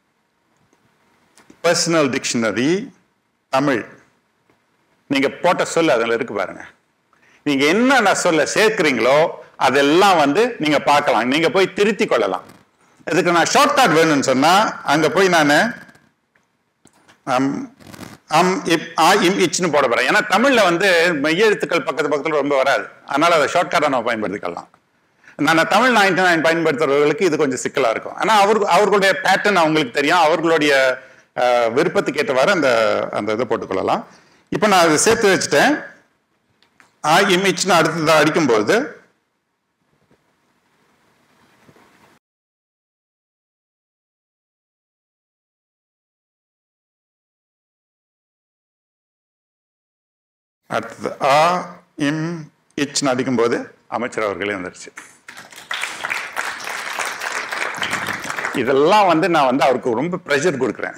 personal dictionary Tamil நீங்க போட்ட சொல்ல அதுல இருக்கு பாருங்க நீங்க என்னென்ன சொல்ல சேர்க்கிறீங்களோ அதெல்லாம் வந்து நீங்க பார்க்கலாம் நீங்க போய் திருத்தி கொள்ளலாம் இதுக்கு நான் ஷார்ட் கட் வேணும்னு சொன்னா அங்க போய் நான் அம் இப் ஆ இம் இச்னு போட போறேன் ஏன்னா தமிழ்ல வந்து மெய்யெழுத்துக்கள் பக்கத்து பக்கத்துல ரொம்ப வராது அதனால அதை ஷார்ட் கட்டை நம்ம பயன்படுத்திக்கலாம் நான் தமிழ் நைன்டி நைன் பயன்படுத்துறவர்களுக்கு இது கொஞ்சம் சிக்கலா இருக்கும் ஆனா அவருக்கு அவர்களுடைய பேட்டர்ன் அவங்களுக்கு தெரியும் அவர்களுடைய அஹ், விருப்பத்துக்கு ஏற்றவாறு அந்த அந்த இதை போட்டுக்கொள்ளலாம் இப்போ நான் அதை சேர்த்து வச்சுட்டேன் ஆ இமிச்னு அடுத்தது அடிக்கும்போது அடுத்தது ஆ இம் இச்னு அடிக்கும்போது அமைச்சர் அவர்களே வந்துருச்சு இதெல்லாம் வந்து நான் வந்து அவருக்கு ரொம்ப ப்ரெஷர் கொடுக்குறேன்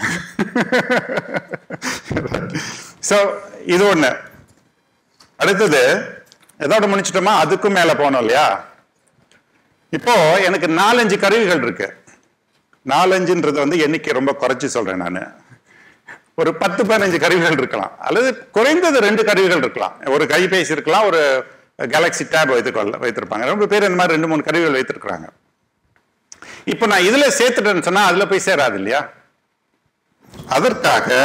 ஸோ இது ஒண்ணு அடுத்தது எதோட முடிச்சிட்டோமா அதுக்கும் மேல போனோம் இல்லையா இப்போ எனக்கு நாலஞ்சு கருவிகள் இருக்கு நாலஞ்சுன்றது வந்து எண்ணிக்கை ரொம்ப குறைச்சி சொல்றேன் நான் ஒரு பத்து பதினஞ்சு கருவிகள் இருக்கலாம் அல்லது குறைந்தது ரெண்டு கருவிகள் இருக்கலாம் ஒரு கைபேசி இருக்கலாம் ஒரு கேலக்ஸி டேப் வைத்துக்கொள்ள வைத்திருப்பாங்க ரொம்ப பேர் இந்த மாதிரி ரெண்டு மூணு கருவிகள் வைத்திருக்கிறாங்க இப்போ நான் இதுல சேர்த்துட்டேன்னு சொன்னா அதுல போய் சேராது இல்லையா அதற்காக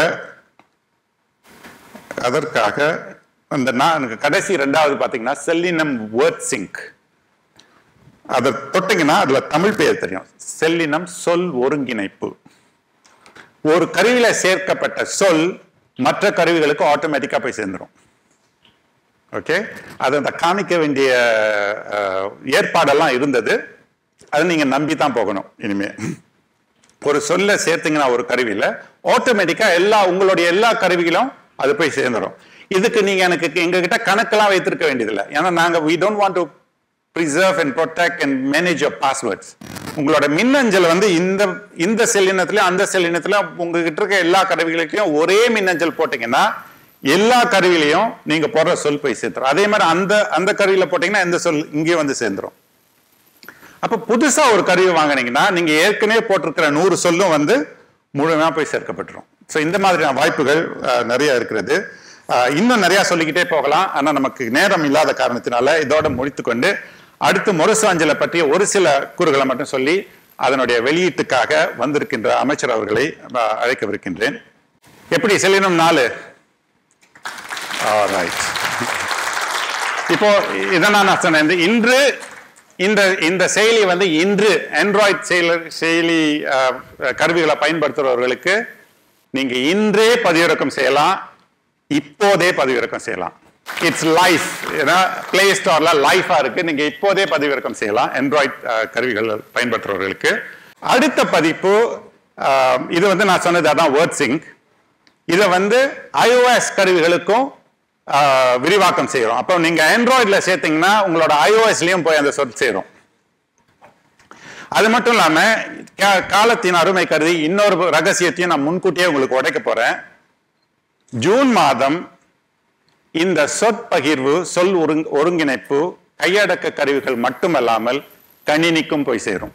அதற்காக அந்த நான் எனக்கு கடைசி ரெண்டாவது பாத்தீங்கன்னா செல்லினம் வேர்ட் சிங்க் அதை தொட்டீங்கன்னா அதுல தமிழ் பெயர் தெரியும் செல்லினம் சொல் ஒருங்கிணைப்பு ஒரு கருவியில சேர்க்கப்பட்ட சொல் மற்ற கருவிகளுக்கு ஆட்டோமேட்டிக்கா போய் சேர்ந்துரும் ஓகே அது அந்த காமிக்க வேண்டிய அஹ், ஏற்பாடெல்லாம் இருந்தது அது நீங்க நம்பி தான் போகணும் இனிமே ஒரு சொல்ல சேர்த்தீங்கன்னா ஒரு கருவியில ஆட்டோமேட்டிக்கா எல்லா உங்களுடைய எல்லா கருவிகளும் அது போய் சேர்ந்துடும் இதுக்கு நீங்க எனக்கு எங்ககிட்ட கணக்கெல்லாம் வைத்திருக்க வேண்டியதில்லை ஏன்னா நாங்க we don't want to preserve and protect and manage your passwords உங்களோட மின்னஞ்சல் வந்து இந்த இந்த செல்லினத்திலும் அந்த செல்லினத்திலும் உங்ககிட்ட இருக்க எல்லா கருவிகளுக்கும் ஒரே மின்னஞ்சல் போட்டீங்கன்னா எல்லா கருவிலையும் நீங்க போடுற சொல் போய் சேர்த்துரும் அதே மாதிரி அந்த அந்த கருவியில போட்டீங்கன்னா இந்த சொல் இங்கேயே வந்து சேர்ந்துரும் அப்ப புதுசா ஒரு கருவி வாங்குனீங்கன்னா நீங்க ஏற்கனவே போட்டிருக்கிற நூறு சொல்லும் வந்து முழுமையா போய் சேர்க்கப்பட்டுரும் ஸோ இந்த மாதிரியான வாய்ப்புகள் அஹ், நிறைய இருக்கிறது அஹ், இன்னும் நிறைய சொல்லிக்கிட்டே போகலாம் ஆனா நமக்கு நேரம் இல்லாத காரணத்தினால இதோட முடித்துக்கொண்டு அடுத்து முரசாஞ்சலை பற்றிய ஒரு சில கூறுகளை மட்டும் சொல்லி அதனுடைய வெளியீட்டுக்காக வந்திருக்கின்ற அமைச்சர் அவர்களை அஹ், அழைக்கவிருக்கின்றேன் எப்படி செல்லினம் நாலு ரைட் இப்போ இதை நான் சொன்னேன் இந்த இன்று இந்த இந்த செயலி வந்து இன்று ஆண்ட்ராய்ட் செயல செயலி அஹ், கருவிகளை பயன்படுத்துறவர்களுக்கு நீங்க இன்றே பதிவிறக்கம் செய்யலாம் இப்போதே பதிவிறக்கம் செய்யலாம் இட்ஸ் லைஃப் ஏன்னா பிளே ஸ்டோர்ல லைஃபா இருக்கு நீங்க இப்போதே பதிவிறக்கம் செய்யலாம் ஆண்ட்ராய்ட் கருவிகள் பயன்படுத்துறவர்களுக்கு அடுத்த பதிப்பு அஹ், இது வந்து நான் சொன்னது அதான் வேர்ட் சிங்க் இதை வந்து iOS கருவிகளுக்கும் ஆஹ், விரிவாக்கம் செய்கிறோம் அப்போ நீங்க ஆண்ட்ராய்டில் சேர்த்தீங்கன்னா உங்களோட iOS-லயும் போய் அந்த சொல் சேரும் அது மட்டும் இல்லாம கா- காலத்தின் அருமை கருதி இன்னொரு ரகசியத்தையும் நான் முன்கூட்டியே உங்களுக்கு உடைக்க போறேன் ஜூன் மாதம் இந்த சொற்பகிர்வு சொல் ஒருங்- ஒருங்கிணைப்பு கையடக்க கருவிகள் மட்டுமல்லாமல் கணினிக்கும் போய் சேரும்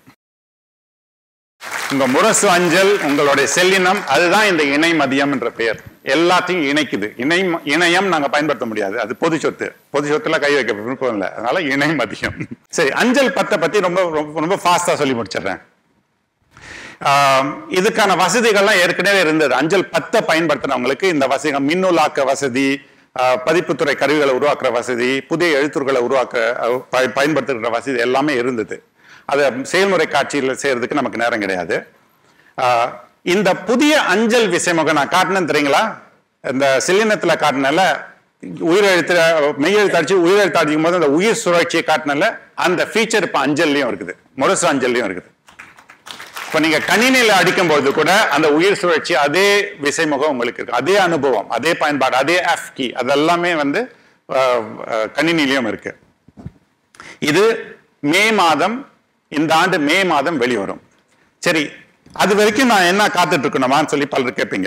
உங்க முரசு அஞ்சல் உங்களுடைய செல்லினம் அதுதான் இந்த இணை மதியம் என்ற பெயர் எல்லாத்தையும் இணைக்குது இணை இணையம் நாங்க பயன்படுத்த முடியாது அது பொது சொத்து பொது சொத்துல கை வைக்க விருப்பம் இல்லை அதனால இணை மதியம் சரி அஞ்சல் பத்தை பத்தி ரொம்ப ரொம்ப ரொம்ப ஃபாஸ்டா சொல்லி முடிச்சிடுறேன் ஆம், இதுக்கான வசதிகள்லாம் ஏற்கனவே இருந்தது அஞ்சல் பத்தை பயன்படுத்தினவங்களுக்கு இந்த வசதிகள் மின்னூலாக்க வசதி ஆ, பதிப்புத்துறை கருவிகளை உருவாக்குற வசதி புதிய எழுத்துக்களை உருவாக்க அ, பய- பயன்படுத்துகிற வசதி எல்லாமே இருந்தது அதை செயல்முறை காட்சியில் செய்யறதுக்கு நமக்கு நேரம் கிடையாது ஆ, இந்த புதிய அஞ்சல் விசைமுகம் நான் காட்டினேன் தெரியுங்களா இந்த சிலினத்தில் காட்டினால உயிரெழுத்து மெய்யெழுத்து அடிச்சு உயிரெழுத்து அடிக்கும் போது அந்த உயிர் சுழற்சியை காட்டினால அந்த ஃபீச்சர் இப்போ அஞ்சல்லையும் இருக்குது முரசு அஞ்சல்லையும் இருக்குது இப்ப நீங்க கணினியில அடிக்கும்போது கூட அந்த உயிர் சுழற்சி அதே விசைமுகம் உங்களுக்கு இருக்கு அதே அனுபவம் அதே பயன்பாடு அதே எஃப் கீ அதெல்லாமே வந்து அஹ், அஹ், கணினிலையும் இருக்கு இது மே மாதம் இந்த ஆண்டு மே மாதம் வெளிவரும் சரி அது வரைக்கும் நான் என்ன காத்துட்டு இருக்கணுமான்னு சொல்லி பலர் கேட்பீங்க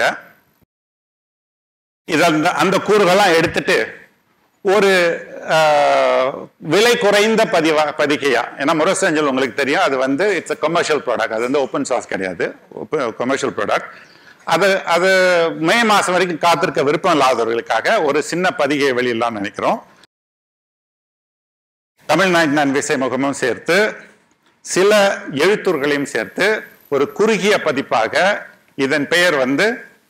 இது அந்த அந்த கூறுகள்லாம் எடுத்துட்டு ஒரு ஆஹ், விலை குறைந்த பதிவா பதிக்கையா ஏன்னா முரசஞ்சல் உங்களுக்கு தெரியும் அது வந்து இட்ஸ் அ கமர்ஷியல் ப்ராடக்ட் அது வந்து ஓப்பன் சார்ஸ் கிடையாது கமர்ஷியல் ப்ராடக்ட் அது அது மே மாசம் வரைக்கும் காத்திருக்க விருப்பம் இல்லாதவர்களுக்காக ஒரு சின்ன பதிகையை வெளியிடலாம்னு நினைக்கிறோம் தமிழ்நாட்டு நான் விசை முகமும் சேர்த்து சில எழுத்துர்களையும் சேர்த்து ஒரு குறுகிய பதிப்பாக இதன் பெயர் வந்து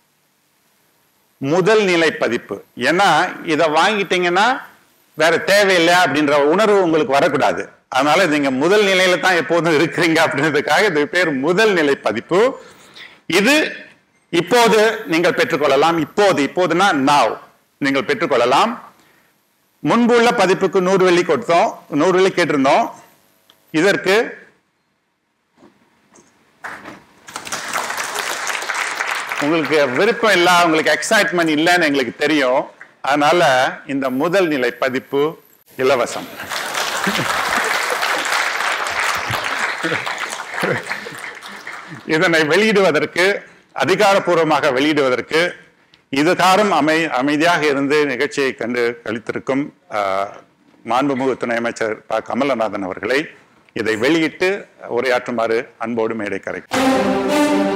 முதல் நிலை பதிப்பு ஏன்னா இதை வாங்கிட்டீங்கன்னா வேற தேவையில்லை அப்படின்ற உணர்வு உங்களுக்கு வரக்கூடாது அதனால நீங்க முதல் நிலையில தான் எப்போதும் இருக்கிறீங்க அப்படின்றதுக்காக இது பேர் முதல் நிலை பதிப்பு இது இப்போது நீங்கள் பெற்றுக்கொள்ளலாம் இப்போது இப்போதுனா நாவ் நீங்கள் பெற்றுக்கொள்ளலாம் முன்பு உள்ள பதிப்புக்கு நூறு வெள்ளி கொடுத்தோம் நூறு வெள்ளி கேட்டிருந்தோம் இதற்கு உங்களுக்கு விருப்பம் இல்ல உங்களுக்கு எக்ஸைட்மெண்ட் இல்லைன்னு எங்களுக்கு தெரியும் அதனால இந்த முதல் நிலை பதிப்பு இலவசம் இதனை வெளியிடுவதற்கு அதிகாரப்பூர்வமாக வெளியிடுவதற்கு இதுகாரும் அமை அமைதியாக இருந்து நிகழ்ச்சியை கண்டு கழித்திருக்கும் ஆஹ், மாண்புமிகு துணை அமைச்சர் ப கமலநாதன் அவர்களை இதை வெளியிட்டு உரையாற்றுமாறு அன்போடு மேடை கரைக்கும்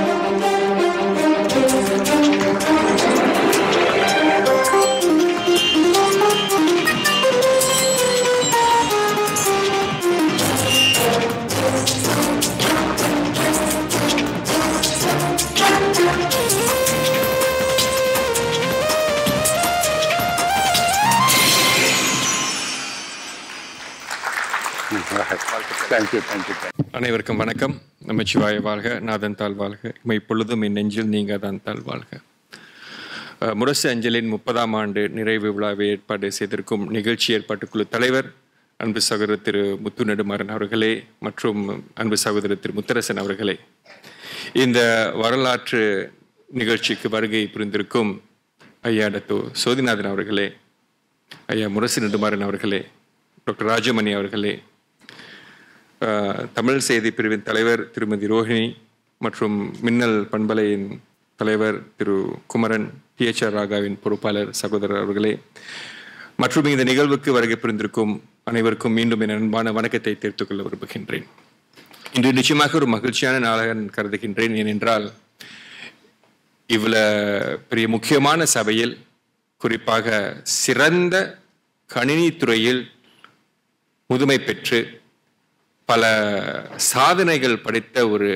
தேங்க்யூ தேங்க்யூ அனைவருக்கும் வணக்கம் நமச்சிவாய வாழ்க நாதன் தாழ் வாழ்க இமை பொழுதும் என் நெஞ்சில் நீங்காதான் தாழ் வாழ்க அஹ், முரசு அஞ்சலின் முப்பதாம் ஆண்டு நிறைவு விழாவை ஏற்பாடு செய்திருக்கும் நிகழ்ச்சி ஏற்பாட்டுக்குழு தலைவர் அன்பு சகோதரர் திரு முத்து நெடுமாறன் அவர்களே மற்றும் அன்பு சகோதரர் திரு முத்தரசன் அவர்களே இந்த வரலாற்று நிகழ்ச்சிக்கு வருகை புரிந்திருக்கும் ஐயா டத்து சோதிநாதன் அவர்களே ஐயா முரசு நெடுமாறன் அவர்களே டாக்டர் ராஜமணி அவர்களே அஹ், தமிழ் செய்தி பிரிவின் தலைவர் திருமதி ரோஹிணி மற்றும் மின்னல் பண்பலையின் தலைவர் திரு குமரன் டிஎச்ஆர் ராகாவின் பொறுப்பாளர் சகோதரர் அவர்களே மற்றும் இந்த நிகழ்வுக்கு வருகை புரிந்திருக்கும் அனைவருக்கும் மீண்டும் என் அன்பான வணக்கத்தை தெரிவித்துக் கொள்ள விரும்புகின்றேன் இன்று நிச்சயமாக ஒரு மகிழ்ச்சியான நாளாக நான் கருதுகின்றேன் ஏனென்றால் இவ்வளவு பெரிய முக்கியமான சபையில் குறிப்பாக சிறந்த கணினி துறையில் முதுமை பெற்று பல சாதனைகள் படைத்த ஒரு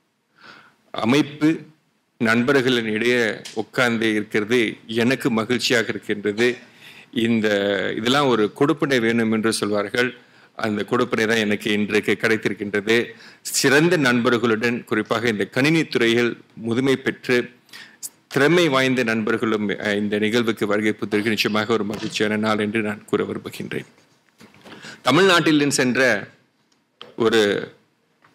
அமைப்பு நண்பர்களின் இடையே உட்கார்ந்து இருக்கிறது எனக்கு மகிழ்ச்சியாக இருக்கின்றது இந்த இதெல்லாம் ஒரு கொடுப்பினை வேணும் என்று சொல்வார்கள் அந்த கொடுப்பினை தான் எனக்கு இன்றைக்கு கிடைத்திருக்கின்றது சிறந்த நண்பர்களுடன் குறிப்பாக இந்த கணினி துறையில் முதுமை பெற்று திறமை வாய்ந்த நண்பர்களும் அஹ், இந்த நிகழ்வுக்கு வருகை புத்திருக்கு நிச்சயமாக ஒரு மகிழ்ச்சியான நாள் என்று நான் கூற விரும்புகின்றேன் தமிழ்நாட்டில் சென்ற ஒரு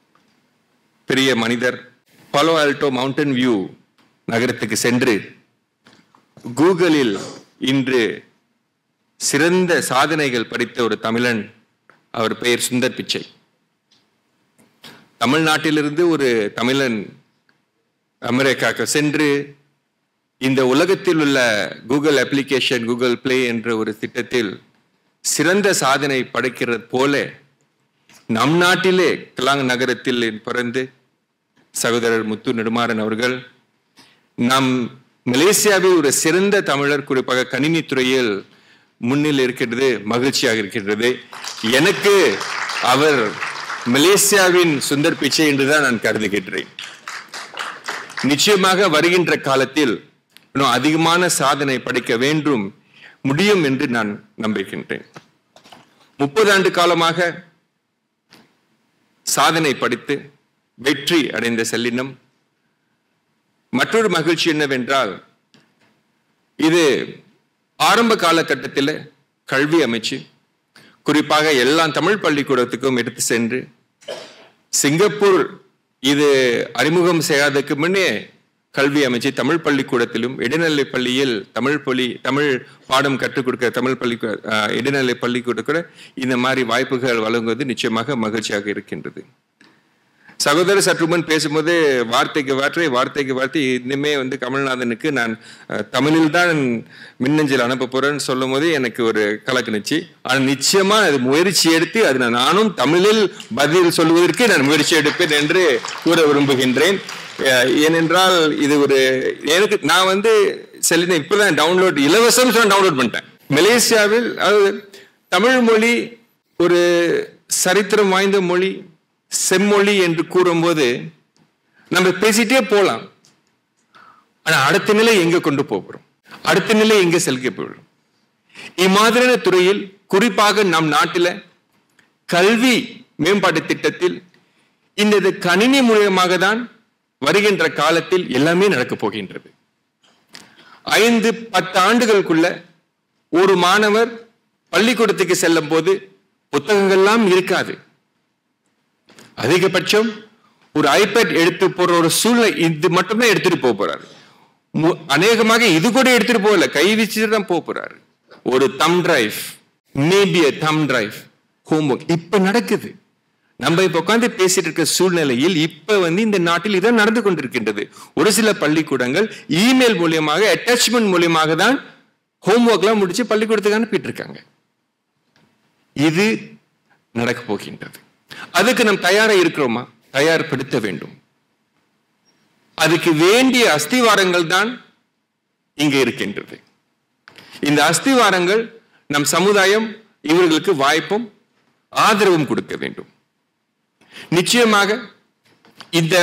பெரிய மனிதர் பாலோ ஆல்டோ மவுண்டன் வியூ நகரத்துக்கு சென்று கூகுளில் இன்று சிறந்த சாதனைகள் படைத்த ஒரு தமிழன் அவர் பெயர் சுந்தர் பிச்சை தமிழ்நாட்டிலிருந்து ஒரு தமிழன் அமெரிக்காவுக்கு சென்று இந்த உலகத்தில் உள்ள கூகுள் அப்ளிகேஷன் கூகுள் பிளே என்ற ஒரு திட்டத்தில் சிறந்த சாதனை படைக்கிறது போல நம் நாட்டிலே கிளாங் நகரத்தில் பிறந்து சகோதரர் முத்து நெடுமாறன் அவர்கள் நம் மலேசியாவில் ஒரு சிறந்த தமிழர் குறிப்பாக கணினி துறையில் முன்னில் இருக்கிறது மகிழ்ச்சியாக இருக்கின்றது எனக்கு அவர் மலேசியாவின் சுந்தர் பிச்சை என்றுதான் நான் கருதுகின்றேன் நிச்சயமாக வருகின்ற காலத்தில் இன்னும் அதிகமான சாதனை படைக்க வேண்டும் முடியும் என்று நான் நம்புகின்றேன் முப்பது ஆண்டு காலமாக சாதனை படித்து வெற்றி அடைந்த செல்லினம் மற்றொரு மகிழ்ச்சி என்னவென்றால் இது ஆரம்ப காலகட்டத்தில் கல்வி அமைச்சு குறிப்பாக எல்லா தமிழ் பள்ளிக்கூடத்துக்கும் எடுத்து சென்று சிங்கப்பூர் இது அறிமுகம் செய்யாததுக்கு முன்னே கல்வி அமைச்சு தமிழ் பள்ளிக்கூடத்திலும் இடைநிலை பள்ளியில் தமிழ் பள்ளி தமிழ் பாடம் கற்றுக் கொடுக்கிற தமிழ் பள்ளி இடைநிலை பள்ளிக்கூட கூட இந்த மாதிரி வாய்ப்புகள் வழங்குவது நிச்சயமாக மகிழ்ச்சியாக இருக்கின்றது சகோதரர் சற்று முன் பேசும்போது வார்த்தைக்கு வார்த்தை வார்த்தைக்கு வார்த்தை இனிமே வந்து கமல்நாதனுக்கு நான் அஹ், தமிழில் தான் மின்னஞ்சல் அனுப்ப போறேன்னு சொல்லும் போது எனக்கு ஒரு கலக்குனுச்சு ஆனால் நிச்சயமா அது முயற்சி எடுத்து அது நான் நானும் தமிழில் பதில் சொல்வதற்கு நான் முயற்சி எடுப்பேன் என்று கூற விரும்புகின்றேன் அஹ், ஏனென்றால் இது ஒரு எனக்கு நான் வந்து செல்லின இப்பதான் டவுன்லோட் இலவசம் சொன்ன டவுன்லோட் பண்ணிட்டேன் மலேசியாவில் அது தமிழ் மொழி ஒரு சரித்திரம் வாய்ந்த மொழி செம்மொழி என்று கூறும்போது நம்ம பேசிட்டே போலாம் ஆனா அடுத்த நிலை எங்க கொண்டு போகிறோம் அடுத்த நிலை எங்க செல்க போகிறோம் இம்மாதிரியான துறையில் குறிப்பாக நம் நாட்டில கல்வி மேம்பாட்டு திட்டத்தில் இந்த இது கணினி மூலியமாக தான் வருகின்ற காலத்தில் எல்லாமே நடக்கப் போகின்றது ஐந்து பத்து ஆண்டுகளுக்குள்ள ஒரு மாணவர் பள்ளிக்கூடத்துக்கு செல்லும் போது புத்தகங்கள்லாம் இருக்காது அதிகபட்சம் ஒரு ஐபேட் எடுத்து போற ஒரு சூழ்நிலை இது மட்டும்தான் எடுத்துட்டு போக போறாரு மு- அநேகமாக இது கூட எடுத்துட்டு போகல கை வச்சுட்டு தான் போக போறாரு ஒரு thumb drive maybe thumb drive homework இப்ப நடக்குது நம்ம இப்ப உட்கார்ந்து பேசிட்டு இருக்க சூழ்நிலையில் இப்ப வந்து இந்த நாட்டில் இதான் நடந்து கொண்டிருக்கின்றது ஒரு சில பள்ளிக்கூடங்கள் இமெயில் மூலியமாக அட்டாச்மெண்ட் மூலியமாக தான் ஹோம்ஒர்க்லாம் முடிச்சு பள்ளிக்கூடத்துக்கு அனுப்பிட்டு இருக்காங்க இது நடக்க போகின்றது அதுக்கு நாம் தயாரா இருக்கிறோமா தயார்படுத்த வேண்டும் அதுக்கு வேண்டிய அஸ்திவாரங்கள் தான் இங்க இருக்கின்றது இந்த அஸ்திவாரங்கள் நம் சமுதாயம் இவர்களுக்கு வாய்ப்பும் ஆதரவும் கொடுக்க வேண்டும் நிச்சயமாக இந்த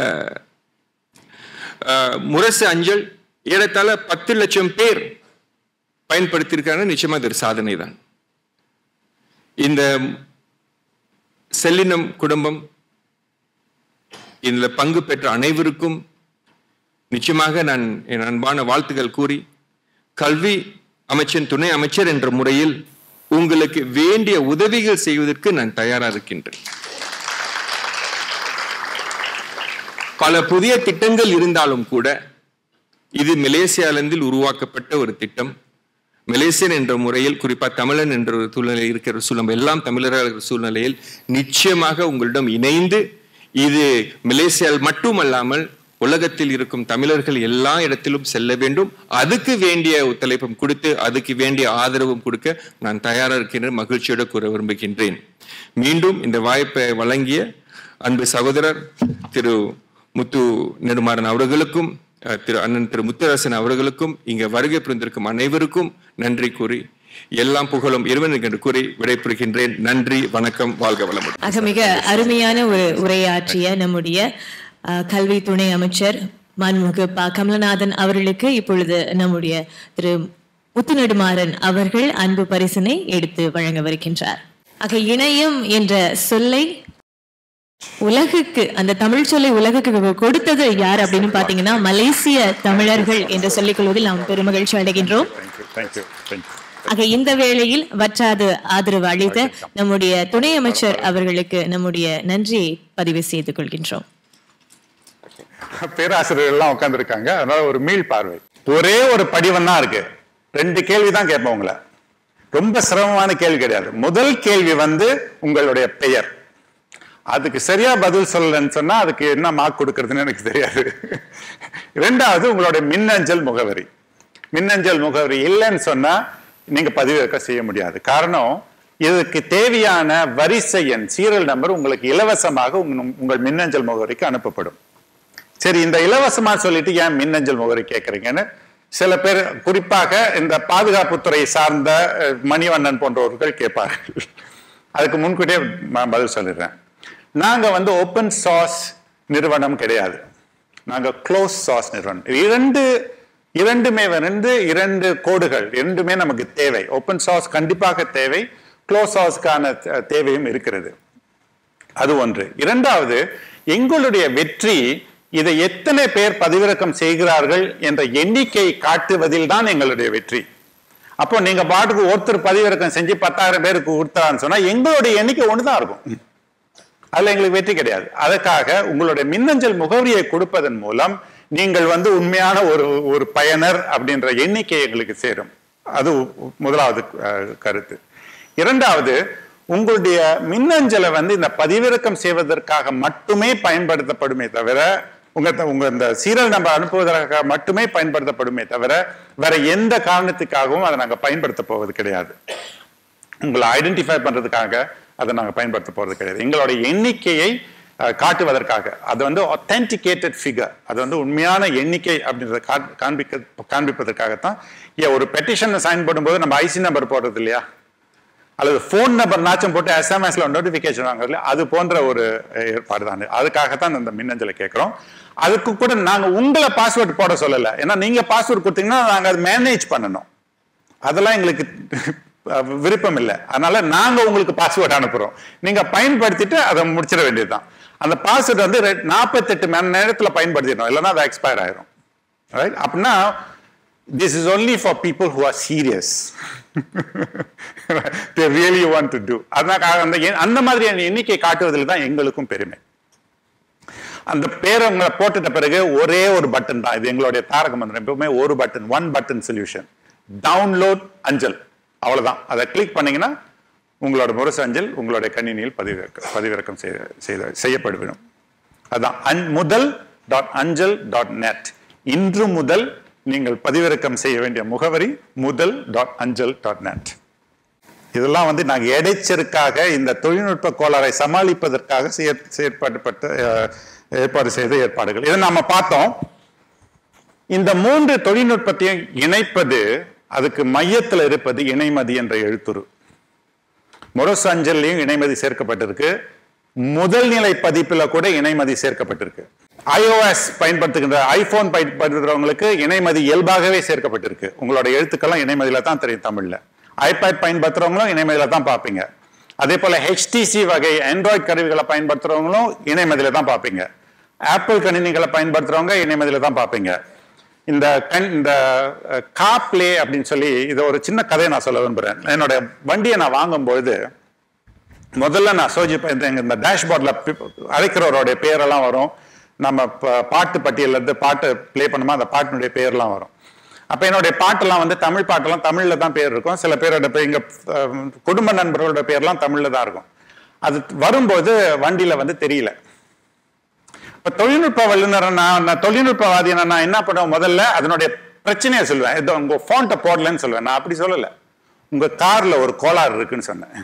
அஹ், முரசு அஞ்சல் ஏறத்தாழ பத்து லட்சம் பேர் பயன்படுத்தியிருக்காங்க நிச்சயமா இது ஒரு சாதனை தான் இந்த செல்லினம் குடும்பம் இதில் பங்கு பெற்ற அனைவருக்கும் நிச்சயமாக நான் என் அன்பான வாழ்த்துக்கள் கூறி கல்வி அமைச்சன் துணை அமைச்சர் என்ற முறையில் உங்களுக்கு வேண்டிய உதவிகள் செய்வதற்கு நான் தயாரா இருக்கின்றேன் பல புதிய திட்டங்கள் இருந்தாலும் கூட இது மலேசியாவிலிருந்து உருவாக்கப்பட்ட ஒரு திட்டம் மலேசியன் என்ற முறையில் குறிப்பா தமிழன் என்ற ஒரு சூழ்நிலை இருக்கிற சூழ்நிலை எல்லாம் தமிழராக இருக்கிற சூழ்நிலையில் நிச்சயமாக உங்களிடம் இணைந்து இது மலேசியாவில் மட்டுமல்லாமல் உலகத்தில் இருக்கும் தமிழர்கள் எல்லா இடத்திலும் செல்ல வேண்டும் அதுக்கு வேண்டிய ஒத்துழைப்பும் கொடுத்து அதுக்கு வேண்டிய ஆதரவும் கொடுக்க நான் தயாராக இருக்கின்றேன் மகிழ்ச்சியோடு கூற விரும்புகின்றேன் மீண்டும் இந்த வாய்ப்பை வழங்கிய அன்பு சகோதரர் திரு முத்து நெடுமாறன் அவர்களுக்கும் அஹ், திரு அண்ணன் திரு முத்தரசன் அவர்களுக்கும் இங்க வருகை புரிந்திருக்கும் அனைவருக்கும் நன்றி கூறி எல்லாம் புகழும் இறைவனுக்கு என்று கூறி விடைபெறுகின்றேன் நன்றி வணக்கம் வாழ்க வளமுடன் ஆக மிக அருமையான ஒரு உரையாற்றிய நம்முடைய அஹ், கல்வி துணை அமைச்சர் மாண்புமிகு ப கமலநாதன் அவர்களுக்கு இப்பொழுது நம்முடைய திரு முத்துநெடுமாறன் அவர்கள் அன்பு பரிசினை எடுத்து வழங்கவிருக்கின்றார் ஆக இணையம் என்ற சொல்லை உலகுக்கு அந்த தமிழ் சொல்லை உலகுக்கு கொடுத்தது யார் அப்படின்னு பாத்தீங்கன்னா மலேசிய தமிழர்கள் என்று சொல்லிக் கொள்வதில் நாம் பெருமகிழ்ச்சி அடைகின்றோம் தேங்க்யூ தேங்க்யூ தேங்க்யூ ஆக இந்த வேளையில் வற்றாது ஆதரவு அளித்த நம்முடைய துணை அமைச்சர் அவர்களுக்கு நம்முடைய நன்றியை பதிவு செய்து கொள்கின்றோம் பேராசிரியர் எல்லாம் உட்கார்ந்துருக்காங்க அதனால ஒரு மீள் பார்வை ஒரே ஒரு படிவம் தான் இருக்கு ரெண்டு கேள்வி தான் கேட்போம் உங்களை ரொம்ப சிரமமான கேள்வி கிடையாது முதல் கேள்வி வந்து உங்களுடைய பெயர் அதுக்கு சரியா பதில் சொல்லலன்னு சொன்னா அதுக்கு என்ன மார்க் கொடுக்கறதுன்னு எனக்கு தெரியாது ரெண்டாவது உங்களுடைய மின்னஞ்சல் முகவரி மின்னஞ்சல் முகவரி இல்லைன்னு சொன்னா நீங்க பதிவிறக்கம் செய்ய முடியாது காரணம் இதுக்கு தேவையான வரிசை எண் சீரியல் நம்பர் உங்களுக்கு இலவசமாக உங்க- உங்கள் மின்னஞ்சல் முகவரிக்கு அனுப்பப்படும் சரி இந்த இலவசமா சொல்லிட்டு ஏன் மின்னஞ்சல் முகவரி கேட்கறீங்கன்னு சில பேர் குறிப்பாக இந்த பாதுகாப்புத்துறை சார்ந்த அஹ், மணிவண்ணன் போன்றவர்கள் கேட்பார்கள் அதுக்கு முன்கூட்டியே நான் பதில் சொல்லிடுறேன் நாங்க வந்து ஓப்பன் சார்ஸ் நிறுவனம் கிடையாது நாங்க க்ளோஸ் சார்ஸ் நிறுவனம் இரண்டு இரண்டுமே வந்து இரண்டு கோடுகள் இரண்டுமே நமக்கு தேவை ஓப்பன் சார்ஸ் கண்டிப்பாக தேவை க்ளோஸ் சார்ஸ்க்கான தேவையும் இருக்கிறது அது ஒன்று இரண்டாவது எங்களுடைய வெற்றி இதை எத்தனை பேர் பதிவிறக்கம் செய்கிறார்கள் என்ற எண்ணிக்கை காட்டுவதில் தான் எங்களுடைய வெற்றி அப்போ நீங்க பாட்டுக்கு ஒருத்தர் பதிவிறக்கம் செஞ்சு பத்தாயிரம் பேருக்கு கொடுத்தான்னு சொன்னா எங்களுடைய எண்ணிக்கை ஒண்ணுதான் இருக்கும் அதுல எங்களுக்கு வெற்றி கிடையாது அதற்காக உங்களுடைய மின்னஞ்சல் முகவரியை கொடுப்பதன் மூலம் நீங்கள் வந்து உண்மையான ஒரு ஒரு பயனர் அப்படின்ற எண்ணிக்கை எங்களுக்கு சேரும் அது முதலாவது அஹ், கருத்து இரண்டாவது உங்களுடைய மின்னஞ்சலை வந்து இந்த பதிவிறக்கம் செய்வதற்காக மட்டுமே பயன்படுத்தப்படுமே தவிர உங்க உங்க இந்த சீரியல் நம்பர் அனுப்புவதற்காக மட்டுமே பயன்படுத்தப்படுமே தவிர வேற எந்த காரணத்துக்காகவும் அதை நாங்க பயன்படுத்த போவது கிடையாது உங்களை ஐடென்டிஃபை பண்றதுக்காக அதை நாங்க பயன்படுத்த போறது கிடையாது எங்களுடைய எண்ணிக்கையை அஹ், காட்டுவதற்காக அது வந்து ஒத்தென்டிகேட்டட் ஃபிகர் அது வந்து உண்மையான எண்ணிக்கை அப்படின்றத கா- காண்பிக்க காண்பிப்பதற்காகத்தான் ஏன் ஒரு பெட்டிஷனை சைன் பண்ணும்போது நம்ம ஐசி நம்பர் போடுறது இல்லையா அல்லது ஃபோன் நம்பர் நாச்சம் போட்டு எஸ்எம்எஸ்ல நோட்டிபிகேஷன் வாங்குறது அது போன்ற ஒரு அஹ், ஏற்பாடு தான் அதுக்காகத்தான் இந்த மின்னஞ்சலை கேட்கிறோம் அதுக்கு கூட நாங்க உங்களை பாஸ்வேர்ட் போட சொல்லல ஏன்னா நீங்க பாஸ்வேர்ட் கொடுத்தீங்கன்னா நாங்க அதை மேனேஜ் பண்ணணும் அதெல்லாம் எங்களுக்கு அஹ், விருப்பம் இல்லை அதனால நாங்க உங்களுக்கு பாஸ்வேர்ட் அனுப்புறோம் நீங்க பயன்படுத்திட்டு அதை முடிச்சிட வேண்டியதுதான் அந்த பாஸ்வேர்ட் வந்து நாற்பத்தெட்டு மணி நேரத்துல பயன்படுத்திடணும் இல்லைன்னா அது எக்ஸ்பயர் ஆயிரும் ரைட் அப்படின்னா this is only for people who are serious they really want to do அதனால அந்த எண்- அந்த மாதிரியான எண்ணிக்கை காட்டுவதில் தான் எங்களுக்கும் பெருமை அந்த பேரை உங்களை போட்டுட்ட பிறகு ஒரே ஒரு பட்டன் தான் இது எங்களுடைய தாரக மந்திரம் எப்பவுமே ஒரு button one button solution download Anjal அவ்வளவுதான் அதை கிளிக் பண்ணீங்கன்னா உங்களோட முரசு அஞ்சல் உங்களுடைய கணினியில் பதிவிறக்க பதிவிறக்கம் செய்த செய்த செய்யப்படுவிடும் அதான் அன்- முதல் டாட் அஞ்சல் டாட் நெட் இன்று முதல் நீங்கள் பதிவிறக்கம் செய்ய வேண்டிய முகவரி முதல் டாட் அஞ்சல் டாட் நெட் இதெல்லாம் வந்து நாங்கள் இடைச்சருக்காக இந்த தொழில்நுட்ப கோளாறை சமாளிப்பதற்காக செயற்- செயற்பாடுபட்ட அஹ், ஏற்பாடு செய்த ஏற்பாடுகள் இதை நாம பார்த்தோம் இந்த மூன்று தொழில்நுட்பத்தையும் இணைப்பது அதுக்கு மையத்தில் இருப்பது இணைமதி என்ற எழுத்துரு முரசு அஞ்சல்லையும் இணைமதி சேர்க்கப்பட்டிருக்கு முதல் நிலை பதிப்பில் கூட இணைமதி சேர்க்கப்பட்டிருக்கு iOS பயன்படுத்துகின்ற ஐபோன் பயன்படுத்துறவங்களுக்கு இணைமதி இயல்பாகவே சேர்க்கப்பட்டிருக்கு உங்களோட எழுத்துக்கெல்லாம் இணைமதியில தான் தெரியும் தமிழ்ல ஐபேட் பயன்படுத்துறவங்களும் இணைமதியில தான் பார்ப்பீங்க அதே போல ஹெச்டிசி வகை ஆண்ட்ராய்ட் கருவிகளை பயன்படுத்துறவங்களும் இணைமதியில தான் பார்ப்பீங்க ஆப்பிள் கணினிகளை பயன்படுத்துறவங்க இணைமதியில தான் பார்ப்பீங்க இந்த கண் இந்த கா பிளே அப்படின்னு சொல்லி இது ஒரு சின்ன கதையை நான் சொல்ல விரும்புறேன் என்னோட வண்டியை நான் வாங்கும்பொழுது முதல்ல நான் சோஜி இந்த டேஷ்போர்டில் அழைக்கிறவருடைய பேரெல்லாம் வரும் நம்ம ப- பாட்டு பட்டியல்ல இருந்து பாட்டு ப்ளே பண்ணுமா அந்த பாட்டினுடைய பேர்லாம் வரும் அப்போ என்னுடைய பாட்டெல்லாம் வந்து தமிழ் பாட்டெல்லாம் தமிழில் தான் பேர் இருக்கும் சில பேரோட பேர் எங்கள் குடும்ப நண்பர்களோட பேர்லாம் தமிழில் தான் இருக்கும் அது வரும்போது வண்டியில் வந்து தெரியல இப்ப தொழில்நுட்ப வல்லுநர் நான் நான் தொழில்நுட்பவாதி நான் என்ன பண்ணுவேன் முதல்ல அதனுடைய பிரச்சனையை சொல்லுவேன் இதோ உங்க போன்ட்ட போடலன்னு சொல்லுவேன் நான் அப்படி சொல்லல உங்க கார்ல ஒரு கோளாறு இருக்குன்னு சொன்னேன்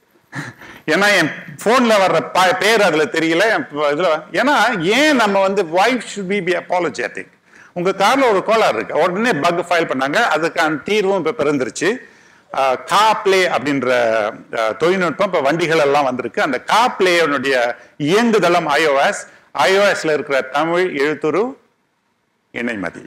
ஏன்னா என் போன்ல வர்ற ப- பேர் அதுல தெரியல என் ப- இதுல ஏன்னா ஏன் நம்ம வந்து wife should be be apologetic உங்க கார்ல ஒரு கோளாறு இருக்கு உடனே பக் ஃபைல் பண்ணாங்க அதுக்கான தீர்வும் இப்ப பிறந்துருச்சு கா பிளே அப்படின்ற அஹ், தொழில்நுட்பம் இப்ப வண்டிகள் எல்லாம் வந்திருக்கு அந்த கா பிளேனுடைய இயங்குதளம் iOS iOSல இருக்கிற தமிழ் எழுத்துரு இணைமதி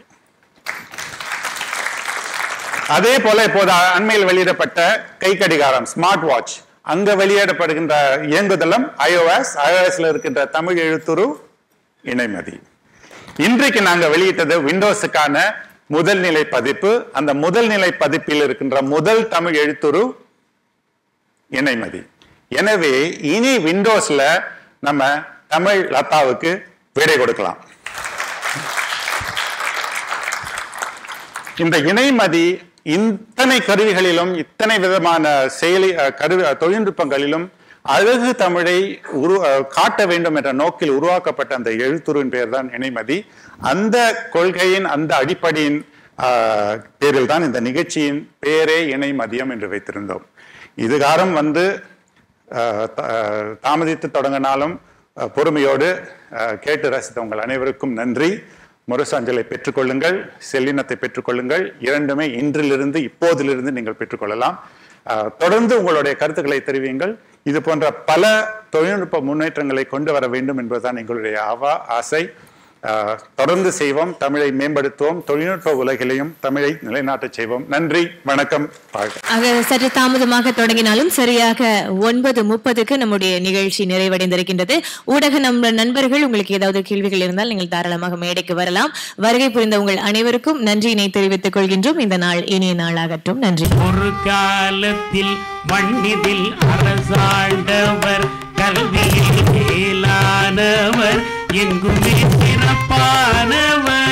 அதே போல இப்போது அண்மையில் வெளியிடப்பட்ட கை கடிகாரம் ஸ்மார்ட் வாட்ச் அங்க வெளியிடப்படுகின்ற இயங்குதளம் iOS iOSல இருக்கின்ற தமிழ் எழுத்துரு இணைமதி இன்றைக்கு நாங்க வெளியிட்டது விண்டோஸுக்கான முதல் நிலை பதிப்பு அந்த முதல் நிலை பதிப்பில் இருக்கின்ற முதல் தமிழ் எழுத்துரு இணைமதி எனவே இனி விண்டோஸ்ல நம்ம தமிழ் லதாவுக்கு விடை கொடுக்கலாம் இந்த இணைமதி இத்தனை கருவிகளிலும் இத்தனை விதமான செயலி அஹ், கருவி அஹ், தொழில்நுட்பங்களிலும் அழகு தமிழை உரு அஹ், காட்ட வேண்டும் என்ற நோக்கில் உருவாக்கப்பட்ட அந்த எழுத்துருவின் பெயர் தான் இணைமதி அந்த கொள்கையின் அந்த அடிப்படையின் ஆஹ், பேரில் தான் இந்த நிகழ்ச்சியின் பேரே இணை மதியம் என்று வைத்திருந்தோம் இதுகாரம் வந்து ஆஹ், த- ஆஹ், தாமதித்து தொடங்கினாலும் ஆஹ், பொறுமையோடு ஆஹ், கேட்டு ரசித்த உங்கள் அனைவருக்கும் நன்றி முரசு அஞ்சலை பெற்றுக்கொள்ளுங்கள் செல்லினத்தை பெற்றுக்கொள்ளுங்கள் இரண்டுமே இன்றிலிருந்து இப்போதிலிருந்து நீங்கள் பெற்றுக்கொள்ளலாம் ஆஹ், தொடர்ந்து உங்களுடைய கருத்துக்களை தெரிவியுங்கள் இது போன்ற பல தொழில்நுட்ப முன்னேற்றங்களை கொண்டு வர வேண்டும் என்பதுதான் எங்களுடைய ஆவா ஆசை ஆஹ், தொடர்ந்து செய்வோம் தமிழை மேம்படுத்துவோம் தொழில்நுட்ப உலகிலையும் தமிழை நிலைநாட்டச் செய்வோம் நன்றி வணக்கம் வாழ்க ஆக சற்று தாமதமாக தொடங்கினாலும் சரியாக ஒன்பது முப்பதுக்கு நம்முடைய நிகழ்ச்சி நிறைவடைந்திருக்கின்றது ஊடக நம்ம நண்பர்கள் உங்களுக்கு ஏதாவது கேள்விகள் இருந்தால் நீங்கள் தாராளமாக மேடைக்கு வரலாம் வருகை புரிந்த உங்கள் அனைவருக்கும் நன்றியினை தெரிவித்துக் கொள்கின்றோம் இந்த நாள் இனிய நாளாகட்டும் நன்றி ஒரு காலத்தில் மண்ணிதில் அரசாண்டவர் கல்வியில் மேலானவர் எங்குமே சிறப்பானவர்